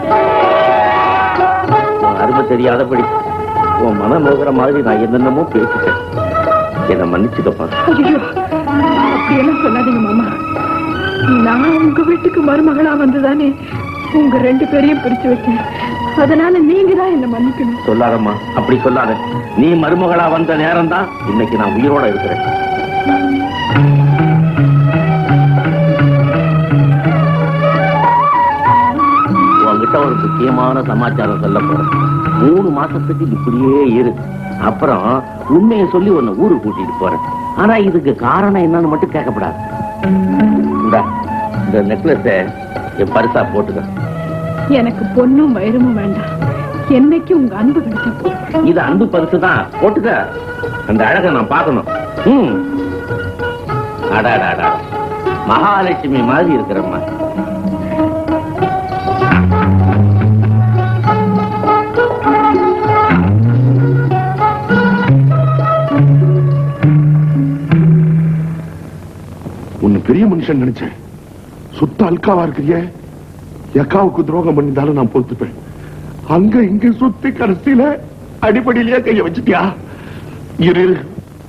உன் அருமை தெரியாதபடி உன் மனம் நோக்கிற மாதிரி நான் என்னென்னமோ பேசிட்டேன் என்னை மன்னிச்சுக்கப்பா ஐயோ அப்படியெல்லாம் சொல்லாதீங்க மாமா நான் உங்க வீட்டுக்கு மருமகளா வந்துதானே உங்க ரெண்டு பேரையும் பிரிச்சு வச்சேன் அதனால நீங்க தான் என்ன மன்னிக்கணும் சொல்லாதம்மா அப்படி சொல்லாத நீ மருமகளா வந்த நேரம் தான் இன்னைக்கு நான் உயிரோட இருக்கிறேன் உன்கிட்ட ஒரு முக்கியமான சமாச்சாரம் சொல்ல போறேன் மூணு மாசத்துக்கு இப்படியே இரு அப்புறம் உண்மையை சொல்லி உன்னை ஊருக்கு கூட்டிட்டு போறேன் ஆனா இதுக்கு காரணம் என்னன்னு மட்டும் கேட்கப்படாது இந்தா, இந்த நெக்லஸ என் பரிசா போட்டுக்க எனக்கு பொண்ணும் வயிறுமும் வேண்டாம் என்னைக்கு உங்க அன்பு கிடைச்சா போதும். இது அன்பு பரிசு தான் போட்டுக்க அந்த அழகை நான் பார்க்கணும் ம் அடாடாடா மகாலட்சுமி மாதிரி இருக்கிறம்மா உன்னை பெரிய மனுஷன் நினைச்சேன் சுத்த அல்காவா இருக்கிறியே எக்காவுக்கு துரோகம் பண்ணிருந்தாலும் நான் பொறுத்துப்பேன் அங்க இங்க சுத்தி கடைசியில அடிப்படையிலேயே கைய வச்சுட்டியா இரு இரு.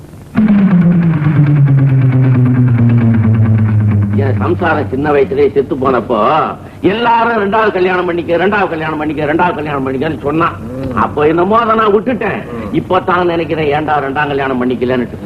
என் சம்சாரம் சின்ன வயசுலயே செத்து போனப்போ எல்லாரும் ரெண்டாவது கல்யாணம் பண்ணிக்க ரெண்டாவது கல்யாணம் பண்ணிக்க ரெண்டாவது கல்யாணம் பண்ணிக்கன்னு சொன்னான் அப்போ என்னமோ அதை நான் விட்டுட்டேன் இப்போ தான் நினைக்கிறேன் ஏன்டா ரெண்டாம் கல்யாணம் பண்ணிக்கலன்னு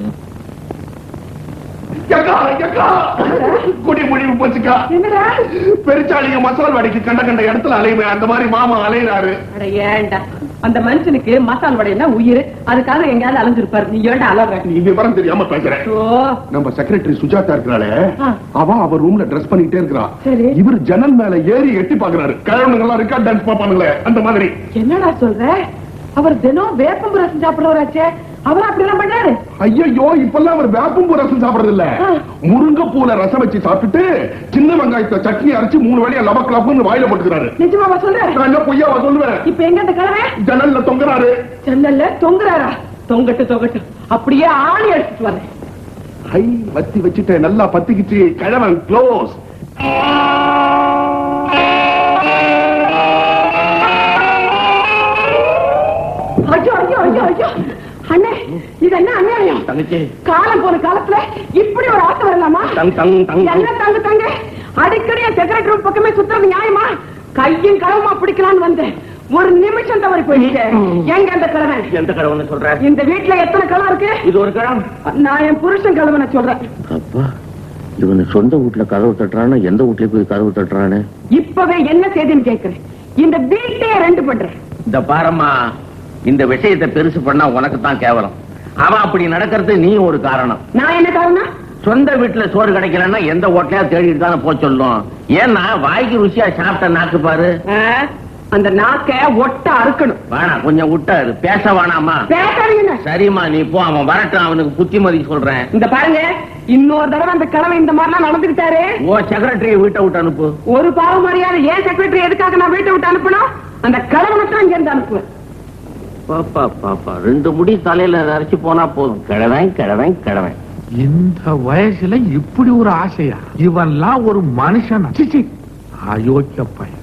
எக்கா, எக்கா. குடி முடிவு போச்சுக்கா என்னடா பெருச்சாளிங்க மசால் வடைக்கு கண்ட கண்ட இடத்துல அலையுமே அந்த மாதிரி மாமா அலையிறாரு அட ஏன்டா அந்த மனுஷனுக்கு மசால் வடைன்னா உயிர் அதுக்காக எங்கேயாவது அலைஞ்சிருப்பாரு நீ ஏன்டா அலற நீ விவரம் தெரியாம பேசுறேன் ஓ நம்ம செக்ரட்டரி சுஜாதா இருக்கிறாளே ஆ. அவ அவ ரூம்ல ட்ரெஸ் பண்ணிட்டே இருக்கிறா சரி. இவர் ஜன்னல் மேல ஏறி எட்டி பாக்குறாரு கிழவனுங்க எல்லாம் ரெக்கார்ட் டான்ஸ் பாப்பானுங்களே அந்த மாதிரி என்னடா சொல்ற அவர் தினம் வேப்பம்பு ரசம் சாப்பிடுறவராச்சே அவர் அப்படிலாம் பண்றாரு ஐயோ இப்பெல்லாம் அவர் வேப்பம்பூ ரசம் சாப்பிடுறது இல்ல முருங்கைப்பூல ரசம் வச்சு சாப்பிட்டுட்டு சின்ன வெங்காயத்தை சட்னி அரைச்சு மூணு வேலையா லபக் லபன்னு வாயில போட்டுக்கிறாரு நிஜமாவா சொல்றாரு நான் என்ன பொய்யாவா சொல்லுவேன் இப்ப எங்க அந்த கிழமை ஜன்னல்ல தொங்குறாரு ஜன்னல்ல தொங்குறாரா தொங்கட்டு தொங்கட்டு அப்படியே ஆணி எடுத்துட்டு வரேன் ஹை வத்தி வச்சுட்டேன் நல்லா பத்திக்கிச்சு கிழவன் க்ளோஸ் ஐயோ ஐயோ ஐயோ ஐயோ அண்ணே இது என்ன அநியாயம் தங்கச்சி காலம் போன காலத்துல இப்படி ஒரு ஆசை வரலாமா தங் தங் தங் என்ன தங்க தங்க அடிக்கடி என் செக்ரட்டரி ரூம் பக்கமே சுத்துறது நியாயமா கையும் களவுமா பிடிக்கலாம்னு வந்தேன் ஒரு நிமிஷம் தவறி போயிடுச்சு எங்க அந்த கிழமை எந்த கடவுன்னு சொல்ற இந்த வீட்டுல எத்தனை களம் இருக்கு இது ஒரு கடம் நான் என் புருஷன் கிழவனை சொல்றேன் அப்பா இவனு சொந்த வீட்டுல கதவு தட்டுறானா எந்த வீட்லயும் போய் கதவு தட்டுறானே இப்பவே என்ன செய்தின்னு கேக்குறேன் இந்த வீட்டையே ரெண்டு பண்றேன் இந்த பாரம்மா இந்த விஷயத்தை பெருசு பண்ணா உனக்கு தான் கேவலம் அவன் அப்படி நடக்கிறது நீ ஒரு காரணம் நான் என்ன காரணம் சொந்த வீட்டுல சோறு கிடைக்கலன்னா எந்த ஹோட்டலையா தேடிட்டு தானே போக சொல்லும் ஏன்னா வாய்க்கு ருசியா சாப்பிட்ட நாக்கு பாரு ஆ, அந்த நாக்க ஒட்ட அறுக்கணும் வேணாம் கொஞ்சம் விட்டாரு பேச வேணாமா பேசாதீங்க சரிம்மா நீ போ அவன் வரட்டும் அவனுக்கு புத்திமதி சொல்றேன் இந்த பாருங்க இன்னொரு தடவை அந்த கிழமை இந்த மாதிரிலாம் நடந்துகிட்டாரு ஓ செக்ரட்டரிய வீட்டை விட்டு அனுப்பு ஒரு பாவ மரியாதை ஏன் செக்ரட்டரி எதுக்காக நான் வீட்டை விட்டு அனுப்பணும் அந்த கிழவனை தான் இங்க இருந்து அனுப்புவேன் பாப்பா பாப்பா ரெண்டு முடி தலையில அரைச்சு போனா போதும் கிழவன் கிழவன் கிழவன் இந்த வயசுல இப்படி ஒரு ஆசையா இவன்லாம் ஒரு மனுஷன் அயோக்கிய பையன்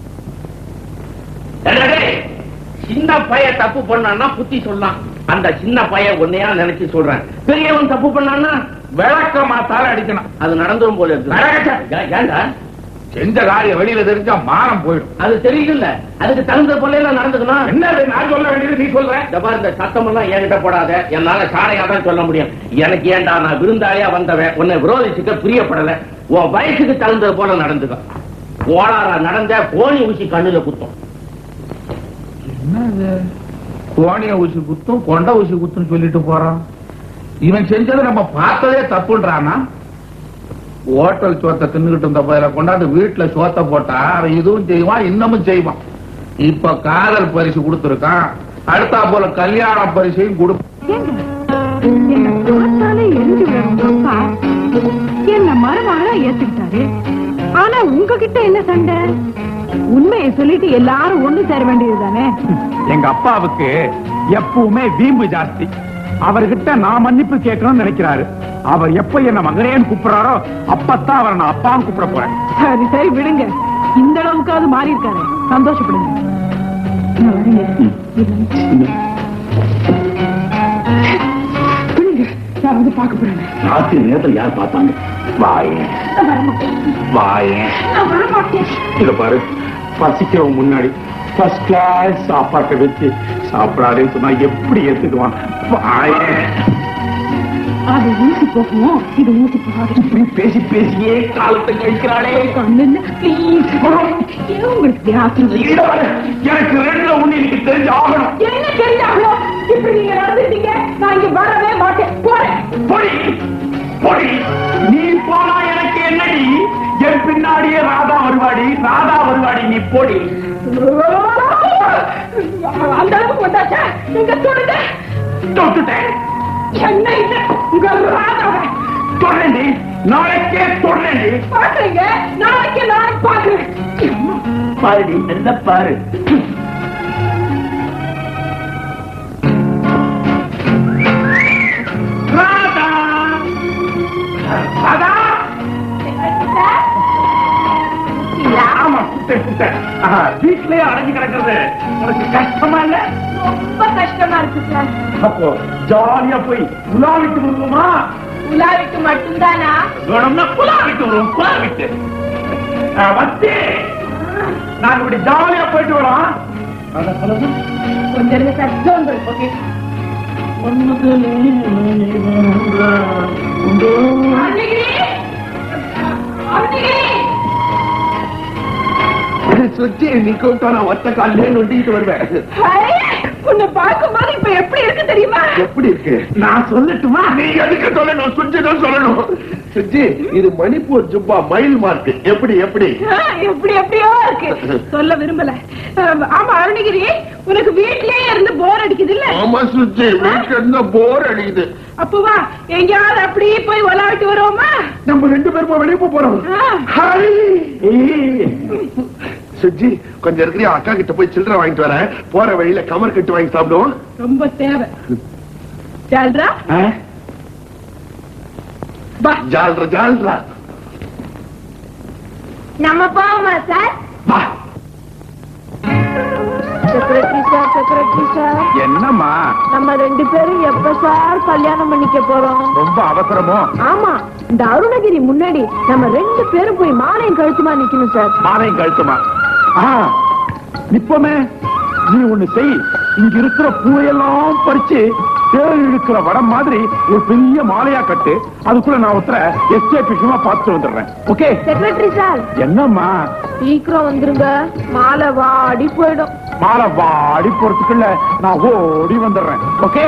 சின்ன பைய தப்பு பண்ணான்னா புத்தி சொல்லலாம் அந்த சின்ன பைய உன்னையா நினைச்சு சொல்றேன் பெரியவன் தப்பு பண்ணான்னா விளக்க மாத்தால அடிக்கணும் அது நடந்துரும் போல இருக்கு நடக்கட்டும். ஏ- ஏன்டா செஞ்ச காரியம் வெளியில தெரிஞ்சா மானம் போயிடும் அது தெரியுதுல்ல அதுக்கு தகுந்த போல எல்லாம் நடந்துக்கணும் என்ன இது நான் சொல்ல வேண்டியது நீ சொல்ற இந்த பாரு இந்த சத்தம் எல்லாம் என்கிட்ட போடாத என்னால சாடையா தான் சொல்ல முடியும் எனக்கு ஏன்டா நான் விருந்தாளியா வந்தவன் உன்னை விரோதிச்சுக்க பிரியப்படல உன் வயசுக்கு தகுந்தது போல நடந்துக்க ஓடாரா நடந்த கோணி ஊசி கண்ணுல குத்தும் என்னது கோணிய ஊசி குத்தும் கொண்ட ஊசி குத்தும் சொல்லிட்டு போறான் இவன் செஞ்சதை நம்ம பார்த்ததே தப்புன்றானா ஹோட்டல் சோத்தை தின்னுகிட்டு இருந்த பயில கொண்டாந்து வீட்டுல சோத்தை போட்டா அவன் இதுவும் செய்வான் இன்னமும் செய்வான் இப்ப காதல் பரிசு கொடுத்திருக்கான் அடுத்தா போல கல்யாண பரிசையும் கொடுப்பான் என்ன பார்த்தாலே எரிஞ்சு விழும் அப்பா என்ன மருமகளா ஏத்துக்கிட்டாரு ஆனா உங்ககிட்ட என்ன சண்டை உண்மையை சொல்லிட்டு எல்லாரும் ஒண்ணு சேர வேண்டியதுதானே எங்க அப்பாவுக்கு எப்பவுமே வீம்பு ஜாஸ்தி அவர்கிட்ட நான் மன்னிப்பு கேட்கணும்னு நினைக்கிறாரு அவர் எப்ப என்ன மகனேன்னு கூப்பிடுறாரோ அப்பத்தான் அவரை நான் அப்பான்னு கூப்பிட போறேன் சரி சரி விடுங்க இந்த அளவுக்காவது மாறி இருக்காரு சந்தோஷப்படுங்க நான் வரேங்க. விடுங்க. நான் வந்து பார்க்க போறேன் ராத்திரி நேரத்தில் யார் பார்த்தாங்க வாயேன் வாயேன் இத பாரு பசிக்கிறவன் முன்னாடி ஃபர்ஸ்ட் கிளாஸ் சாப்பாட்டை வச்சு சாப்பிடாதேன்னு சொன்னா எப்படி ஏத்துக்குவான் வாயேன் அது ஊசி போகும் இது ஊசி போகாது இப்படி பேசி பேசியே காலத்தை கழிக்கிறாளே கண்ணு ப்ளீஸ் உங்களுக்கு ஆசீர்வாதம் இத பாரு, எனக்கு ரெண்டுல ஒண்ணு எனக்கு தெரிஞ்சு ஆகணும் என்ன தெரிஞ்சாங்களோ இப்படி நீங்க நடந்துட்டீங்க நான் இங்க வரவே மாட்டேன் போறேன் பொடி பொடி நீ போனா எனக்கு என்னடி என் பின்னாடியே ராதா வருவாடி ராதா வருவாடி நீ பொடி அந்த அளவுக்கு வந்தாச்சா நீங்க சொல்லுங்க தொட்டுட்டேன் என்ன இது உங்க ராதாவை தொடரண்டி நாளைக்கே தொடரண்டி பாக்குறீங்க நாளைக்கு நாளைக்கு பாக்குறேன் பாருடி என்ன பாரு ராதா ராதா ஆமா குட்டேன், குட்டேன். ஆஹா, வீட்லயே அடைஞ்சு கிடக்கிறது உனக்கு கஷ்டமா இல்ல ரொம்ப கஷ்டமா இருக்கு சார் அப்போ ஜாலியா போய் உலாவிட்டு வருவோமா உலாவிக்கு மட்டும்தானா வேணும்னா குலாவிட்டு வருவோம் குலாவிட்டு ஆ, வந்து நாங்க இப்படி ஜாலியா போயிட்டு வரோம் அதான் சொல்லுங்க. கொஞ்சம் இருங்க சார் ஜோன் ஓகே அன்னைக்கு அன்னைக்கு சுத்தி நீ கூப்பிட்டா நான் ஒத்த காலிலே நொண்டிக்கிட்டு வருவேன் உன்னை பார்க்கும்போது இப்ப எப்படி இருக்கு தெரியுமா எப்படி இருக்கு நான் சொல்லட்டுமா நீ எதுக்கு சொல்லணும் சுஜி தான் சொல்லணும் சுஜி இது மணிப்பூர் ஜுப்பா மைல் மார்க் எப்படி எப்படி ஆ, எப்படி எப்படியோ இருக்கு சொல்ல விரும்பல ஆம், ஆமா அருணகிரி உனக்கு வீட்லயே இருந்து போர் அடிக்குது இல்ல ஆமா சுஜி வீட்டுல இருந்தா போர் அடிக்குது அப்ப வா எங்கயாவது அப்படியே போய் விளையாட்டு வருவோமா நம்ம ரெண்டு பேரும் வெளியே போப் போறோம் ஆ. ஹாய் சுஜி கொஞ்சம் இருக்கிறியா அக்கா கிட்ட போய் சில்லறை வாங்கிட்டு வரேன் போற வழியில கமர் கட்டு வாங்கி சாப்பிடுவோம் ரொம்ப தேவை ஜால்ரா வா ஜால்ரா ஜால்ரா நம்ம போவோமா சார் வா செக்ரட்டரி சார் செக்ரட்டரி சார் என்னம்மா நம்ம ரெண்டு பேரும் எப்ப சார் கல்யாணம் பண்ணிக்க போறோம் ரொம்ப அவசரமோ ஆமா இந்த அருணகிரி முன்னாடி நம்ம ரெண்டு பேரும் போய் மாலையும் கழுத்துமா நிக்கணும் சார் மாலையும் கழுத்துமா ஆ, நிப்பமே நீ ஒண்ணு செய் இங்க இருக்கிற பூவையெல்லாம் பறிச்சு தேர் இழுக்கிற வடம் மாதிரி ஒரு பெரிய மாலையா கட்டு அதுக்குள்ள நான் ஒருத்தர எஸ்டேட் விஷயமா பார்த்துட்டு வந்துடுறேன் ஓகே செக்ரட்டரி சார் என்னம்மா சீக்கிரம் வந்துருங்க மாலை வாடி போயிடும் மாலை வாடி போறதுக்குள்ள நான் ஓடி வந்துடுறேன் ஓகே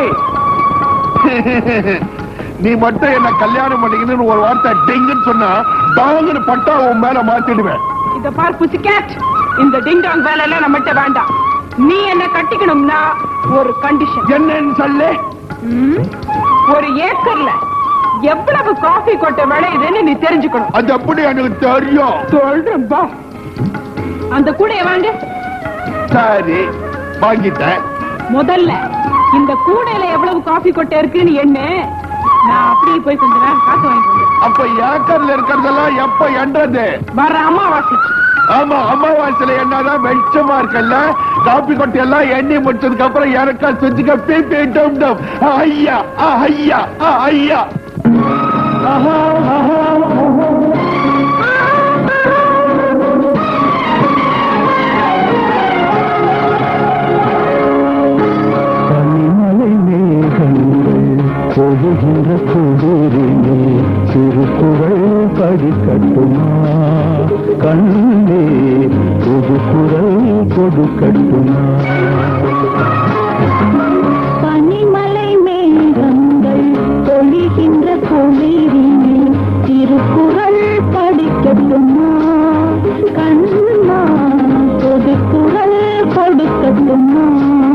நீ மட்டும் என்ன கல்யாணம் பண்ணிக்கணும்னு ஒரு வார்த்தை டிங்குன்னு சொன்னா டாங்குன்னு பட்டா உன் மேல மாத்திடுவேன் இத பார் புசிகேட் இந்த டிங்டாங் வேலை எல்லாம் நம்மகிட்ட வேண்டாம் நீ என்ன கட்டிக்கணும்னா ஒரு கண்டிஷன் என்னன்னு சொல்லு ஒரு ஏக்கர்ல எவ்வளவு காஃபி கொட்டை விளையுதுன்னு நீ தெரிஞ்சுக்கணும் அது எப்படி எனக்கு தெரியும் சொல்றேன் பா அந்த கூடைய வாங்க சரி வாங்கிட்டேன் முதல்ல இந்த கூடையில எவ்வளவு காஃபி கொட்டை இருக்குன்னு என்ன நான் அப்படியே போய் கொஞ்ச நேரம் காசு வாங்கிட்டு வந்துடுறேன். அப்ப ஏக்கர்ல இருக்கிறதெல்லாம் எப்ப என்றது வர்ற அமாவாசை ஆமா அமாவாசையில என்னதான் வெளிச்சமா இருக்கல்ல காப்பி கொட்டை எல்லாம் எண்ணி முடிச்சதுக்கு அப்புறம் எனக்கா செஞ்சுக்க பீ பீ டம் டம் ஐயா ஆ, ஐயா ஆ, ஐயா பனிமலை மேகங்கள் பொழுகின்ற குளிரில் திருக்குறள் படிக்கட்டுமா கண்ணே புது குரல் கொடுக்கட்டுமா பனிமலை மேகங்கள் பொழிகின்ற குளிரில் திருக்குறள் படிக்கட்டுமா கண்ணா பொது குரல் கொடுக்கட்டுமா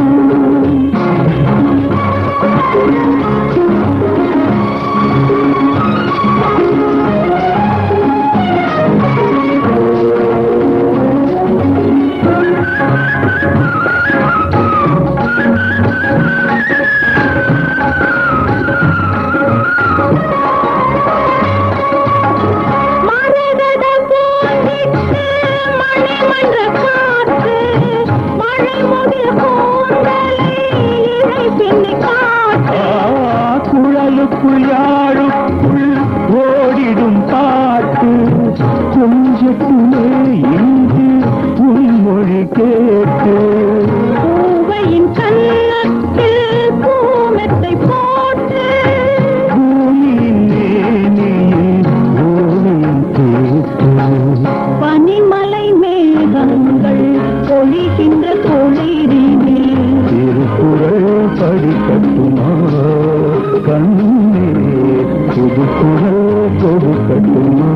மரகதம் பூங்கிட்டு மணிமன்ற காற்று மழைமுகில் கூந்தலை இழை பின்னி காற்று குழலுக்குள் யாழுக்குள் ஓடிடும் பாட்டு கொஞ்சத்துமே இங்கு உள்மொழி கேட்டு பூவையின் கன்னத்தில் பூமெத்தை போட்டு பூமியின் மேனியில் ஓவியம் கேட்டு பனிமலை மேகங்கள் பொழிகின்ற குளிரினில் திருக்குறள் படிக்கட்டுமா கண்ணே புது குரல் கொடுக்கட்டுமா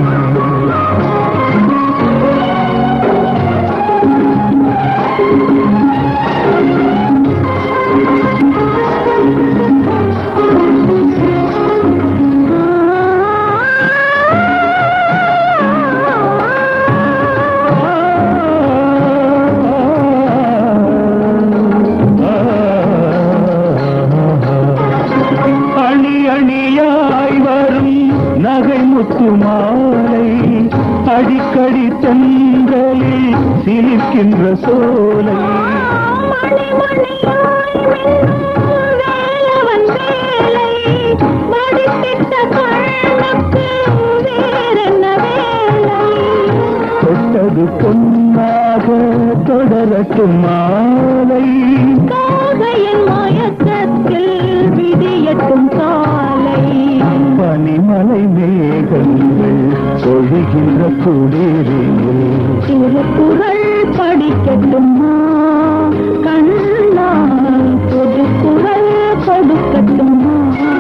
அணி அணியாய் வரும் நகை முத்து மாலை அடிக்கடி தென்றலில் சிலிர்க்கின்ற சோலை மணிமணியாய் மின்னும் வேலவன் வேலை மடித்திட்ட கண்ணுக்கு வேறென்ன வேலை தொட்டது பொன்னாக தொடரட்டும் மாலை காகையின் மயக்கத்தில் விடியட்டும் காலை பனிமலை மேகங்கள் பொழிகின்ற குளிரில் திருக்குறள் படிக்கட்டுமா கண்ணா பொது குரல் கொடுக்கட்டுமா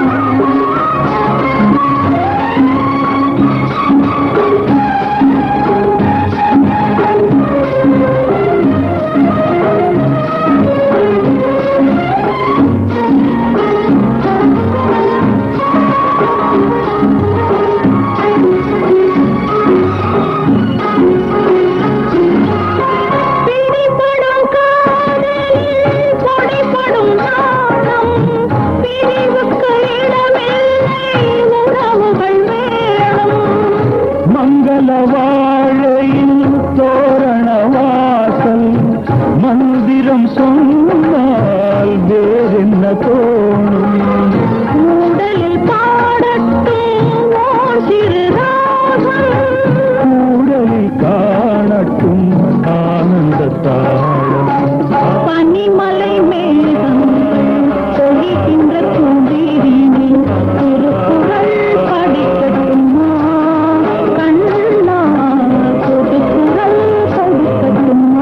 பிடிபடும் காதலில் கொடிபடும் நாணம் பிரிவுக்கு இடமில்லை உறவுகள் வேணும் மங்கள வாழையில் தோரண வாசல் மந்திரம் சொன்னால் வேறென்ன தோணும் உடலில் பாடட்டும் ஓர் சிறு ராகம் கூடலில் காணட்டும் ஆனந்த தாளம் பனிமலை மேகம் பொழிகின்ற குளிரினில் திருக்குறள் படிக்கட்டுமா கண்ணா திருக்குறள் படிக்கட்டுமா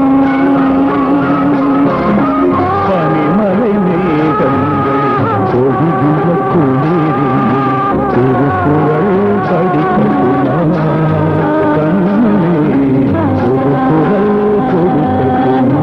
பனிமலை மேகங்கள் பொழிகின்ற குளிரில் திருக்குறள் படிக்கட்டுமா கண்ணே திருக்குறள் கொடுக்கட்டுமா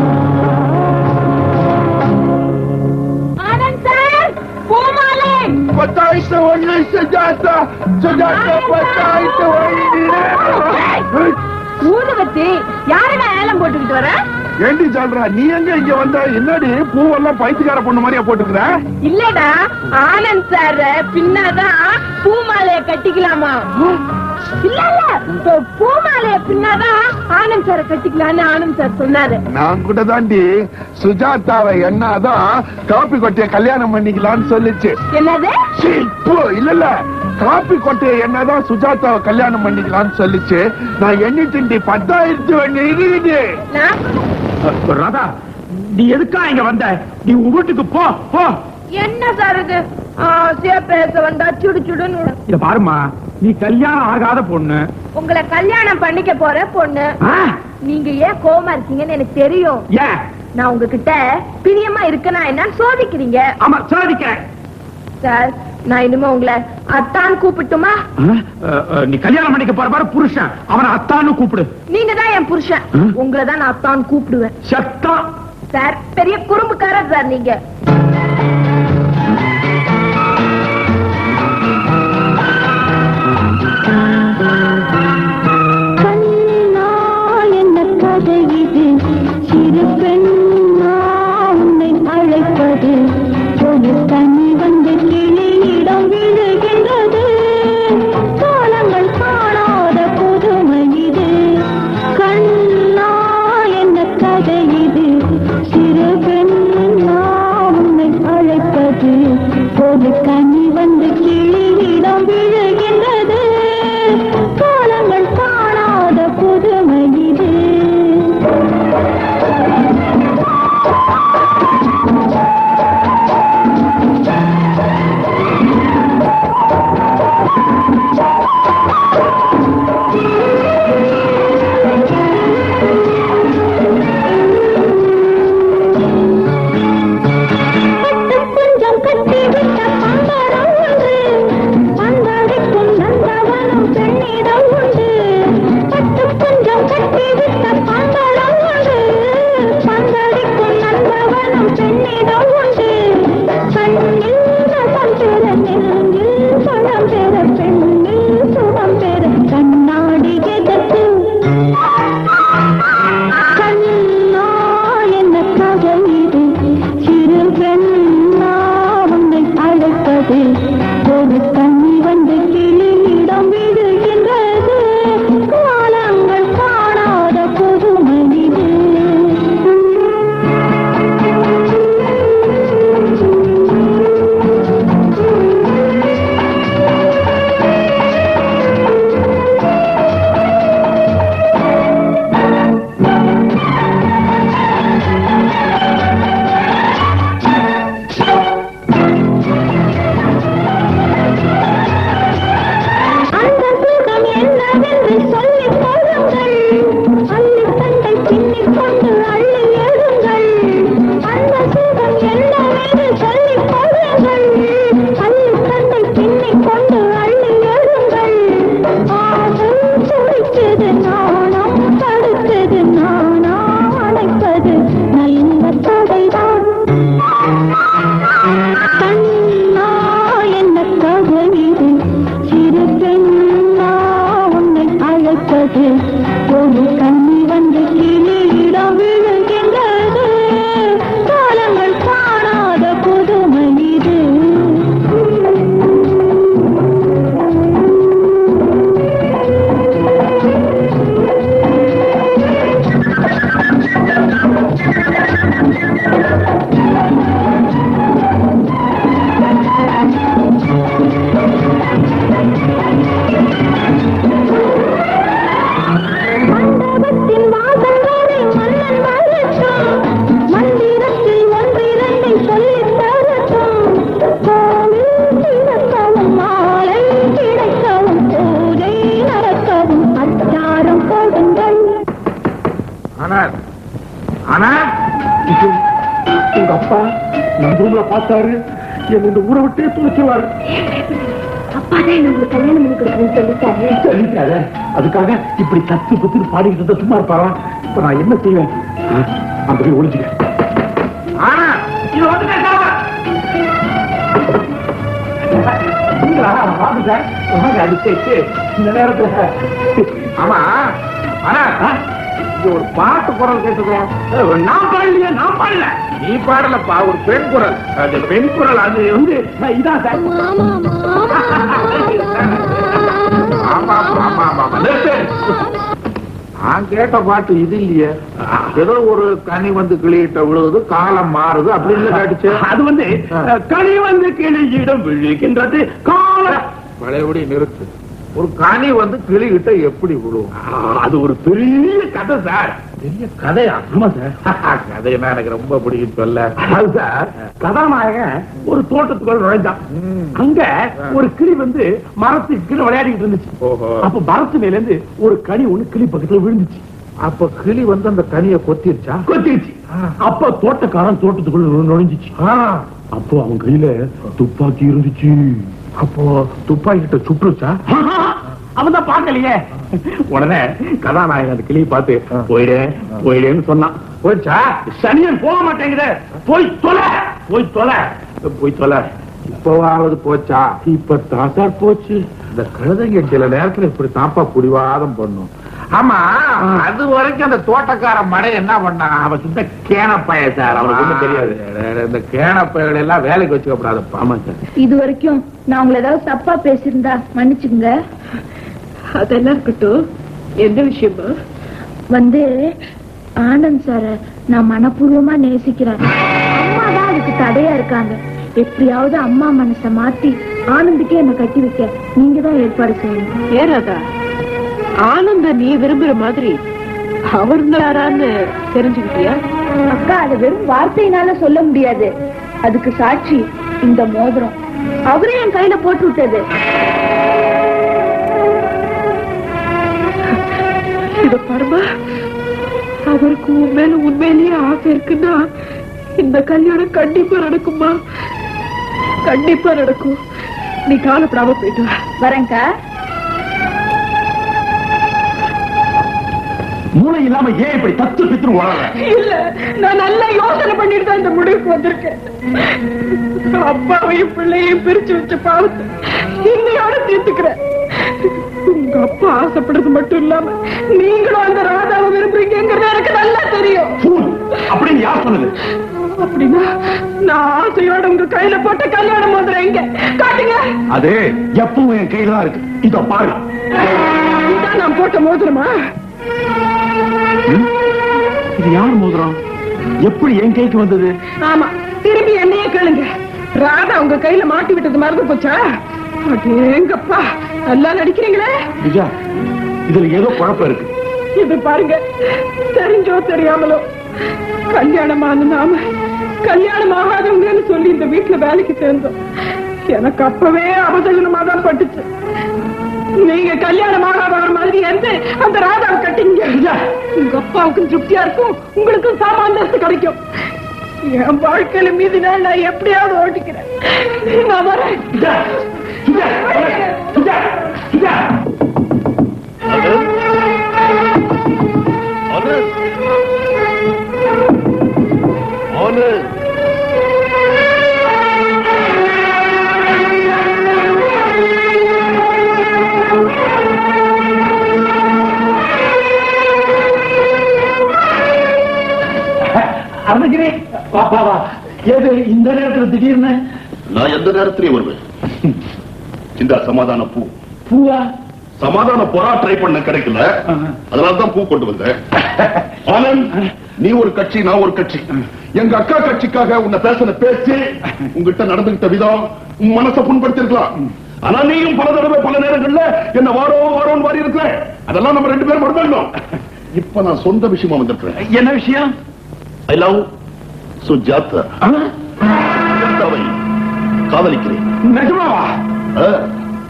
ஆனந்த் சார் பூமாலை பத்தாயிரத்து ஒண்ணு சுஜாதா சுஜாதா பத்தாயிரத்து ஒண்ணு ஊதுபத்தி யாருடா ஏலம் போட்டுக்கிட்டு வர ஏண்டி சொல்ற நீ எங்க இங்க வந்த என்னடி பூவெல்லாம் பைத்தியக்கார பொண்ணு மாதிரியா போட்டுக்கிற இல்லடா ஆனந்த் சார் பின்னாதான் பூமாலைய கட்டிக்கலாமா இல்ல இல்ல இப்ப பூமாலைய பின்னாதான் ஆனந்த் சார கட்டிக்கலாம்னு ஆனந்த் சார் சொன்னாரு நான் கூட தாண்டி சுஜாதாவை என்னாதான் காப்பி கொட்டைய கல்யாணம் பண்ணிக்கலாம்னு சொல்லிச்சு என்னது சீ, போ, இல்ல இல்ல காப்பி கொட்டைய என்னதான் சுஜாதாவை கல்யாணம் பண்ணிக்கலாம்னு சொல்லிச்சு நான் எண்ணிட்டு பத்தாயிரத்து ஒண்ணு இருக்குது நான் ராதா நீ எதுக்கா இங்க வந்த நீ உன் வீட்டுக்கு போ போ என்ன சார் இது ஆசையா பேச வந்தா சுடு சுடுன்னு விடும். இத பாருமா நீ கல்யாணம் ஆகாத பொண்ணு உங்களை கல்யாணம் பண்ணிக்க போற பொண்ணு ஆ, நீங்க ஏன் கோவமா இருக்கீங்கன்னு எனக்கு தெரியும் ஏன் நான் உங்ககிட்ட பிரியமா இருக்கனா என்னன்னு சோதிக்கிறீங்க ஆமா சாதிக்கிறேன் சார் நான் இனிமே உங்களை அத்தான் கூப்பிட்டுமா நீ கல்யாணம் பண்ணிக்க போற பாரு புருஷன் அவனை அத்தான்னு கூப்பிடு நீங்க தான் என் புருஷன் உங்களை தான் நான் அத்தான் கூப்பிடுவேன் சத்தா சார் பெரிய குறும்புக்காரர் சார் நீங்க கண்ணா என்ன கதை இது சிறு பெண்ணா உன்னை அழைப்பது ஒரு தனி வந்து கிளியிடம் விழுகின்றது காலங்கள் காணாத புதுமை இது கண்ணா என்ன கதை இது சிறு பெண்ணா உன்னை ஆனார் ஆனா உங்க அப்பா நம்ம ரூம்ல பார்த்தாரு என்ன இந்த ஊரை விட்டே துணிச்சுவாரு அப்பா தான் எனக்கு கல்யாணம் பண்ணி கொடுக்குறேன்னு சொல்லிட்டாரு சொல்லிட்டாரு அதுக்காக இப்படி கத்து பத்து பாடிக்கிட்டு இருந்தா சும்மா இருப்பாரா இப்ப நான் என்ன செய்வேன் ஆ, அந்த போய் ஒளிஞ்சுக்க ஆனா இது வந்து வாங்க சார் வாங்க அது சரி, சரி. இந்த நேரத்துல ஆமா ஆனா இங்க ஒரு பாட்டு குரல் கேட்டது நான் பாடலையே நான் பாடல நீ பாடலப்பா ஒரு பெண் குரல் அது பெண் குரல் அது வந்து நான் இதான் சார் ஆமா ஆமா ஆமா ஆமா நிறுத்து. நான் கேட்ட பாட்டு இது இல்லையே ஏதோ ஒரு கனி வந்து கிளியிட்ட விழுது காலம் மாறுது அப்படின்னு கேட்டுச்சு அது வந்து கனி வந்து கிளியிடம் விழுகின்றது கால பழையபடி நிறுத்து ஒரு கனி வந்து கிளிகிட்ட எப்படி விழுவும் அது ஒரு பெரிய கதை சார் பெரிய கதையா ஆமா சார் கதைன்னா எனக்கு ரொம்ப பிடிக்கும் சொல்ல அது சார் கதாநாயகன் ஒரு தோட்டத்துக்குள்ள நுழைஞ்சான் அங்க ஒரு கிளி வந்து மரத்துக்கு கீழே விளையாடிட்டு இருந்துச்சு ஓஹோ அப்ப மரத்து மேல இருந்து ஒரு கனி ஒண்ணு கிளி பக்கத்துல விழுந்துச்சு அப்ப கிளி வந்து அந்த கனியை கொத்திருச்சா கொத்திருச்சு அப்ப தோட்டக்காரன் தோட்டத்துக்குள்ள நு- நுழைஞ்சிச்சு அப்போ அவன் கையில துப்பாக்கி இருந்துச்சு அப்போ துப்பாக்கிட்ட சுட்டுருச்சா அவன் தான் பார்க்கலையே உடனே கதாநாயகன் அந்த கிளியை பார்த்து போயிடு போயிடுன்னு சொன்னான் போயிடுச்சா சனியன் போக மாட்டேங்குது போய் தொலை போய் தொலை போய் தொலை இப்பவாவது போச்சா இப்ப தாத்தார் போச்சு இந்த கழுதைங்க சில நேரத்துல இப்படி தாப்பா புடிவாதம் பண்ணும் ஆமா அது வரைக்கும் அந்த தோட்டக்கார மடை என்ன பண்ணான் அவன் சுத்த கேனப்பைய சார் அவனுக்கு ஒண்ணும் தெரியாது இந்த கேனப்பைகள் எல்லாம் வேலைக்கு வச்சுக்கப்படாதப்பா ஆமா சார் இது வரைக்கும் நான் உங்களை ஏதாவது தப்பா பேசியிருந்தா மன்னிச்சுங்க அதெல்லாம் இருக்கட்டும் எந்த விஷயமா வந்து ஆனந்த் சார நான் மனப்பூர்வமா நேசிக்கிறேன் அம்மா தான் அதுக்கு தடையா இருக்காங்க எப்படியாவது அம்மா மனச மாத்தி ஆனந்துக்கே என்ன கட்டி வைக்க நீங்க தான் ஏற்பாடு செய்யணும் ஏறாதா ஆனந்த நீ விரும்புற மாதிரி அவர் யாரான்னு தெரிஞ்சுக்கிட்டியா அக்கா அதை வெறும் வார்த்தையினால சொல்ல முடியாது அதுக்கு சாட்சி இந்த மோதிரம் அவரே என் கையில போட்டு விட்டது இத பாருமா அவருக்கு உன் மேல உண்மையிலேயே ஆசை இருக்குன்னா இந்த கல்யாணம் கண்டிப்பா நடக்குமா கண்டிப்பா நடக்கும் நீ காலப்படாம போயிட்டு வா வரேன்க்கா மூளை இல்லாம ஏன் இப்படி தத்து பித்து வளர இல்ல நான் நல்லா யோசனை பண்ணிட்டு தான் இந்த முடிவுக்கு வந்திருக்கேன் அப்பாவையும் பிள்ளையையும் பிரிச்சு வச்ச பாவத்தை இன்னையோட தீர்த்துக்கிறேன் உங்க அப்பா ஆசைப்படுறது மட்டும் இல்லாம நீங்களும் அந்த ராதாவை விரும்புறீங்கிறது எனக்கு நல்லா தெரியும் அப்படின்னு யார் சொன்னது அப்படின்னா நான் ஆசையோட உங்க கையில போட்ட கல்யாணம் மோதிரம் எங்க காட்டுங்க அது எப்பவும் என் கையில தான் இருக்கு இதோ பாருங்க இதான் நான் போட்ட மோதிரமா இது யார் மோதிரம் எப்படி என் கைக்கு வந்தது ஆமா திரும்பி என்னையே கேளுங்க ராதா உங்க கையில மாட்டி விட்டது மறந்து போச்சா அடேங்கப்பா நல்லா நடிக்கிறீங்களே விஜயா இதுல ஏதோ குழப்பம் இருக்கு இது பாருங்க தெரிஞ்சோ தெரியாமலோ கல்யாணமான நாம கல்யாணம் ஆகாதவங்கன்னு சொல்லி இந்த வீட்டுல வேலைக்கு சேர்ந்தோம் எனக்கு அப்பவே அவசகனமா தான் பட்டுச்சு நீங்க கல்யாணம் ஆகாதவர் மாதிரி எந்த அந்த ராதாவை கட்டிங்க உங்க அப்பாவுக்கும் திருப்தியா இருக்கும் உங்களுக்கும் சாமாந்தஸ்து கிடைக்கும் என் வாழ்க்கையில மீதி நாள் நான் எப்படியாவது ஓட்டிக்கிறேன் நான் வரேன் அருணகிரி வா வா வா ஏது இந்த நேரத்துல திடீர்னு நான் எந்த நேரத்திலையும் வருவேன் இந்த சமாதான பூ பூவா சமாதான போரா ட்ரை பண்ண கிடைக்கல அதனால தான் பூ கொண்டு வந்தேன் ஆனந்த் நீ ஒரு கட்சி நான் ஒரு கட்சி எங்க அக்கா கட்சிக்காக உன்னை பேசின பேச்சு உங்ககிட்ட நடந்துகிட்ட விதம் உன் மனசை புண்படுத்திருக்கலாம் ஆனா நீயும் பல தடவை பல நேரங்கள்ல என்ன வாரோ வாரோன்னு வாரி இருக்கிற அதெல்லாம் நம்ம ரெண்டு பேரும் மறந்துடணும் இப்ப நான் சொந்த விஷயமா வந்திருக்கிறேன் என்ன விஷயம் ஐ லவ் சுஜாதா சுஜாதாவை காதலிக்கிறேன் நிஜமாவா ஆ,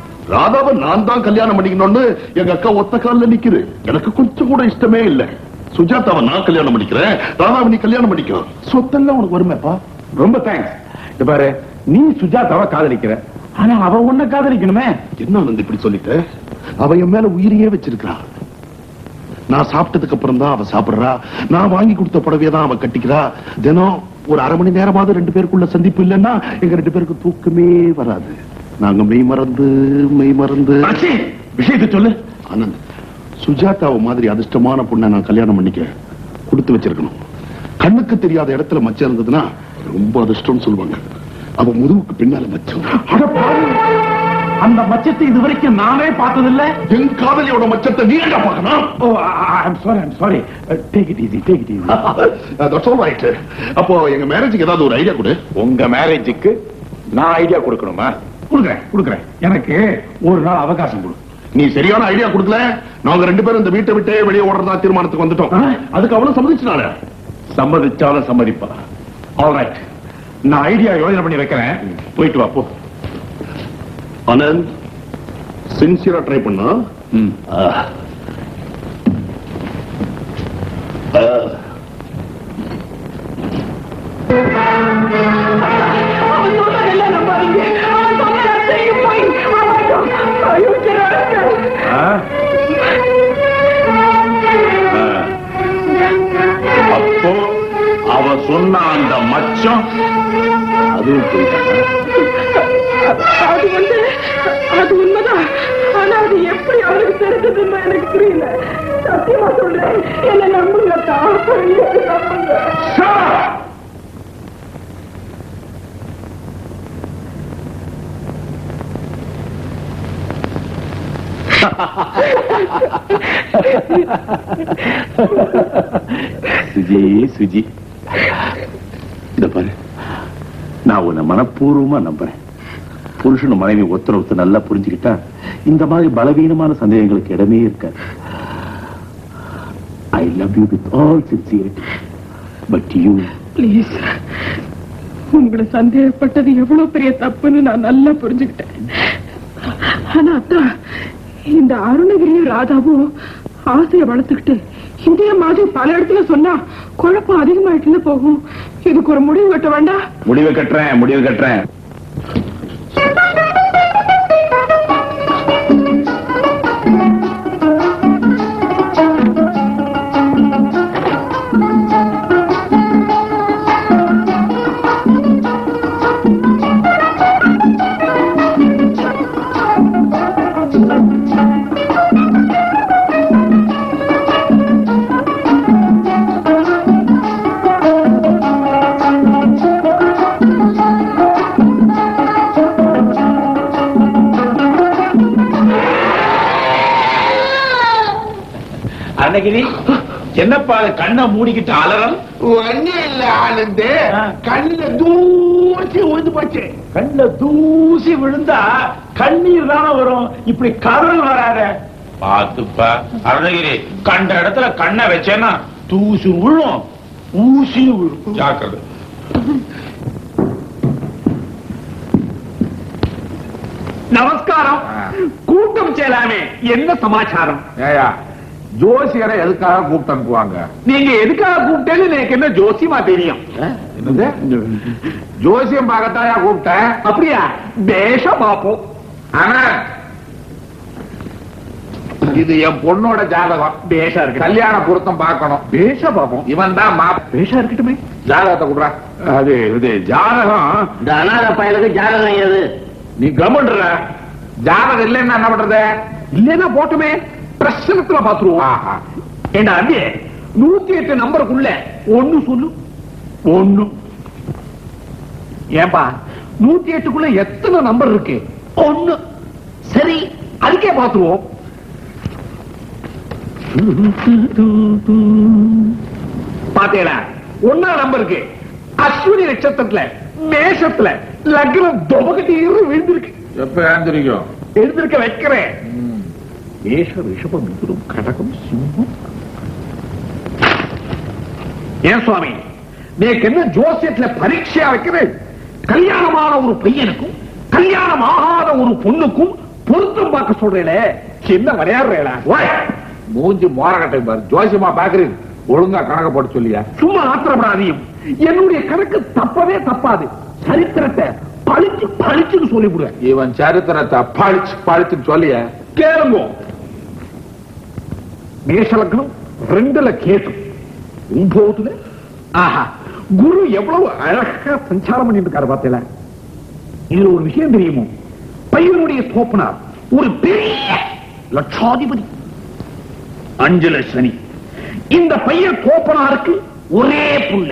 ராதாவை நான் தான் கல்யாணம் பண்ணிக்கணும்னு எங்க அக்கா ஒத்த கால்ல நிக்குது எனக்கு கொஞ்சம் கூட இஷ்டமே இல்ல சுஜாதாவை நான் கல்யாணம் பண்ணிக்கிறேன் ராதாவை நீ கல்யாணம் பண்ணிக்கோ சொத்தெல்லாம் உனக்கு வருமேப்பா ரொம்ப தேங்க்ஸ் இது பாரு நீ சுஜாதாவை காதலிக்கிற ஆனா அவ உன்னை காதலிக்கணுமே என்ன ஆனந்த் இப்படி சொல்லிட்ட அவ என் மேல உயிரையே வச்சிருக்கா நான் சாப்பிட்டதுக்கு அப்புறம் தான் அவ சாப்பிடுறா நான் வாங்கி கொடுத்த புடவையை தான் அவ கட்டிக்கிறா தினம் ஒரு அரை மணி நேரமாவது ரெண்டு பேருக்குள்ள சந்திப்பு இல்லைன்னா எங்க ரெண்டு பேருக்கு தூக்கமே வராது நாங்க மெய் மறந்து மெய் மறந்து விஷயத்தை சொல்லு ஆனந்த் சுஜாதாவை மாதிரி அதிர்ஷ்டமான பொண்ணை நான் கல்யாணம் பண்ணிக்க கொடுத்து வச்சிருக்கணும் கண்ணுக்கு தெரியாத இடத்துல மச்சம் இருந்ததுன்னா ரொம்ப அதிர்ஷ்டம்னு சொல்லுவாங்க அவ முதுகுக்கு பின்னால மச்சம் அட பாவி. அந்த மச்சத்தை இது வரைக்கும் நானே பார்த்ததில்ல என் காதலியோட மச்சத்தை நீ என்ன பார்க்கணும் oh I'm sorry I'm sorry take it easy take it easy That's all right. அப்போ எங்க மேரேஜுக்கு ஏதாவது ஒரு ஐடியா கொடு உங்க மேரேஜுக்கு நான் ஐடியா கொடுக்கணுமா கொடுக்குறேன் கொடுக்குறேன் எனக்கு ஒரு நாள் அவகாசம் கொடு நீ சரியான ஐடியா கொடுக்கல நாங்க ரெண்டு பேரும் இந்த வீட்டை விட்டே வெளியே ஓடுறதா தீர்மானத்துக்கு வந்துட்டோம் அதுக்கு அவளும் சம்மதிச்சுனால சம்மதிச்சாலும் சம்மதிப்பா ஆல்ரைட் நான் ஐடியா யோசனை பண்ணி வைக்கிறேன் போயிட்டு வா போ ஆனந்த் சின்சியரா ட்ரை பண்ணா ஆ. ஆ. அவன் சொன்னதெல்லாம் நம்பாதீங்க அவன் சொன்ன அத்தனையும் போய் அவன் அயோக்கியராக ஆ? ஆ. அப்போ அவ சொன்ன அந்த மச்சம் அதுவும் போயிட்டாங்க அது வந்து அது உண்மைதான் ஆனா அது எப்படி அவனுக்கு தெரிஞ்சதுன்னு எனக்கு புரியல சத்தியமா சொல்றேன் என்ன நம்புங்க தான் நம்புங்க சுஜி சுஜி இந்த பாரு நான் உன்னை மனப்பூர்வமா நம்புறேன் புருஷனும் மனைவி ஒருத்தர் ஒருத்தர் நல்லா புரிஞ்சுக்கிட்டா இந்த மாதிரி பலவீனமான சந்தேகங்களுக்கு இடமே இருக்காது I love you with all sincerity but you please உங்களை சந்தேகப்பட்டது எவ்வளவு பெரிய தப்புன்னு நான் நல்லா புரிஞ்சுக்கிட்டேன் ஆனா அத்தா இந்த அருணகிரியும் ராதாவும் ஆசையை வளர்த்துக்கிட்டு இதே மாதிரி பல இடத்துல சொன்னா குழப்பம் அதிகமாயிட்டுல போகும் இதுக்கு ஒரு முடிவு கட்ட வேண்டாம் முடிவு கட்டுறேன் முடிவு கட்டுறேன் அன்னைக்கு என்னப்பா அது கண்ணை மூடிக்கிட்டு அலறல் ஒண்ணு இல்ல ஆனந்து கண்ணுல தூசி விழுந்து போச்சு கண்ணுல தூசி விழுந்தா கண்ணீர் தானே வரும் இப்படி கரல் வராத பாத்துப்பா அருணகிரி கண்ட இடத்துல கண்ணை வச்சேன்னா தூசி விழும் ஊசி விழும் ஜாக்கிரதை நமஸ்காரம் கூட்டம் செய்யலாமே என்ன சமாச்சாரம் ஏயா ஜோசியரை எதுக்காக கூப்பிட்டு அனுப்புவாங்க நீங்க எதுக்காக கூப்பிட்டேன்னு எனக்கு என்ன ஜோசியமா தெரியும் என்னது ஜோசியம் பார்க்கத்தாயா கூப்பிட்டேன் அப்படியா பேஷ பாப்போம் ஆனா இது என் பொண்ணோட ஜாதகம் பேஷா இருக்கு கல்யாண பொருத்தம் பார்க்கணும் பேஷ பாப்போம் இவன் தான் மா பேஷா இருக்கட்டுமே ஜாதகத்தை கொடுறா அது இது ஜாதகம் இந்த அநாத பயலுக்கு ஜாதகம் ஏது நீ கவனிடுற ஜாதகம் இல்லைன்னா என்ன பண்றது இல்லன்னா போட்டுமே பிரச்சனத்துல பாத்துருவோம் ஆஹா. ஏண்டா அம்பி நூத்தி எட்டு நம்பருக்குள்ள ஒண்ணு சொல்லு ஒண்ணு ஏன்பா நூத்தி எட்டுக்குள்ள எத்தனை நம்பர் இருக்கு ஒண்ணு சரி அதுக்கே பாத்துருவோம் பாத்தீங்களா ஒன்னா நம்பருக்கு அஸ்வினி நட்சத்திரத்துல மேஷத்துல லக்னம் தொபகட்டீர் விழுந்திருக்கு எப்ப ஏந்திரிக்கும் எழுந்திருக்க வைக்கிறேன் மேஷ ரிஷபம் மிதுனம் கடகம் சிம்மம் ஏன் சுவாமி நேக்கு என்ன ஜோசியத்துல பரீட்சையா வைக்கிறேன் கல்யாணமான ஒரு பையனுக்கும் கல்யாணம் ஆகாத ஒரு பொண்ணுக்கும் பொருத்தம் பார்க்க சொல்றேல என்ன விளையாடுறேடா ஓய், மூஞ்சி மோரகட்டை பாரு ஜோசியமா பாக்குறீங்க ஒழுங்கா கணக்க போட்டு சொல்லியா சும்மா ஆத்திரப்படாதீங்க என்னுடைய கணக்கு தப்பவே தப்பாது சரித்திரத்தை பழிச்சு பழிச்சுன்னு சொல்லிவிடுவேன் இவன் சரித்திரத்தை பழிச்சு பழிச்சுன்னு சொல்லிய கேளுங்க மேஷலக்னம் ரெண்டுல கேட்டு ஒன்பதுல ஆஹா குரு எவ்வளவு அழகா சஞ்சாரம் பண்ணிட்டு இருக்காரு பார்த்தீங்களா இதுல ஒரு விஷயம் தெரியுமோ பையனுடைய தோப்பனார் ஒரு பெரிய லட்சாதிபதி அஞ்சல சனி இந்த பையன் தோப்பனாருக்கு ஒரே புள்ள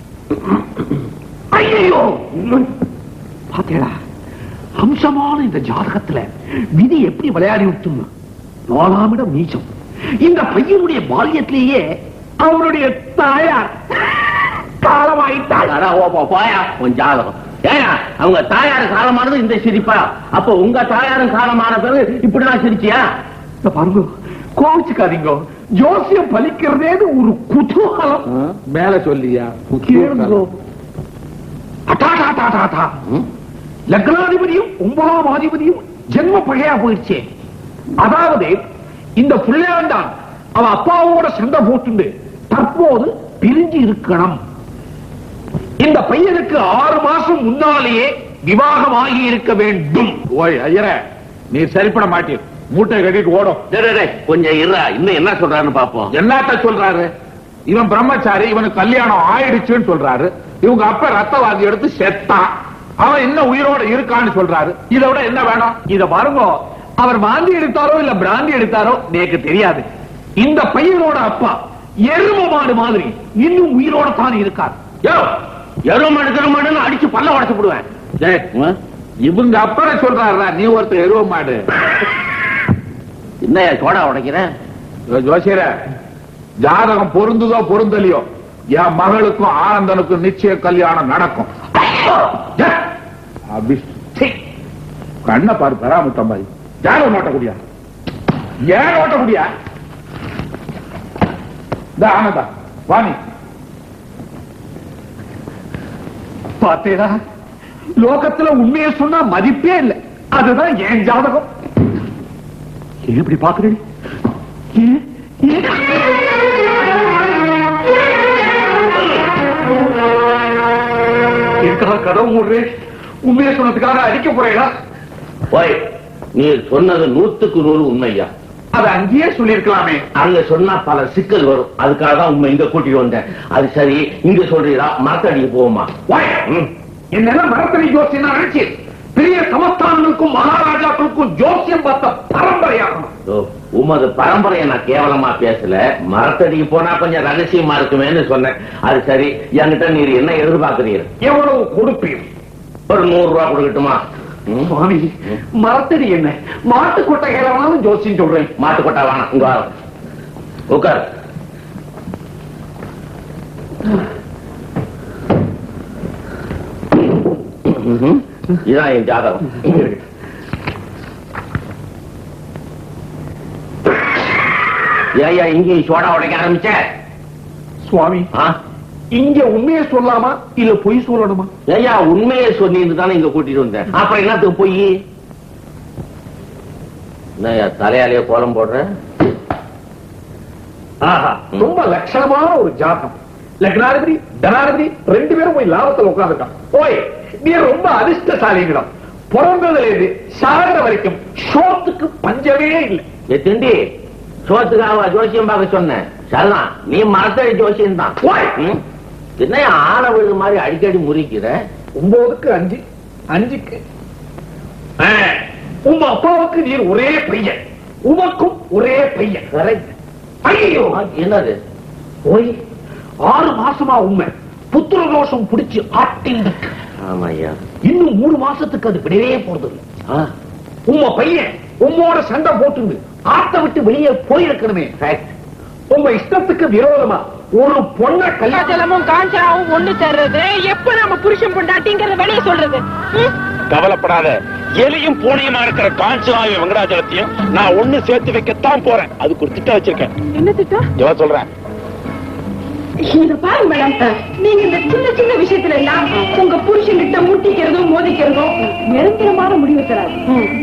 ஐயோ பாத்தீங்களா அம்சமான இந்த ஜாதகத்துல விதி எப்படி விளையாடி விட்டுமா நாலாம் இடம் நீச்சம் இந்த பையனுடைய பால்யத்திலேயே அவருடைய தாயார் காலமாயிட்டாள் அடா, ஓ, போ, போயா உன் ஜாதகம் ஏயா அவங்க தாயார் காலமானது இந்த சிரிப்பா அப்ப உங்க தாயாரும் காலமான பிறகு இப்படிதான் சிரிச்சியா இந்த பாருங்க கோவிச்சுக்காதீங்க ஜோசியம் பலிக்கிறதேன்னு ஒரு குதூகலம் மேல சொல்லியா கேளுங்கோ. அட்டா, டா, டா, டா, டா. லக்னாதிபதியும் ஒன்பதாம் அதிபதியும் ஜென்ம பகையா போயிடுச்சே அதாவது இந்த புள்ளையாண்டான் அவ அப்பாவோட சண்டை போட்டுண்டு தற்போது பிரிஞ்சு இருக்கணும் இந்த பையனுக்கு ஆறு மாசம் முன்னாலேயே விவாகம் ஆகி இருக்க வேண்டும் ஓய் ஐயர நீ சரிப்பட மாட்டீர் மூட்டை கட்டிட்டு ஓடும் டேய், டேய், டேய், கொஞ்சம் இருடா இன்னும் என்ன சொல்றாருன்னு பாப்போம் என்னத்த சொல்றாரு இவன் பிரம்மச்சாரி இவனுக்கு கல்யாணம் ஆயிடுச்சுன்னு சொல்றாரு இவங்க அப்ப ரத்தவாதி எடுத்து செத்தான் அவன் இன்னும் உயிரோட இருக்கான்னு சொல்றாரு இதை விட என்ன வேணும் இத பாருங்க அவர் வாந்தி எடுத்தாரோ இல்ல பிராந்தி எடுத்தாரோ எனக்கு தெரியாது இந்த பையனோட அப்பா எரும மாடு மாதிரி இன்னும் உயிரோட தான் இருக்கார் யோ எரும எடுக்கிறோம் அடிச்சு பல்ல உடச்சு போடுவேன் டேய், இவங்க அப்பனை சொல்றாருடா நீ ஒருத்தர் எருவ மாடு என்னையா சோடா உடைக்கிற இதோ ஜோசியர ஜாதகம் பொருந்துதோ பொருந்தலையோ என் மகளுக்கும் ஆனந்தனுக்கும் நிச்சய கல்யாணம் நடக்கும் ஜே, அபி, சீ. கண்ணை பாரு பராமரித்த மாதிரி ஜாதகம் ஓட்டக்கூடியா ஏன் ஓட்டக்கூடியா இந்த ஆனந்தா வாணி பாத்தீங்களா லோகத்துல உண்மையை சொன்னா மதிப்பே இல்லை அதுதான் என் ஜாதகம் ஏன் இப்படி பாக்குறீங்க ஏன்? ஏன்? எதுக்காக கதவு மூடுறேன் உண்மையை சொன்னதுக்காக அடிக்க போறீங்களா ஓய் நீ சொன்னது நூத்துக்கு நூறு உண்மையா அதை அங்கேயே சொல்லியிருக்கலாமே அங்க சொன்னா பல சிக்கல் வரும் அதுக்காக தான் உண்மை இங்க கூட்டிட்டு வந்தேன் அது சரி இங்க சொல்றீரா மரத்தடிக்கு போவோமா வாய். என்னெல்லாம் மரத்தடி ஜோசியம் நினைச்சு பெரிய சமஸ்தானங்களுக்கும் மகாராஜாக்களுக்கும் ஜோசியம் பார்த்த பரம்பரையாகணும் ஓ, உமது பரம்பரையை நான் கேவலமா பேசல மரத்தடிக்கு போனா கொஞ்சம் ரகசியமா இருக்குமேன்னு சொன்னேன் அது சரி என்கிட்ட நீர் என்ன எதிர்பார்க்கிறீர் எவ்வளவு கொடுப்பீர் ஒரு நூறு ரூபா கொடுக்கட்டுமா ம்? சுவாமி மரத்தடி என்ன மாட்டு கொட்டைகளாலும் ஜோசியம் சொல்றேன் மாட்டுக்கொட்டா வேணாம் இங்க வா உட்கார் ம்ஹும். இதான் என் ஜாதகம் ஏய்யா இங்கேயும் சோடா உடைக்க ஆரம்பிச்ச சுவாமி ஆ? இங்க உண்மையை சொல்லாமா இல்ல பொய் சொல்லணுமா ஏய்யா உண்மையை சொன்னீன்னு தானே இங்க கூட்டிட்டு வந்தேன் அப்புறம் என்னத்துக்கு போய் என்னய்யா தலையாலேயே கோலம் போடுற ஆஹா ரொம்ப லட்சணமான ஒரு ஜாதகம் லக்னாதிபதி தனாதிபதி ரெண்டு பேரும் போய் லாபத்துல உட்கார்ந்துட்டான் ஓய் நீ ரொம்ப அதிர்ஷ்டசாலிங்களா பிறந்ததுல இருந்து சாகிற வரைக்கும் சோத்துக்கு பஞ்சமே இல்லை ஏ திண்டி சோத்துக்காக ஜோசியம் பார்க்க சொன்னேன் சரிதான் நீ மரத்தடி ஜோசியம் தான் ஓய் என்ன ஆன விழுது மாதிரி அடிக்கடி முறிக்கிற ஒன்பதுக்கு அஞ்சு அஞ்சுக்கு ஆ, உங்க அப்பாவுக்கு நீர் ஒரே பையன் உமக்கும் ஒரே பையன் ஐயோ என்னது ஓய் ஆறு மாசமா உண்மை புத்திர தோஷம் பிடிச்சு ஆட்டின் ஆமா ஐயா இன்னும் மூணு மாசத்துக்கு அது விடவே போறது இல்ல ஆ, உங்க பையன் உம்மோட சண்டை போட்டு ஆத்த விட்டு வெளியே போயிருக்கணுமே உங்க இஷ்டத்துக்கு விரோதமா ஒரு பொண்ணை கல்யாணம் காஞ்சலமும் காஞ்சனாவும் ஒண்ணு சேர்றது எப்ப நம்ம புருஷன் பொண்டாட்டிங்கிறத வெளியே சொல்றது ம்? கவலைப்படாத எலியும் பூனையுமா இருக்கிற காஞ்சனாவையும் வெங்கடாச்சலத்தையும் நான் ஒண்ணு சேர்த்து வைக்கத்தான் போறேன் அதுக்கு ஒரு திட்டம் வச்சிருக்கேன் என்ன திட்டம் இவன் சொல்றேன் இத பாருங்க மேடம் நீங்க இந்த சின்ன சின்ன விஷயத்துல எல்லாம் உங்க புருஷன் கிட்ட முட்டிக்கிறதும் மோதிக்கிறதும் நிரந்தரமான முடிவு தராது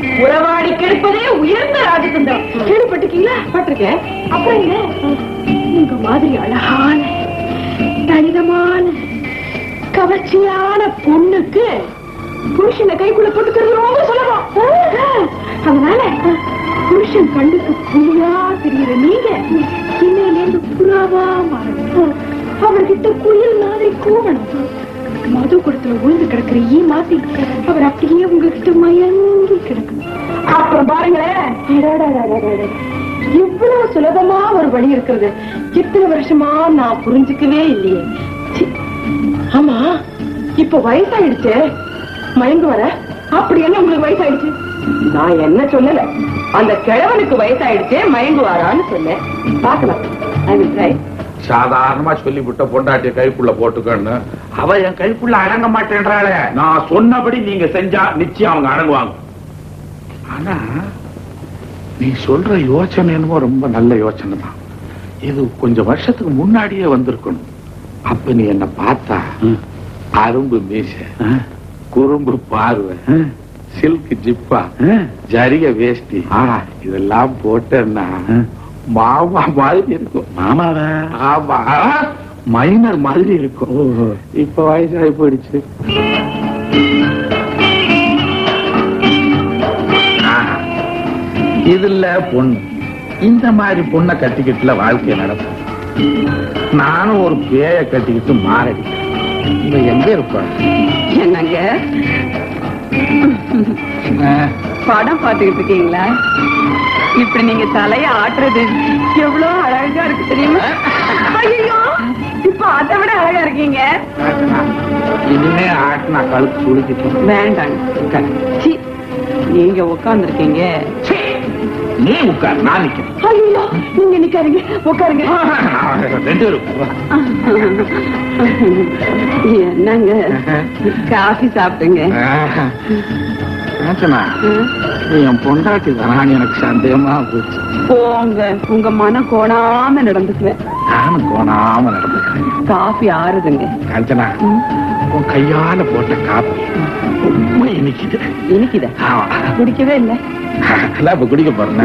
உறவாடி கெடுப்பதே உயர்ந்த ராஜதந்திரம் கேள்விப்பட்டிருக்கீங்களா பட்டிருக்கேன் அப்புறம் என்ன உங்க மாதிரி அழகான தனிதமான கவர்ச்சியான பொண்ணுக்கு புருஷனை கைக்குள்ள போட்டுக்கிறது ரொம்ப சுலபம் அதனால புருஷன் கண்ணுக்கு புலியா தெரியுற நீங்க இன்னையில இருந்து புறாவா மாறணும் அவர்கிட்ட குயில் மாதிரி கூவணும் மது குடத்துல உழுந்து கிடக்குற ஈ மாதிரி அவர் அப்படியே உங்ககிட்ட மயங்கி கிடக்கணும் அப்புறம் பாருங்களேன் அடடடடடட. இவ்வளவு சுலபமா ஒரு வழி இருக்கிறது இத்தனை வருஷமா நான் புரிஞ்சுக்கவே இல்லையே சி. ஆமா இப்ப வயசாயிடுச்சு மயங்கு வர அப்படி என்ன உங்களுக்கு வயசாயிடுச்சு நான் என்ன சொல்லல அந்த கிழவனுக்கு வயசாயிடுச்சு மயங்குவாரான்னு சொன்னேன் பாக்கலாம் I will try. சாதாரணமா சொல்லிவிட்ட பொண்டாட்டிய கைக்குள்ள போட்டுக்கன்னு அவ என் கைக்குள்ள அடங்க மாட்டேன்றாளே நான் சொன்னபடி நீங்க செஞ்சா நிச்சயம் அவங்க அடங்குவாங்க ஆனா நீ சொல்ற யோசனை என்னமோ ரொம்ப நல்ல யோசனை தான் இது கொஞ்சம் வருஷத்துக்கு முன்னாடியே வந்திருக்கணும் அப்ப நீ என்ன பார்த்தா அரும்பு மீச குறும்பு பார்வை சில்க் ஜிப்பா ஜரிக வேஷ்டி இதெல்லாம் போட்டேன்னா மாமா மாதிரி இருக்கும் மாமாவா ஆமா மைனர் மாதிரி இருக்கும் இப்ப வயசாகி போயிடுச்சு ஆஹா. இதுல பொண்ணு இந்த மாதிரி பொண்ணை கட்டிக்கிட்டுல வாழ்க்கை நடக்கும் நானும் ஒரு பேய கட்டிக்கிட்டு மாறடி இவன் எங்க இருப்பான் என்னங்க படம் பாத்துக்கிட்டு இருக்கீங்களா இப்படி நீங்க தலைய ஆட்டுறது எவ்வளவு அழகா இருக்கு தெரியுமா ஐயோ இப்ப அதை விட அழகா இருக்கீங்க இனிமே ஆட்டினா கழுத்து சுழிக்கிட்டு வேண்டாங்க சீ, நீங்க உட்கார்ந்து இருக்கீங்க நீ உட்கார் நான் நிக்கிறேன் ஐயோ நீங்க நிக்காருங்க உட்காருங்க ரெண்டு பேரும் என்னங்க காஃபி சாப்பிட்டுங்க ஆச்சனா நீ என் பொண்டாட்டி தானு எனக்கு சந்தேகமா போச்சு போங்க உங்க மனம் கோணாம நடந்துக்குவேன் நானும் போனாம நடந்துக்கிறேன் காஃபி ஆறுதுங்க காஞ்சனா உன் கையால போட்ட காப்பி ரொம்ப இனிக்குது இனிக்குதா ஆமா குடிக்கவே இல்லை எல்லாம் இப்ப குடிக்க போறேன்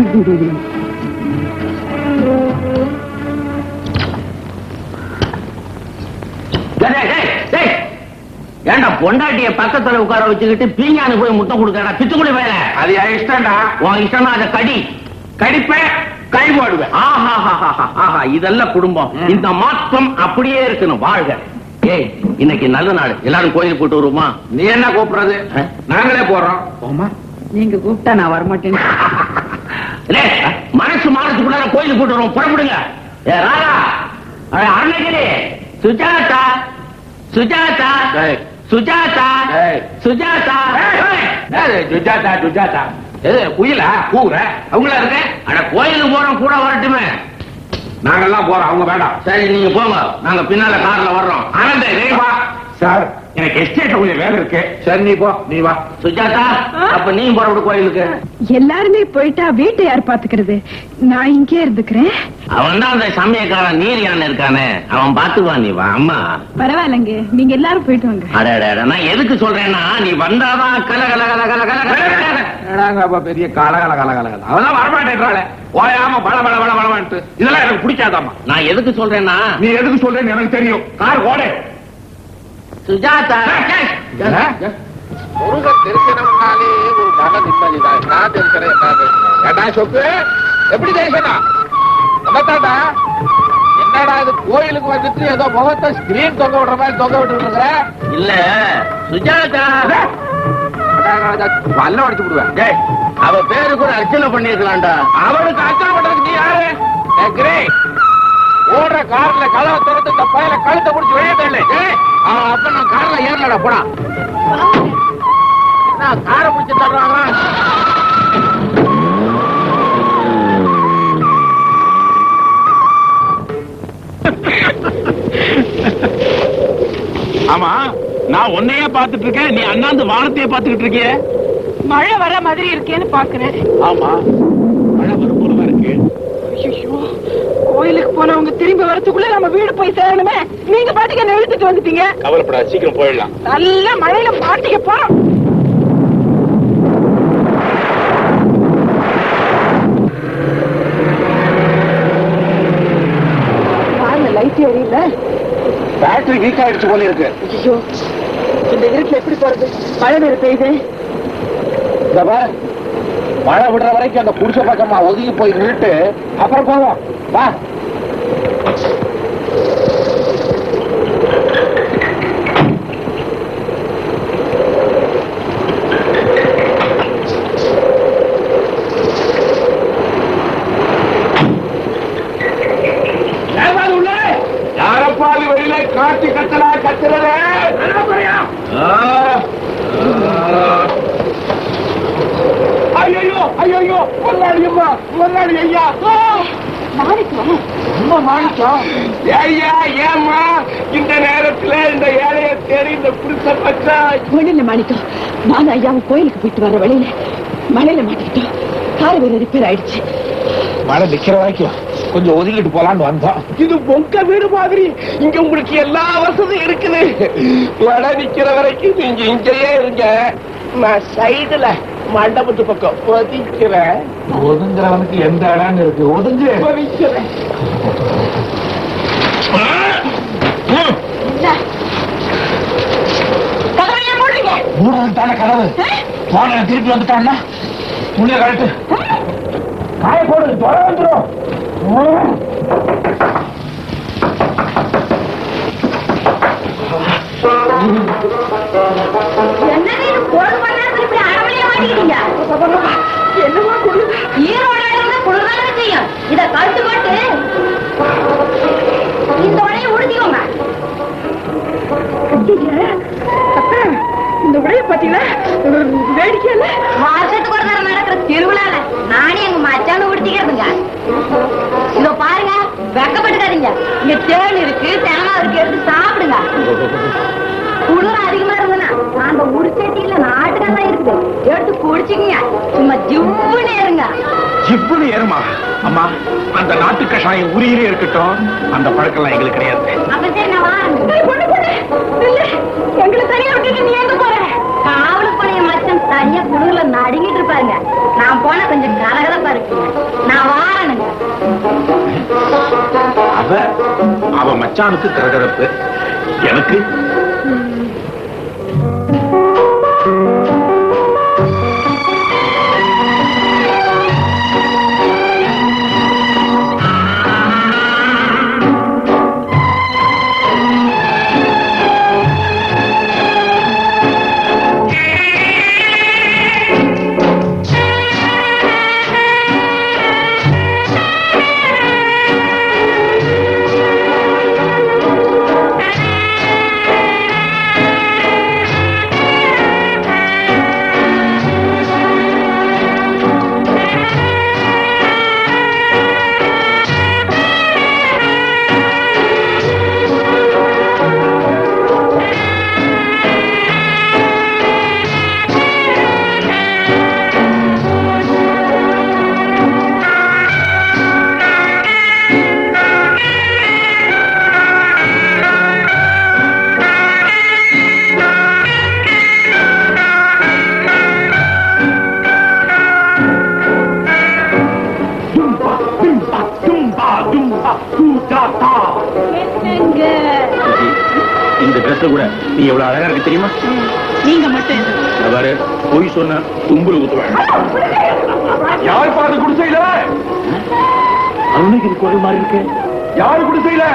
டேய், டேய், டேய். ஏன்டா பொண்டாட்டிய பக்கத்துல உட்கார வச்சுக்கிட்டு பீங்கானு போய் முட்டை கொடுக்கறா பிச்சுக்குடி வேல அது என் இஷ்டம்டா உன் இஷ்டம்னா அதை கடி கடிப்பேன் கை போடுவேன் ஆஹா ஆஹா இதெல்லாம் குடும்பம் இந்த மாற்றம் அப்படியே இருக்கணும் வாழ்க ஏய் இன்னைக்கு நல்ல நாள் எல்லாரும் கோயிலுக்கு போட்டு வருவோமா நீ என்ன கூப்பிடுறது நாங்களே போறோம் போமா நீங்க கூப்பிட்டா நான் வரமாட்டேன் டேய், மனசு மாறத்துக்குள்ள கோயிலுக்கு போட்டு வருவோம் புறப்படுங்க ஏ ராதா அட, அருணகிரி சுஜாதா சுஜாதா டேய். சுஜாதா டேய். சுஜாதா ஏய், சுஜாதா சுஜாதா எது குயிலா கூற அவங்களா இருக்க அட கோயிலுக்கு போறோம் கூட வரட்டுமே நாங்கெல்லாம் போறோம் அவங்க வேண்டாம் சரி நீங்க போங்க நாங்க பின்னால கார்ல வர்றோம் ஆனந்த நீ வா சார் எனக்கு எஸ்டேட் கொஞ்சம் வேலை இருக்கு சரி நீ போ நீ வா சுஜாதா அப்ப நீ புறப்படு கோயிலுக்கு எல்லாருமே போயிட்டா வீட்டை யார் பாத்துக்கிறது நான் இங்கே இருந்துக்கிறேன் அவன் தான் அந்த சமயக்காரன் நீர் யானை இருக்கானே அவன் பாத்துக்குவான் நீ வா அம்மா பரவாயில்லைங்க நீங்க எல்லாரும் போயிட்டு வாங்க அட அட, அட, நான் எதுக்கு சொல்றேன்னா நீ வந்தாதான் கல கல கல கல கல கல கல. என்னடாங்க அப்ப பெரிய கலகல கலகல கல அவதான் வரமாட்டேன்றாளே ஓயாம பல பல பல பலமான்ட்டு இதெல்லாம் எனக்கு பிடிக்காதாமா நான் எதுக்கு சொல்றேன்னா நீ எதுக்கு சொல்றேன்னு எனக்கு தெரியும் கார் ஓடே சுஜாதா முருகன் தெரிஞ்சனம்னாலே ஒரு மன நிம்மதிதான் நான் தெரிஞ்சுறேன் ஏடா சொப்பு எப்படி தெரியுமா நம்மத்தாண்டா என்னடா இது கோயிலுக்கு வந்துட்டு ஏதோ முகத்தை ஸ்கிரீன் தொங்க விடுற மாதிரி தொங்க விட்டு இருக்கிற இல்ல சுஜாதா வல்ல உடைச்சு விடுவேன் டேய், அவ பேருக்கு ஒரு அர்ச்சனை பண்ணிருக்கலாம்டா அவனுக்கு அர்ச்சனை பண்றதுக்கு நீ யாரு ஏ, கிரே ஓடுற கார்ல கதவை திறந்து இந்த பையல கழுத்தை பிடிச்சி வெளியே தள்ளு ஏய், அவன் அப்ப நான் கார்ல ஏறலடா போடா என்ன காரை பிடிச்சி தர்றாங்க ஆமா நான் உன்னையே பாத்துட்டு இருக்கேன் நீ அண்ணாந்து வானத்தையே பாத்துக்கிட்டு இருக்கிய மழை வர மாதிரி இருக்கேன்னு பாக்குறேன் ஆமா மழை வரும் போலதான் இருக்கு ஐயோ கோயிலுக்கு போனவங்க திரும்பி வரதுக்குள்ள நம்ம வீடு போய் சேரணுமே நீங்க பாட்டுக்கு என்ன இழுத்துட்டு வந்துட்டீங்க கவலைப்படாத சீக்கிரம் போயிடலாம் நல்ல மழையில மாட்டிக்க போறோம் பேட்டரி வீக் ஆயிடுச்சு போல இருக்கு ஐயோ இந்த இருட்டுல எப்படி போறது மழை வேற பெய்யுது இந்த பாரு, மழை விடுற வரைக்கும் அந்த குடிசை பக்கமா ஒதுங்கி போய் நின்றுட்டு அப்புறம் போவோம் வா யாரப்பா அது வெளியில காட்டி கத்தலா கத்துறதே ஐயோ ஐயோ முதலாளியம்மா முதலாளி ஐயா அம்மா மாணிக்கம் ஐயா ஏம்மா இந்த நேரத்துல இந்த ஏழைய தேடி இந்த புருஷ பச்சா ஒண்ணு மாணிக்கம் நான் ஐயாவை கோயிலுக்கு போயிட்டு வர வழியில மழையில மாட்டிக்கிட்டோம் கார் வேற ரிப்பேர் ஆயிடுச்சு மழை நிக்கிற வரைக்கும் கொஞ்சம் ஒதுங்கிட்டு போலான்னு வந்தோம் இது உங்க வீடு மாதிரி இங்க உங்களுக்கு எல்லா வசதியும் இருக்குது மழை நிக்கிற வரைக்கும் நீங்க இங்கேயே இருங்க நான் சைடுல மண்டபத்து பக்கம் ஒதுக்கிறேன் ஒதுங்குறவனுக்கு எந்த இடம் இருக்கு ஒதுங்கு ஒதுக்கிறேன் மூணு தானே கதவு போன திருப்பி வந்துட்டான்னா முன்னே கழட்டு காய போடு தொலை வந்துடும் என்னங்க இது ஒரு மணி நேரத்துல இப்படி அரை மணியா மாட்டிக்கிட்டீங்க என்னமா குளிர் ஈரோட இடத்துல குளிர்தானே செய்யும் இத கழுத்து போட்டு இந்த உடைய உடுத்திக்கோங்க இந்த உடைய பாத்தீங்களா வேடிக்கை இல்ல மாசத்துக்கு ஒரு தடவை நடக்கிற திருவிழால நானே எங்க மச்சான உடுத்திக்கிறதுங்க இதோ பாருங்க வெக்கப்பட்டுக்காதீங்க இங்க தேள் இருக்கு தேனா இருக்கு எடுத்து சாப்பிடுங்க குளிர் அதிகமா இருந்ததுன்னா அந்த உடுச்சட்டியில நாட்டுக்கெல்லாம் இருக்குது எடுத்து குடிச்சுக்கங்க சும்மா ஜிவ்வுன்னு இருங்க இப்படி ஏறுமா அம்மா அந்த நாட்டு கஷாயம் உரியிலே இருக்கட்டும் அந்த பழக்கம்லாம் எங்களுக்கு கிடையாது அப்ப சரி நான் வாரேன் பொண்ணு பொண்ணு நில்லு எங்களை தனியா விட்டுட்டு நீ எங்க போற காவலுக்கு போன என் மச்சன் தனியா குளிர்ல நடுங்கிட்டு இருப்பாருங்க நான் போனா கொஞ்சம் கலகலப்பா இருக்குங்க நான் வாரேனுங்க அவ அவ மச்சானுக்கு கரகரப்பு எனக்கு இந்த ட்ரெஸ் கூட நீ எவ்வளவு அழகா இருக்கு தெரியுமா நீங்க மட்டும் என்ன? இந்த பாரு பொய் சொன்ன தும்புல ஊத்துவேன் யார் பாரு குடிசையில அருணகிரி குரல் மாதிரி இருக்கு யாரு குடிசையில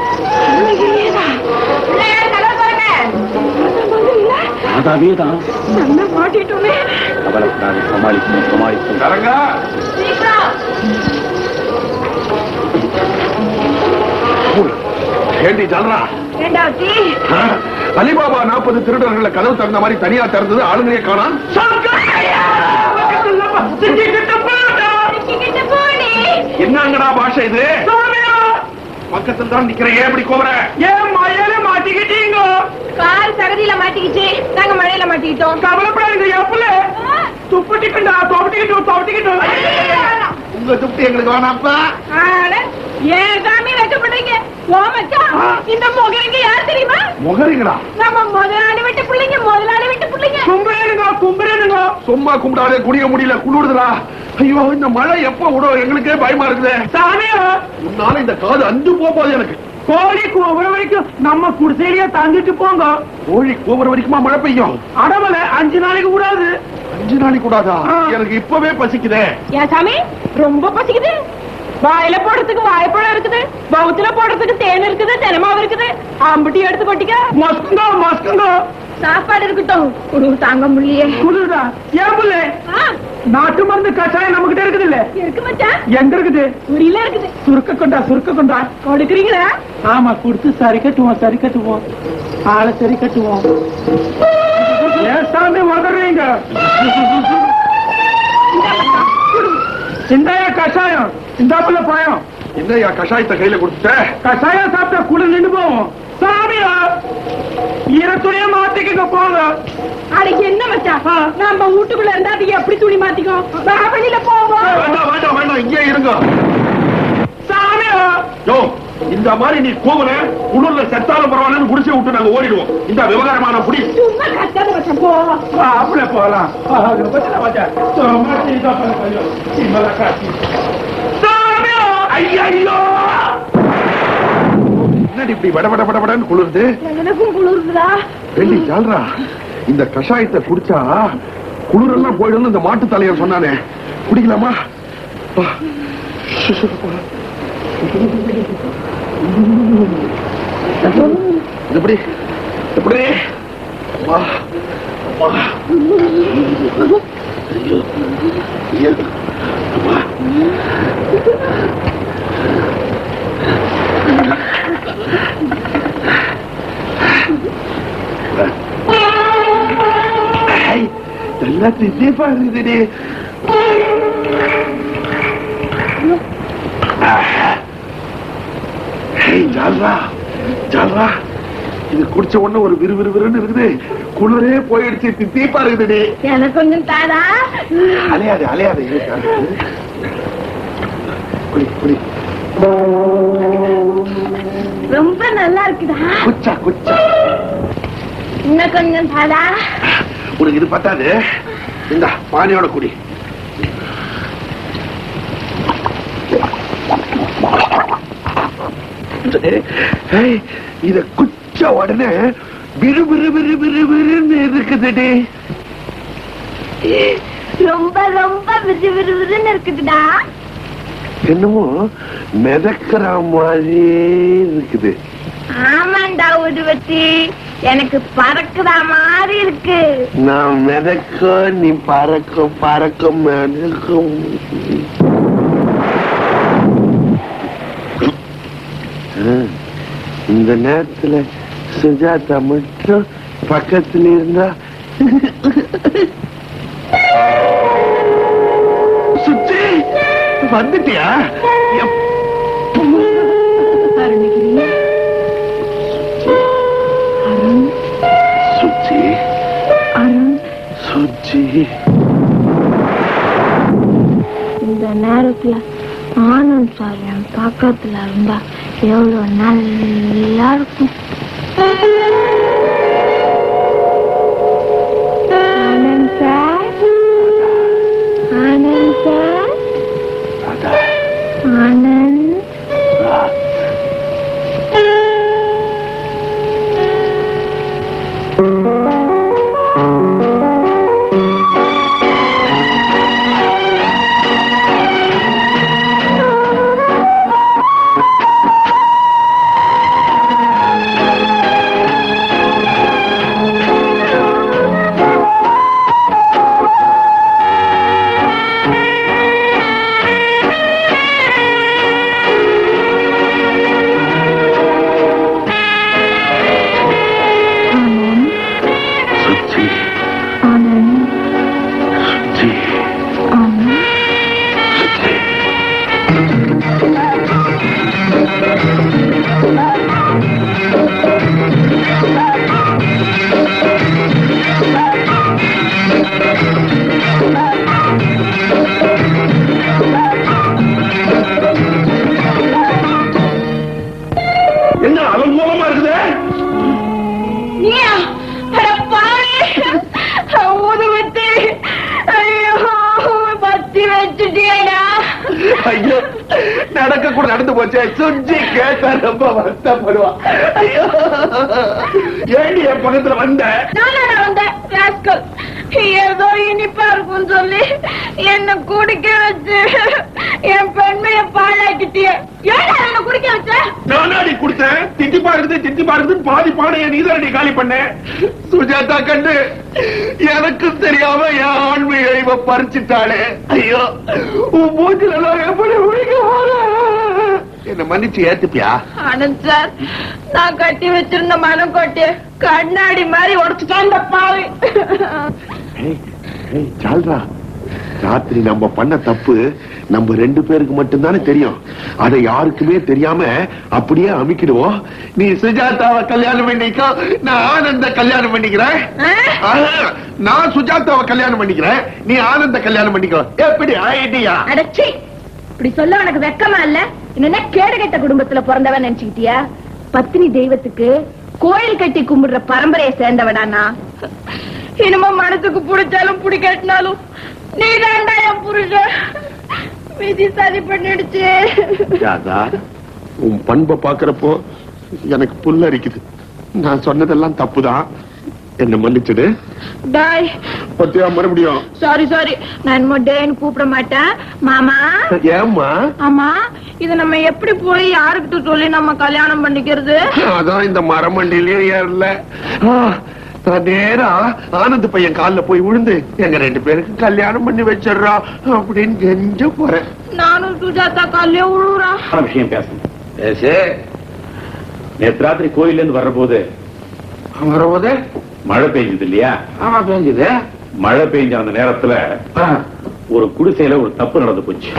அதாவே தான் நல்லா மாட்டிட்டோமே கவலைப்படாது சமாளிக்கணும் சமாளிக்கணும் தரங்க ஏண்டி ஜாலரா ஏண்டாச்சி அலிபாபா நாற்பது திருடர்கள கதவு திறந்த மாதிரி தனியா திறந்தது ஆளுங்களையே காணாம் என்னங்கடா பாஷை இது பக்கத்தில் தான் நிக்கிறேன் ஏன் இப்படி கோபுற ஏன் மழையில மாட்டிக்கிட்டீங்க கால் சகதியில மாட்டிக்கிச்சு நாங்க மழையில மாட்டிக்கிட்டோம் கவலைப்படாதீங்க எப்பல துப்பட்டிக்கிட்டா துப்பட்டிக்கிட்டு துப்பட்டிக்கிட்டு உங்க துப்தி எங்களுக்கு வேணாப்பா ஆட, ஏன் சாமி வைக்கப்படுறீங்க ஓ மச்சான் இந்த முகரங்க யார் தெரியுமா முகரிங்களா நம்ம முதலாளி விட்டு பிள்ளைங்க முதலாளி விட்டு பிள்ளைங்க கும்பிடுங்க கும்பிடுங்க சும்மா கும்பிடாதே குடிய முடியல குளிருதுடா ஐயோ இந்த மழை எப்ப விடும் எங்களுக்கே பயமா இருக்குது சாமியா உன்னால இந்த காது அஞ்சு போக போகுது எனக்கு கோழி கூவுற வரைக்கும் நம்ம குடிசையிலேயே தங்கிட்டு போங்க கோழி கூவுற வரைக்குமா மழை பெய்யும் அடவல அஞ்சு நாளைக்கு கூடாது அஞ்சு நாளைக்கு கூடாதா எனக்கு இப்பவே பசிக்குதே ஏன் சாமி ரொம்ப பசிக்குது வாயில போடுறதுக்கு வாழைப்பழம் இருக்குது பவுத்துல போடுறதுக்கு தேன் இருக்குது தினமாவு இருக்குது ஆம்பட்டி எடுத்து கொட்டிக்க மஸ்குங்க மஸ்குங்க சாப்பாடு இருக்கட்டும் குளிர் தாங்க முடியலையே குளிரா ஏன் புள்ள நாட்டு மருந்து கஷாயம் நம்ம கிட்ட இருக்குது இல்ல இருக்கு மச்சான் எங்க இருக்குது உரியில இருக்குது சுருக்க கொண்டா சுருக்க கொண்டா கொடுக்குறீங்களா ஆமா கொடுத்து சரி கட்டுவோம் சரி கட்டுவோம் ஆளை சரி கட்டுவோம் ஏன் சாமி உதறீங்க இந்தாயா கஷாயம் இந்தாப்புல பழம் என்னையா கஷாயத்தை கையில கொடுத்துட்ட கஷாயம் சாப்பிட்டா குளிர் நின்று போவோம் சாமியா ஈரத்துணிய மாத்திக்க போங்க அன்னைக்கு என்ன மச்சான் நம்ம வீட்டுக்குள்ள இருந்தா அதுக்கு எப்படி துணி மாத்திக்கோ நான் வெளியில போவோம் வேண்டாம் வேண்டாம் வேண்டாம் இங்கே இருங்க சாமியா யோ இந்த மாதிரி நீ கோவல குளிர்ல செத்தாலும் பரவாயில்லன்னு குடிசை விட்டு நாங்க ஓடிடுவோம் இந்த விவகாரமான புடி சும்மா கத்தாத மச்சான் போ அப்படி போலாம் சும்மா சீதா பண்ண கையோ சிம்மல காட்டி சாமியா ஐயோ என்னடி இப்படி வட வட வட வடன்னு குளிருது எனக்கும் குளிருதா வெள்ளி ஜால்ரா இந்த கஷாயத்தை குடிச்சா குளிரெல்லாம் போயிடும் இந்த மாட்டு தலையர் சொன்னானே குடிக்கலாமா வா. இது எப்படி எப்படி வா வா ஐயோ. ஐயோ. வா. ஐ, நல்லா திசைப்பா இருக்குதுடி ஏய், ஜால்ரா ஜால்ரா இது குடிச்ச உடனே ஒரு விறு விறு விறுன்னு இருக்குது குளிரே போயிடுச்சு தித்தீப்பா இருக்குதுடி எனக்கு கொஞ்சம் தாடா அலையாது அலையாது இருக்கா குடி குடி ரொம்ப நல்லா இருக்குதா குச்சா குச்சா இன்னும் கொஞ்சம் தாடா உனக்கு இது பத்தாது இந்த பானையோட குடி ஏய், இத குச்ச உடனே விறு விறு விறு விறு விறுன்னு இருக்குதுடி ரொம்ப ரொம்ப விறு விறு விறுன்னு இருக்குதுடா என்னமோ மிதக்கிற மாதிரி இருக்குது ஆமாண்டா உருவத்தி எனக்கு பறக்குதா மாதிரி இருக்கு நான் மிதக்க நீ பறக்க பறக்க மிதக்கும் ஆ, இந்த நேரத்துல சுஜாதா மட்டும் பக்கத்துல இருந்தா சுச்சி வந்துட்டியா எப்- அருணகிரி அருண் சுச்சி அருண் சுச்சி இந்த நேரத்துல ஆனந்த் சார் என் பக்கத்துல இருந்தா எவ்வளவு நல்லா இருக்கும் ஆனந்த் சார் ஆனந்த் சார் ஆனந்த் ஆ ஐயோ நடக்க கூட நடந்து போச்சே சுஞ்சி கேட்டா ரொம்ப வருத்தப்படுவா ஐயோ ஏண்டி என் பக்கத்துல வந்த நானா வந்தேன் ராஸ்கல் ஏதோ இனிப்பா இருக்கும்னு சொல்லி என்ன குடிக்க வச்சு என் பெண்மைய பாழாக்கிட்டியே ஏடா என்ன குடிக்க வச்ச நானாடி கொடுத்தேன் திட்டிப்பா இருக்குது திட்டிப்பா இருக்குது பாதி பானைய நீதானடி காலி பண்ண சுஜாதா கண்டு எனக்கு தெரியாம என் ஆண்மையை இவ பறிச்சுட்டாளே ஐயோ உன் மூஞ்சில நான் எப்படி முடிக்க போறேன் என்ன மன்னிச்சு ஏத்துப்பியா ஆனந்த் சார் நான் கட்டி வச்சிருந்த மனம் கொட்டி கண்ணாடி மாதிரி உடச்சுட்டான் இந்த பாவி சால்ரா ராத்திரி நம்ம பண்ண தப்பு நம்ம ரெண்டு பேருக்கு மட்டும்தானே தெரியும் அதை யாருக்குமே தெரியாம அப்படியே அமிக்கிடுவோம் நீ சுஜாதாவை கல்யாணம் பண்ணிக்கோ நான் ஆனந்த கல்யாணம் பண்ணிக்கிறேன் ஆஹா, நான் சுஜாதாவை கல்யாணம் பண்ணிக்கிறேன் நீ ஆனந்த கல்யாணம் பண்ணிக்கோ எப்படி ஐடியா அடச்சி இப்படி சொல்ல உனக்கு வெக்கமா இல்ல என்ன கேடு கெட்ட குடும்பத்துல பிறந்தவன் நினைச்சுக்கிட்டியா பத்தினி தெய்வத்துக்கு கோயில் கட்டி கும்பிடுற பரம்பரையை சேர்ந்தவடானா இனிமே மனசுக்கு பிடிச்சாலும் பிடிக்காட்டினாலும் நீ தாண்டா என் புருஷன் விதி சதி பண்ணிடுச்சு ராதா உன் பண்பை பாக்குறப்போ எனக்கு புல்லரிக்குது நான் சொன்னதெல்லாம் தப்புதான் என்ன மன்னிச்சிடு டாய் பத்தியா மறுபடியும் சாரி சாரி நான் என்னமோ டேன்னு கூப்பிட மாட்டேன் மாமா ஏம்மா ஆமா இத நம்ம எப்படி போய் யாருக்கிட்ட சொல்லி நம்ம கல்யாணம் பண்ணிக்கிறது அதான் இந்த மரமண்டிலயே ஏறல ஆ, நான் நேரா ஆனந்த் பையன் கால்ல போய் விழுந்து எங்க ரெண்டு பேருக்கு கல்யாணம் பண்ணி வச்சிடுறா அப்படின்னு கெஞ்ச போறேன் நானும் சுஜாதா காலையே உழுவுறா ஆன விஷயம் பேசணும் பேசு நேற்று ராத்திரி கோயில்ல இருந்து வர்றபோது வரும்போது மழை பெய்ஞ்சது இல்லையா ஆமா பேஞ்சுது மழை பெய்ஞ்ச அந்த நேரத்துல ஒரு குடிசையில ஒரு தப்பு நடந்து போச்சு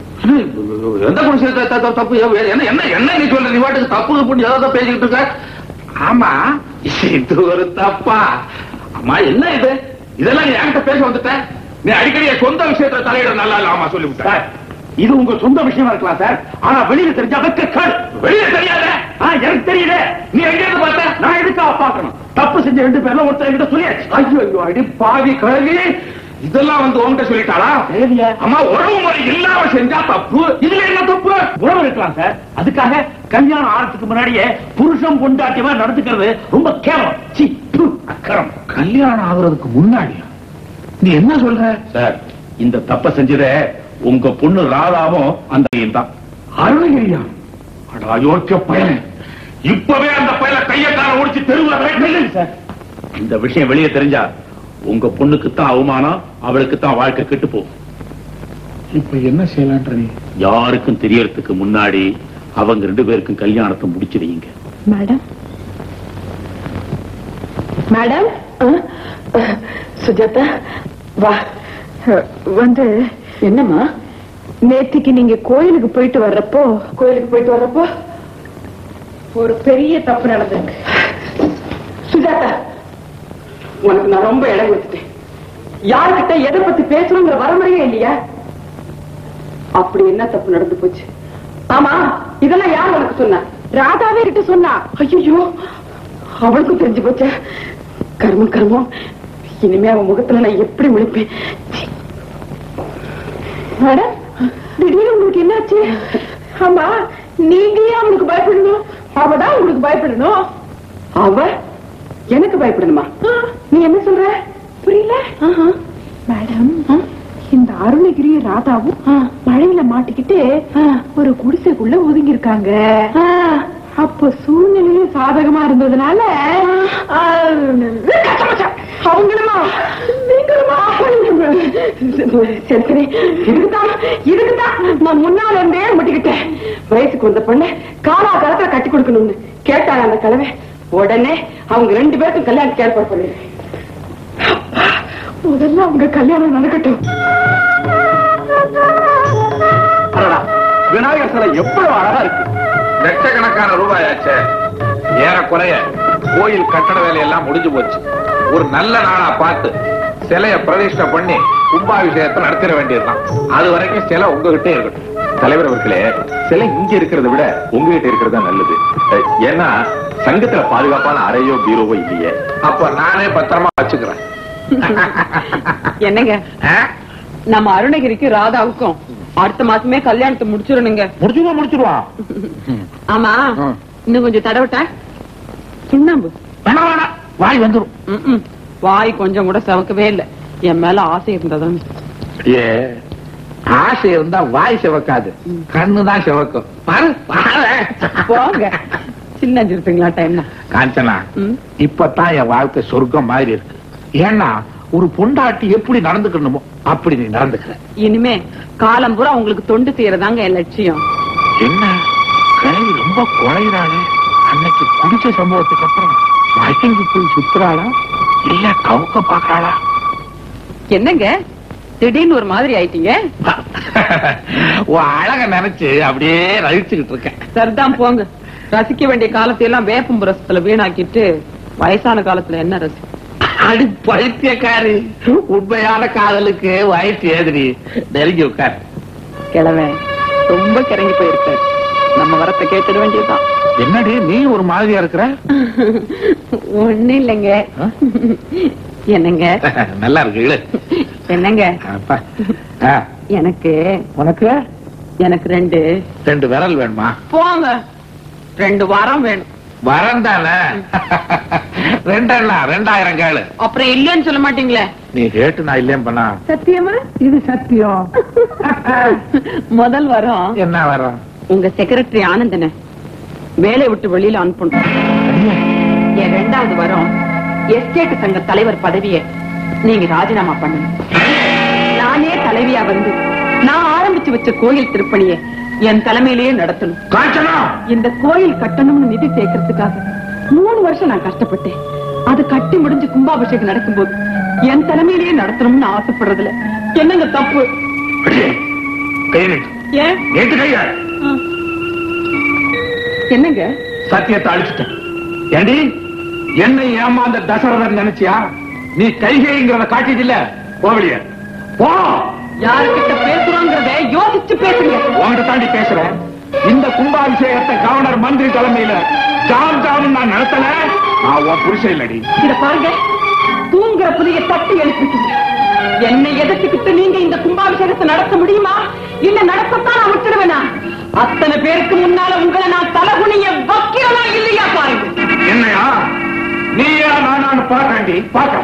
எந்த குடிசை த- த- தப்பு எ- என்ன என்ன என்ன நீ சொல்ற நீ வாட்டுக்கு தப்பு பண்ணி ஏதாவது பேசிக்கிட்டு இருக்க ஆமா இது ஒரு தப்பா அம்மா என்ன இது இதெல்லாம் நீ என்கிட்ட பேச வந்துட்ட நீ அடிக்கடி என் சொந்த விஷயத்துல தலையிட நல்லா இல்ல ஆமா சொல்லி சார் இது உங்க சொந்த விஷயமா இருக்கலாம் சார் ஆனா வெளியில தெரிஞ்சா வெக்க காடு வெளியே தெரியாத எனக்கு தெரியல நீ எங்க இருந்து பார்த்த நான் எதுக்காக பாக்கணும் தப்பு செஞ்ச ரெண்டு பேர்ல ஒருத்தர் என்கிட்ட சொல்லியாச்சு ஐயோ ஐயோ அடி பாவி கழுவி இதெல்லாம் வந்து உன்கிட்ட சொல்லிட்டாளா அம்மா உறவு முறை இல்லாம செஞ்சா தப்பு இதுல என்ன தப்பு உறவு இருக்கலாம் சார் அதுக்காக கல்யாணம் ஆறதுக்கு முன்னாடியே புருஷன் பொண்டாட்டியமா நடந்துக்கிறது ரொம்ப கேவலம் சீ, ப்பு, அக்கறம் கல்யாணம் ஆகுறதுக்கு முன்னாடி நீ என்ன சொல்ற சார் இந்த தப்ப செஞ்சதே உங்க பொண்ணு ராதாவும் அந்த பையன் தான் அருணகிரியா அடா யோக்கிய பயன் இப்பவே அந்த பயல கையக்கார ஓடிச்சு தெருவுல சார் இந்த விஷயம் வெளியே தெரிஞ்சா உங்க பொண்ணுக்கு தான் அவமானம் அவளுக்கு தான் வாழ்க்கை கெட்டு போகும் இப்ப என்ன செய்யலான்ற நீ யாருக்கும் தெரியறதுக்கு முன்னாடி அவங்க ரெண்டு பேருக்கும் கல்யாணத்தை முடிச்சு வைங்க மேடம் மேடம் சுஜாதா வா வந்து என்னம்மா நேத்திக்கு நீங்க கோயிலுக்கு போயிட்டு வர்றப்போ கோயிலுக்கு போயிட்டு வர்றப்போ ஒரு பெரிய தப்பு நடந்திருக்கு சுஜாதா உனக்கு நான் ரொம்ப இடம் கொடுத்துட்டேன் யாருக்கிட்ட எதை பத்தி பேசணுங்கிற வரமுறையே இல்லையா அப்படி என்ன தப்பு நடந்து போச்சு ஆமா இதெல்லாம் யார் உனக்கு சொன்னா ராதாவே கிட்ட சொன்னா ஐயோ அவளுக்கும் தெரிஞ்சு போச்சா கர்மம் கர்மம் இனிமே அவன் முகத்துல நான் எப்படி முழிப்பேன் சீ. மேடம் திடீர்னு உங்களுக்கு என்னாச்சு ஆமா நீங்க ஏன் அவனுக்கு பயப்படணும் அவதான் உங்களுக்கு பயப்படணும் அவ எனக்கு பயப்படணுமா நீ என்ன சொல்ற புரியல மேடம் இந்த அருணகிரி ராதாவும் மழையில மாட்டிக்கிட்டு ஒரு குடிசைக்குள்ள ஒதுங்கி இருக்காங்க அப்ப சூழ்நிலையும் சாதகமா இருந்ததுனால அவங்களுமா நீங்களுமா சரி சரி இதுக்குதான் இதுக்குதான் நான் முன்னால இருந்தே முட்டிக்கிட்டேன் வயசுக்கு வந்த பொண்ணு காலா காலத்துல கட்டி கொடுக்கணும்னு கேட்டாங்க அந்த கலவை உடனே அவங்க ரெண்டு பேருக்கும் கல்யாணத்துக்கு ஏற்பாடு பண்ணிருக்கேன் முதல்ல அவங்க கல்யாணம் நடக்கட்டும் விநாயகர் சிலை எவ்வளவு அழகா இருக்கு லட்சக்கணக்கான ரூபாய் ஆச்சே ஏறக்குறைய கோயில் கட்டட வேலையெல்லாம் முடிஞ்சு போச்சு ஒரு நல்ல நாளா பார்த்து சிலைய பிரதிஷ்டை பண்ணி கும்பாபிஷேகத்தை நடத்திட வேண்டியதுதான் அது வரைக்கும் சிலை உங்ககிட்ட இருக்கட்டும் தலைவர் அவர்களே சிலை இங்க இருக்கிறத விட உங்ககிட்ட இருக்கிறது தான் நல்லது அஹ், ஏன்னா சங்கத்துல பாதுகாப்பான அறையோ பீரோவோ இல்லையே அப்ப நானே பத்திரமா வச்சுக்கிறேன் என்னங்க நம்ம அருணகிரிக்கு ராதாவுக்கும் அடுத்த மாசமே கல்யாணத்தை முடிச்சிடணுங்க முடிச்சுடுவா முடிச்சிருவான் ஆமா இன்னும் கொஞ்சம் தடவட்டா சுண்ணாம்பு வேணாம் வேணாம் வாய் வந்துரும் ம்ம். வாய் கொஞ்சம் கூட சவக்கவே இல்ல என் மேல ஆசை இருந்ததான் ஏ ஆசை இருந்தா வாய் சிவக்காது கண்ணு தான் சிவக்கும் பாரு பாரு போங்க சின்ன இருப்பீங்களா டைம்னா காஞ்சனா இப்பதான் என் வாழ்க்கை சொர்க்கம் மாதிரி இருக்கு ஏன்னா ஒரு பொண்டாட்டி எப்படி நடந்துக்கணுமோ அப்படி நீ நடந்துக்கிற இனிமே காலம் பூரா உங்களுக்கு தொண்டு செய்யறதாங்க என் லட்சியம் என்ன கிழவி ரொம்ப குறையிறாளே அன்னைக்கு குடிச்ச சம்பவத்துக்கு அப்புறம் மயங்கி போய் சுத்துறாளா இல்ல கவுக்க பாக்குறாளா என்னங்க திடீர்னு ஒரு மாதிரி ஆயிட்டீங்க உன் அழக நினைச்சு அப்படியே ரசிச்சுக்கிட்டு இருக்கேன் சரிதான் போங்க ரசிக்க வேண்டிய காலத்தை எல்லாம் வேப்பம் ரசத்துல வீணாக்கிட்டு வயசான காலத்துல என்ன ரசி அடி பைத்தியக்காரி உண்மையான காதலுக்கு வயசு ஏதுடி நெருங்கி உட்கார் கிழவன் ரொம்ப கிறங்கி போயிருக்க நம்ம வரத்தை கேட்டுட வேண்டியதுதான் என்னடி நீ ஒரு மாதிரியா இருக்கிற ஒண்ணு இல்லைங்க என்னங்க நல்லா இருக்கு இழு. என்னங்க அப்பா. ஆ, எனக்கு உனக்கு எனக்கு ரெண்டு ரெண்டு விரல் வேணுமா போங்க ரெண்டு வாரம் வேணும் வரம் தானே ரெண்டண்ணா ரெண்டாயிரம் கேளு அப்புறம் இல்லைன்னு சொல்ல மாட்டீங்களே நீ கேட்டு நான் இல்லையும் பண்ணா சத்தியமா இது சத்தியம் முதல் வாரம் என்ன வரம் உங்க செக்ரட்டரி ஆனந்தன வேலை விட்டு வெளியில அனுப்பணும் என் ரெண்டாவது வாரம் எஸ்டேட் சங்க தலைவர் பதவியை நீங்க ராஜினாமா பண்ணணும் நானே தலைவியா வந்து நான் ஆரம்பிச்சு வச்ச கோயில் திருப்பணியை என் தலைமையிலேயே நடத்தணும் இந்த கோயில் கட்டணும்னு நிதி சேர்க்கறதுக்காக மூணு வருஷம் நான் கஷ்டப்பட்டேன் அது கட்டி முடிஞ்சு கும்பாபிஷேகம் நடக்கும்போது என் தலைமையிலேயே நடத்தணும்னு ஆசைப்படுறதுல என்னங்க தப்பு கை நீட்டு. ஏன் நீட்டு கையா என்னங்க சத்தியத்தை அழிச்சிட்டேன் ஏண்டி என்னை ஏமாந்த தசரதன் நினைச்சியா நீ கைகைங்கிறத காட்டிட்டில்ல போவலிய போ யாருக்கிட்ட பேசுறோங்கிறத யோசிச்சு பேசுங்க உன்கிட்ட தாண்டி பேசுறேன் இந்த கும்பாபிஷேகத்தை கவர்னர் மந்திரி தலைமையில ஜாம் ஜாம் நான் நடத்தல நான் உன் புருஷன் இல்லடி இத பாருங்க தூங்குற புலிய தட்டி எழுப்பிட்டீங்க என்னை எதிர்த்துக்கிட்டு நீங்க இந்த கும்பாபிஷேகத்தை நடத்த முடியுமா இல்ல நடத்தத்தான் நான் விட்டுடுவேனா அத்தனை பேருக்கு முன்னால உங்களை நான் தலகுனிய வைக்கிறதா இல்லையா பாருங்க என்னையா நீயா நானான்னு பாக்காண்டி பாக்க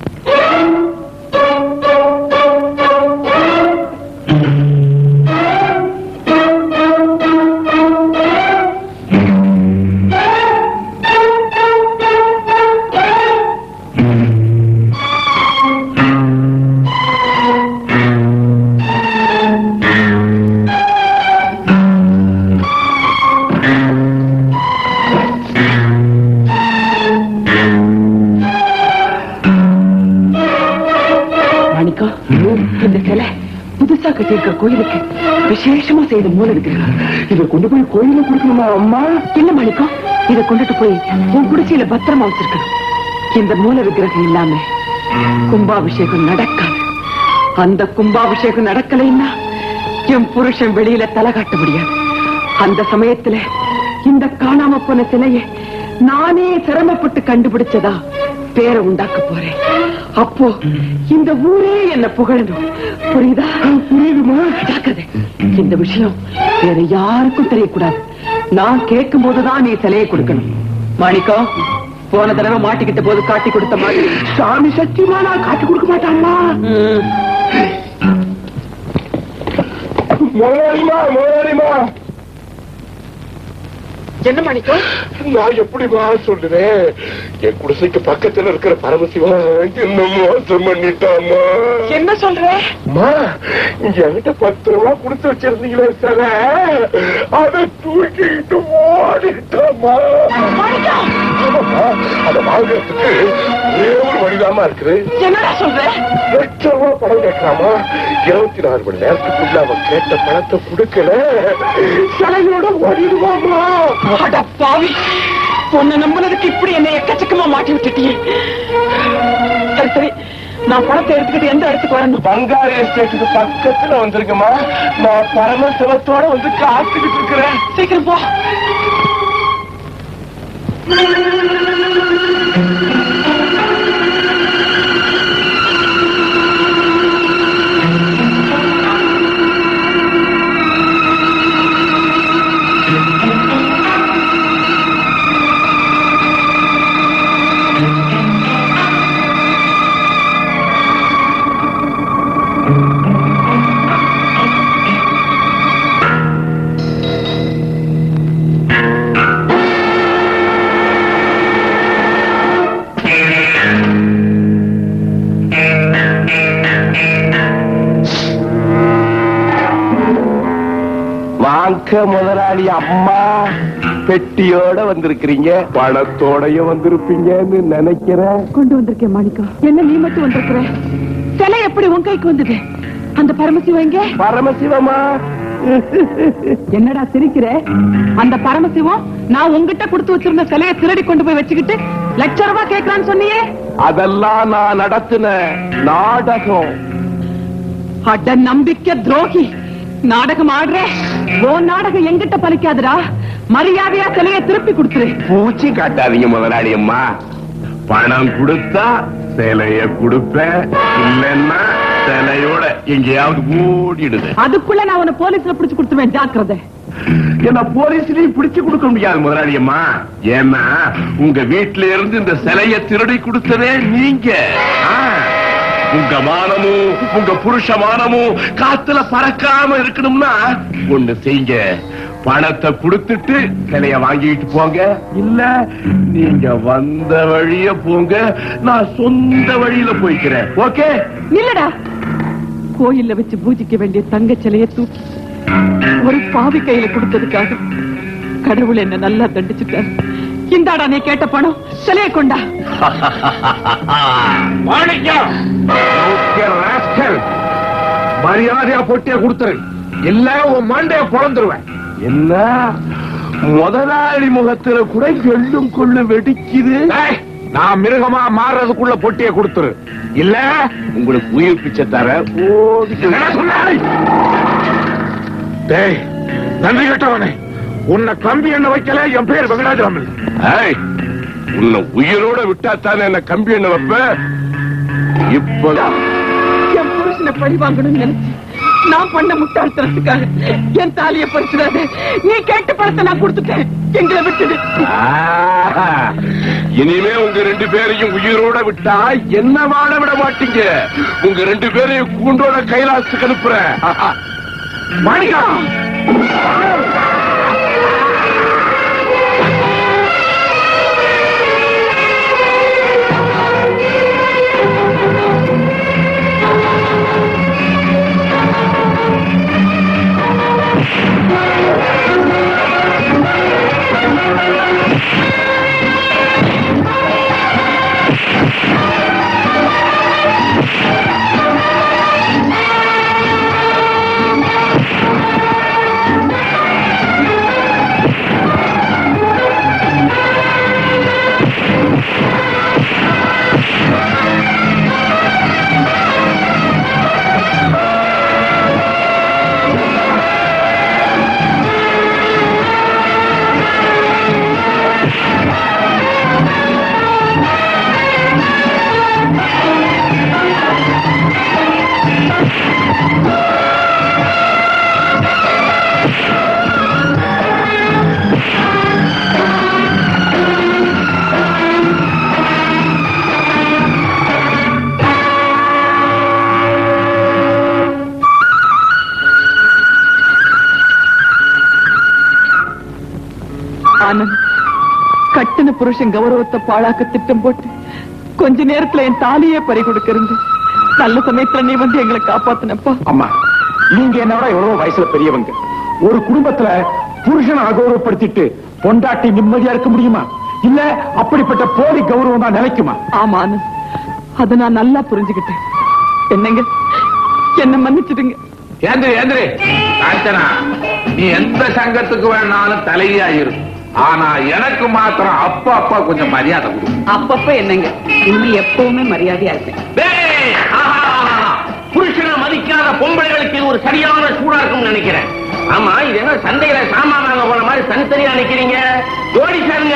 மாணிக்கா இந்த சிலை புதுசா கட்டியிருக்க கோயிலுக்கு விசேஷமா செய்த மூல விக்கிரகம் இதை கொண்டு போய் கோயில கொடுக்கணுமா அம்மா இல்ல மாணிக்கம் இத கொண்டுட்டு போய் உன் குடிசையில பத்திரமா வச்சிருக்கணும் இந்த மூல விக்கிரகம் இல்லாம கும்பாபிஷேகம் நடக்காது அந்த கும்பாபிஷேகம் நடக்கலைன்னா என் புருஷன் வெளியில தலை காட்ட முடியாது அந்த சமயத்துல இந்த காணாம போன சிலையை நானே சிரமப்பட்டு கண்டுபிடிச்சதா பேரை உண்டாக்க போறேன் அப்போ இந்த ஊரே என்ன புகழணும் புரியுதா புரியுதுமா ஜாக்கிரதை இந்த விஷயம் வேற யாருக்கும் தெரியக்கூடாது நான் கேட்கும் போதுதான் நீ சிலையை கொடுக்கணும் மாணிக்கம் போன தடவை மாட்டிக்கிட்ட போது காட்டி கொடுத்த மாதிரி சாமி சத்தியமா நான் காட்டி கொடுக்க மாட்டாமா முதலாளிமா முதலாளிமா என்ன மாணிக்கம் நான் எப்படிமா சொல்றேன் என் குடிசைக்கு பக்கத்துல இருக்கிற பரமசிவா என்ன மோசம் பண்ணிட்டாமா என்ன சொல்ற அம்மா என்கிட்ட பத்து ரூபா கொடுத்து வச்சிருந்தீங்களே சார் அதை தூக்கிட்டு ஓடிட்டாமா ஆமாம்மா, அதை வாங்குறதுக்கு ஒரே ஒரு வழிதாமா இருக்குது என்னடா சொல்ற லட்சம் ரூபாய் பணம் கேட்கலாமா இருபத்தி நாலு மணி நேரத்துக்குள்ள அவன் கேட்ட பணத்தை கொடுக்கல சிலையோட ஓடிடுவாமா அட பாவி உன்னை நம்பினதுக்கு இப்படி என்னை எக்கச்சக்கமா மாட்டி விட்டுட்டியே சரி சரி நான் பணத்தை எடுத்துக்கிட்டு எந்த இடத்துக்கு வரணும் பங்காரு எஸ்டேட்டுக்கு பக்கத்துல வந்திருக்கமா நான் பரமசிவத்தோட வந்து காத்துக்கிட்டு இருக்கிறேன் சீக்கிரம் போ வாங்க முதலாளி அம்மா பெட்டியோட வந்திருக்கிறீங்க பணத்தோடய வந்திருப்பீங்கன்னு நினைக்கிறேன் கொண்டு வந்திருக்கேன் மாணிக்கம் என்ன நீ மட்டும் வந்திருக்கிற சிலை எப்படி உன் கைக்கு வந்தது அந்த பரமசிவம் எங்க பரமசிவமா என்னடா சிரிக்கிற அந்த பரமசிவம் நான் உங்ககிட்ட கொடுத்து வச்சிருந்த சிலையை திருடி கொண்டு போய் வச்சுக்கிட்டு லட்ச ரூபாய் கேட்கறான்னு சொன்னியே அதெல்லாம் நான் நடத்தின நாடகம் அட நம்பிக்கை துரோகி நாடகம் ஆடுற ஓ நாடகம் எங்கிட்ட பலிக்காதுடா மரியாதையா சிலையை திருப்பி கொடுத்துரு பூச்சி காட்டாதீங்க முதலாளி அம்மா பணம் கொடுத்தா சிலைய கொடுப்பேன் இல்லைன்னா சிலையோட எங்கேயாவது ஓடிடுது அதுக்குள்ள நான் உன்னை போலீஸ்ல பிடிச்சு கொடுத்துருவேன் ஜாக்கிரதை என்ன போலீஸ்லயும் பிடிச்சு கொடுக்க முடியாது முதலாளி அம்மா ஏன்னா உங்க வீட்டுல இருந்து இந்த சிலைய திருடி கொடுத்ததே நீங்க ஆ. உங்க மானமும் உங்க புருஷ மானமும் காத்துல பறக்காம இருக்கணும்னா ஒண்ணு செய்யுங்க பணத்தை கொடுத்துட்டு சிலைய வாங்கிட்டு போங்க இல்ல நீங்க வந்த வழிய போங்க நான் சொந்த வழியில போய்க்கிறேன் ஓகே இல்லடா கோயில்ல வச்சு பூஜிக்க வேண்டிய தங்க சிலையை தூக்கி ஒரு பாவி கையில கொடுத்ததுக்காக கடவுள் என்ன நல்லா தண்டிச்சுட்டார் இந்தாடா நீ கேட்ட பணம் சிலையை கொண்டா மாணிக்கம் ஓகே, rascal. மரியாதையா பொட்டிய கொடுத்துரு இல்ல உன் மண்டைய பொழந்துருவேன் என்ன முதலாளி முகத்துல கூட எள்ளும் கொள்ளு வெடிக்குது ஏய், நான் மிருகமா மாறுறதுக்குள்ள பொட்டிய கொடுத்துரு இல்ல உங்களுக்கு உயிர் பிச்சை தர ஓடி என்ன சொன்னாய்? டேய் நன்றி கட்டவனே உன்னை கம்பி என்ன வைக்கல என் பேர் வெங்கடாஜராமன் ஏய், உன்னை உயிரோட விட்டா தானே என்ன கம்பி என்ன வைப்ப இப்பதான் என் புருஷனை பழி வாங்கணும்னு நினைச்சு நான் பண்ண முட்டாள்தனத்துக்காக என் தாலியை பறிச்சிடாத நீ கேட்ட பணத்தை நான் கொடுத்துட்டேன் எங்களை விட்டுடு ஆஹா. இனிமே உங்க ரெண்டு பேரையும் உயிரோட விட்டா என்ன வாழ விட மாட்டீங்க உங்க ரெண்டு பேரையும் கூண்டோட கைலாசத்துக்கு அனுப்புறேன் ஆஹா. மாணிக்கம் ஆனந்த் கட்டின புருஷன் கௌரவத்தை பாழாக்க திட்டம் போட்டு கொஞ்ச நேரத்துல என் தாலியே பறி கொடுக்கிறது நல்ல சமயத்துல நீ வந்து எங்களை காப்பாத்தினப்பா அம்மா நீங்க என்னோட எவ்வளவு வயசுல பெரியவங்க ஒரு குடும்பத்துல புருஷனை அகௌரவப்படுத்திட்டு பொண்டாட்டி நிம்மதியா இருக்க முடியுமா இல்ல அப்படிப்பட்ட போலி கௌரவம் தான் நிலைக்குமா ஆமா ஆனந்த் அத நான் நல்லா புரிஞ்சுக்கிட்டேன் என்னங்க என்ன மன்னிச்சிடுங்க ஏந்திரி ஏந்திரி காஞ்சனா நீ எந்த சங்கத்துக்கு வேணாலும் தலைவியா இரு ஆனா எனக்கு மாத்திரம் அப்பா அப்பா கொஞ்சம் மரியாதை கொடு அப்பப்ப என்னங்க இன்னும் எப்பவுமே மரியாதையா இருப்பேன் டேய், ஆஹா, ஆஹா. புருஷனை மதிக்காத பொம்பளைகளுக்கு இது ஒரு சரியான சூடா இருக்கும்னு நினைக்கிறேன் ஆமா இது என்ன சந்தையில சாமான் வாங்க போன மாதிரி தனித்தனியா நிக்கிறீங்க ஜோடி சேருங்க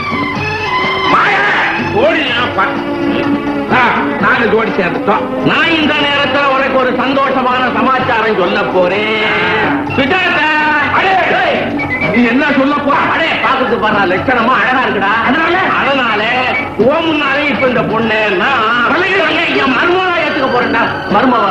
மாயா, ஜோடி நான் பா- ஆ, நாங்க ஜோடி சேர்ந்துட்டோம் நான் இந்த நேரத்துல உனக்கு ஒரு சந்தோஷமான சமாச்சாரம் சொல்ல போறேன் சுஜாதா, அடே, டேய், நீ என்ன சொல்ல போ அடே பாக்குறது பாரு லட்சணமா அழகா இருக்குடா அதனால அதனால ஓ முன்னாலே இப்ப இந்த பொண்ணு நான் விலகுறாங்க, என் மருமகா ஏத்துக்க போறேன்டா மருமகா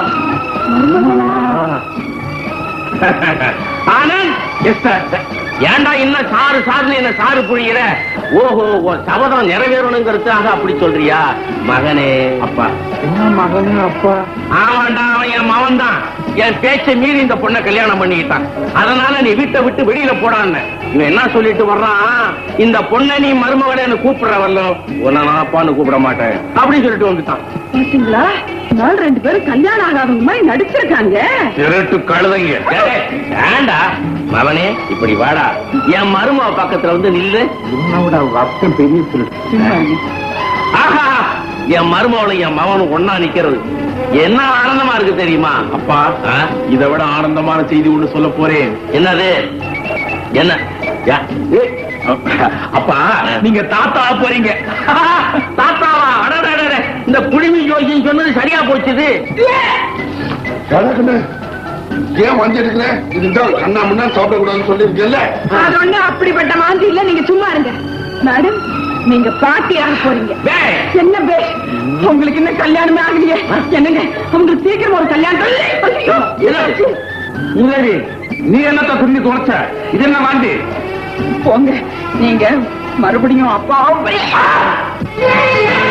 ஆனந்த் எஸ் சார் ஏன்டா இன்னும் சாரு சாருன்னு என்ன சாரு புழியிற ஓஹோ உன் சபதம் நிறைவேறணுங்கிறதுக்காக அப்படி சொல்றியா மகனே அப்பா என்ன மகனே அப்பா ஆமாண்டா அவன் என் மவன் தான் என் பேச்சை மீறி இந்த பொண்ணை கல்யாணம் பண்ணிக்கிட்டான் அதனால நீ வீட்டை விட்டு வெளியில போடான்னு இவன் என்ன சொல்லிட்டு வர்றான் இந்த பொண்ணை நீ மருமகனை கூப்பிடுற வரலும் உன்னை நான் அப்பான்னு கூப்பிட மாட்டேன் அப்படின்னு சொல்லிட்டு வந்துட்டான் பாத்தீங்களா நாள் ரெண்டு பேரும் கல்யாணம் ஆகாதவங்க மாதிரி நடிச்சிருக்காங்க திருட்டு கழுதைங்க டேய், ஏன்டா மவனே இப்படி வாடா என் மருமக பக்கத்துல வந்து நில்லு உன்னோட அவங்க அப்பன் பெரிய திருட்டு ஆஹா என் மருமகளும் என் மகனும் ஒன்னா நிக்கிறது என்ன ஆனந்தமா இருக்கு தெரியுமா அப்பா இதை விட ஆனந்தமான செய்தி ஒண்ணு சொல்ல போறேன் என்னது என்ன யா, ஏய், அப்பா நீங்க தாத்தா போறீங்க தாத்தாவா அடடடட, இந்த குடிமி ஜோசியம் சொன்னது சரியா போச்சுது ஏன் வந்து இருக்கிற இதுதான் கண்ணா முன்னா சாப்பிடக்கூடாதுன்னு சொல்லியிருக்கேன்ல அது ஒண்ணு அப்படிப்பட்ட மாதிரி இல்ல நீங்க சும்மா இருங்க மேடம் நீங்க பாட்டியாக போறீங்க என்ன பே உங்களுக்கு இன்னும் கல்யாணமே ஆகலையே என்னங்க உங்களுக்கு சீக்கிரம் ஒரு கல்யாணம் ஐயோ, இல்லடி நீ என்னத்த துண்ணி துணைச்ச இது என்ன வாண்டி போங்க நீங்க மறுபடியும் அப்பா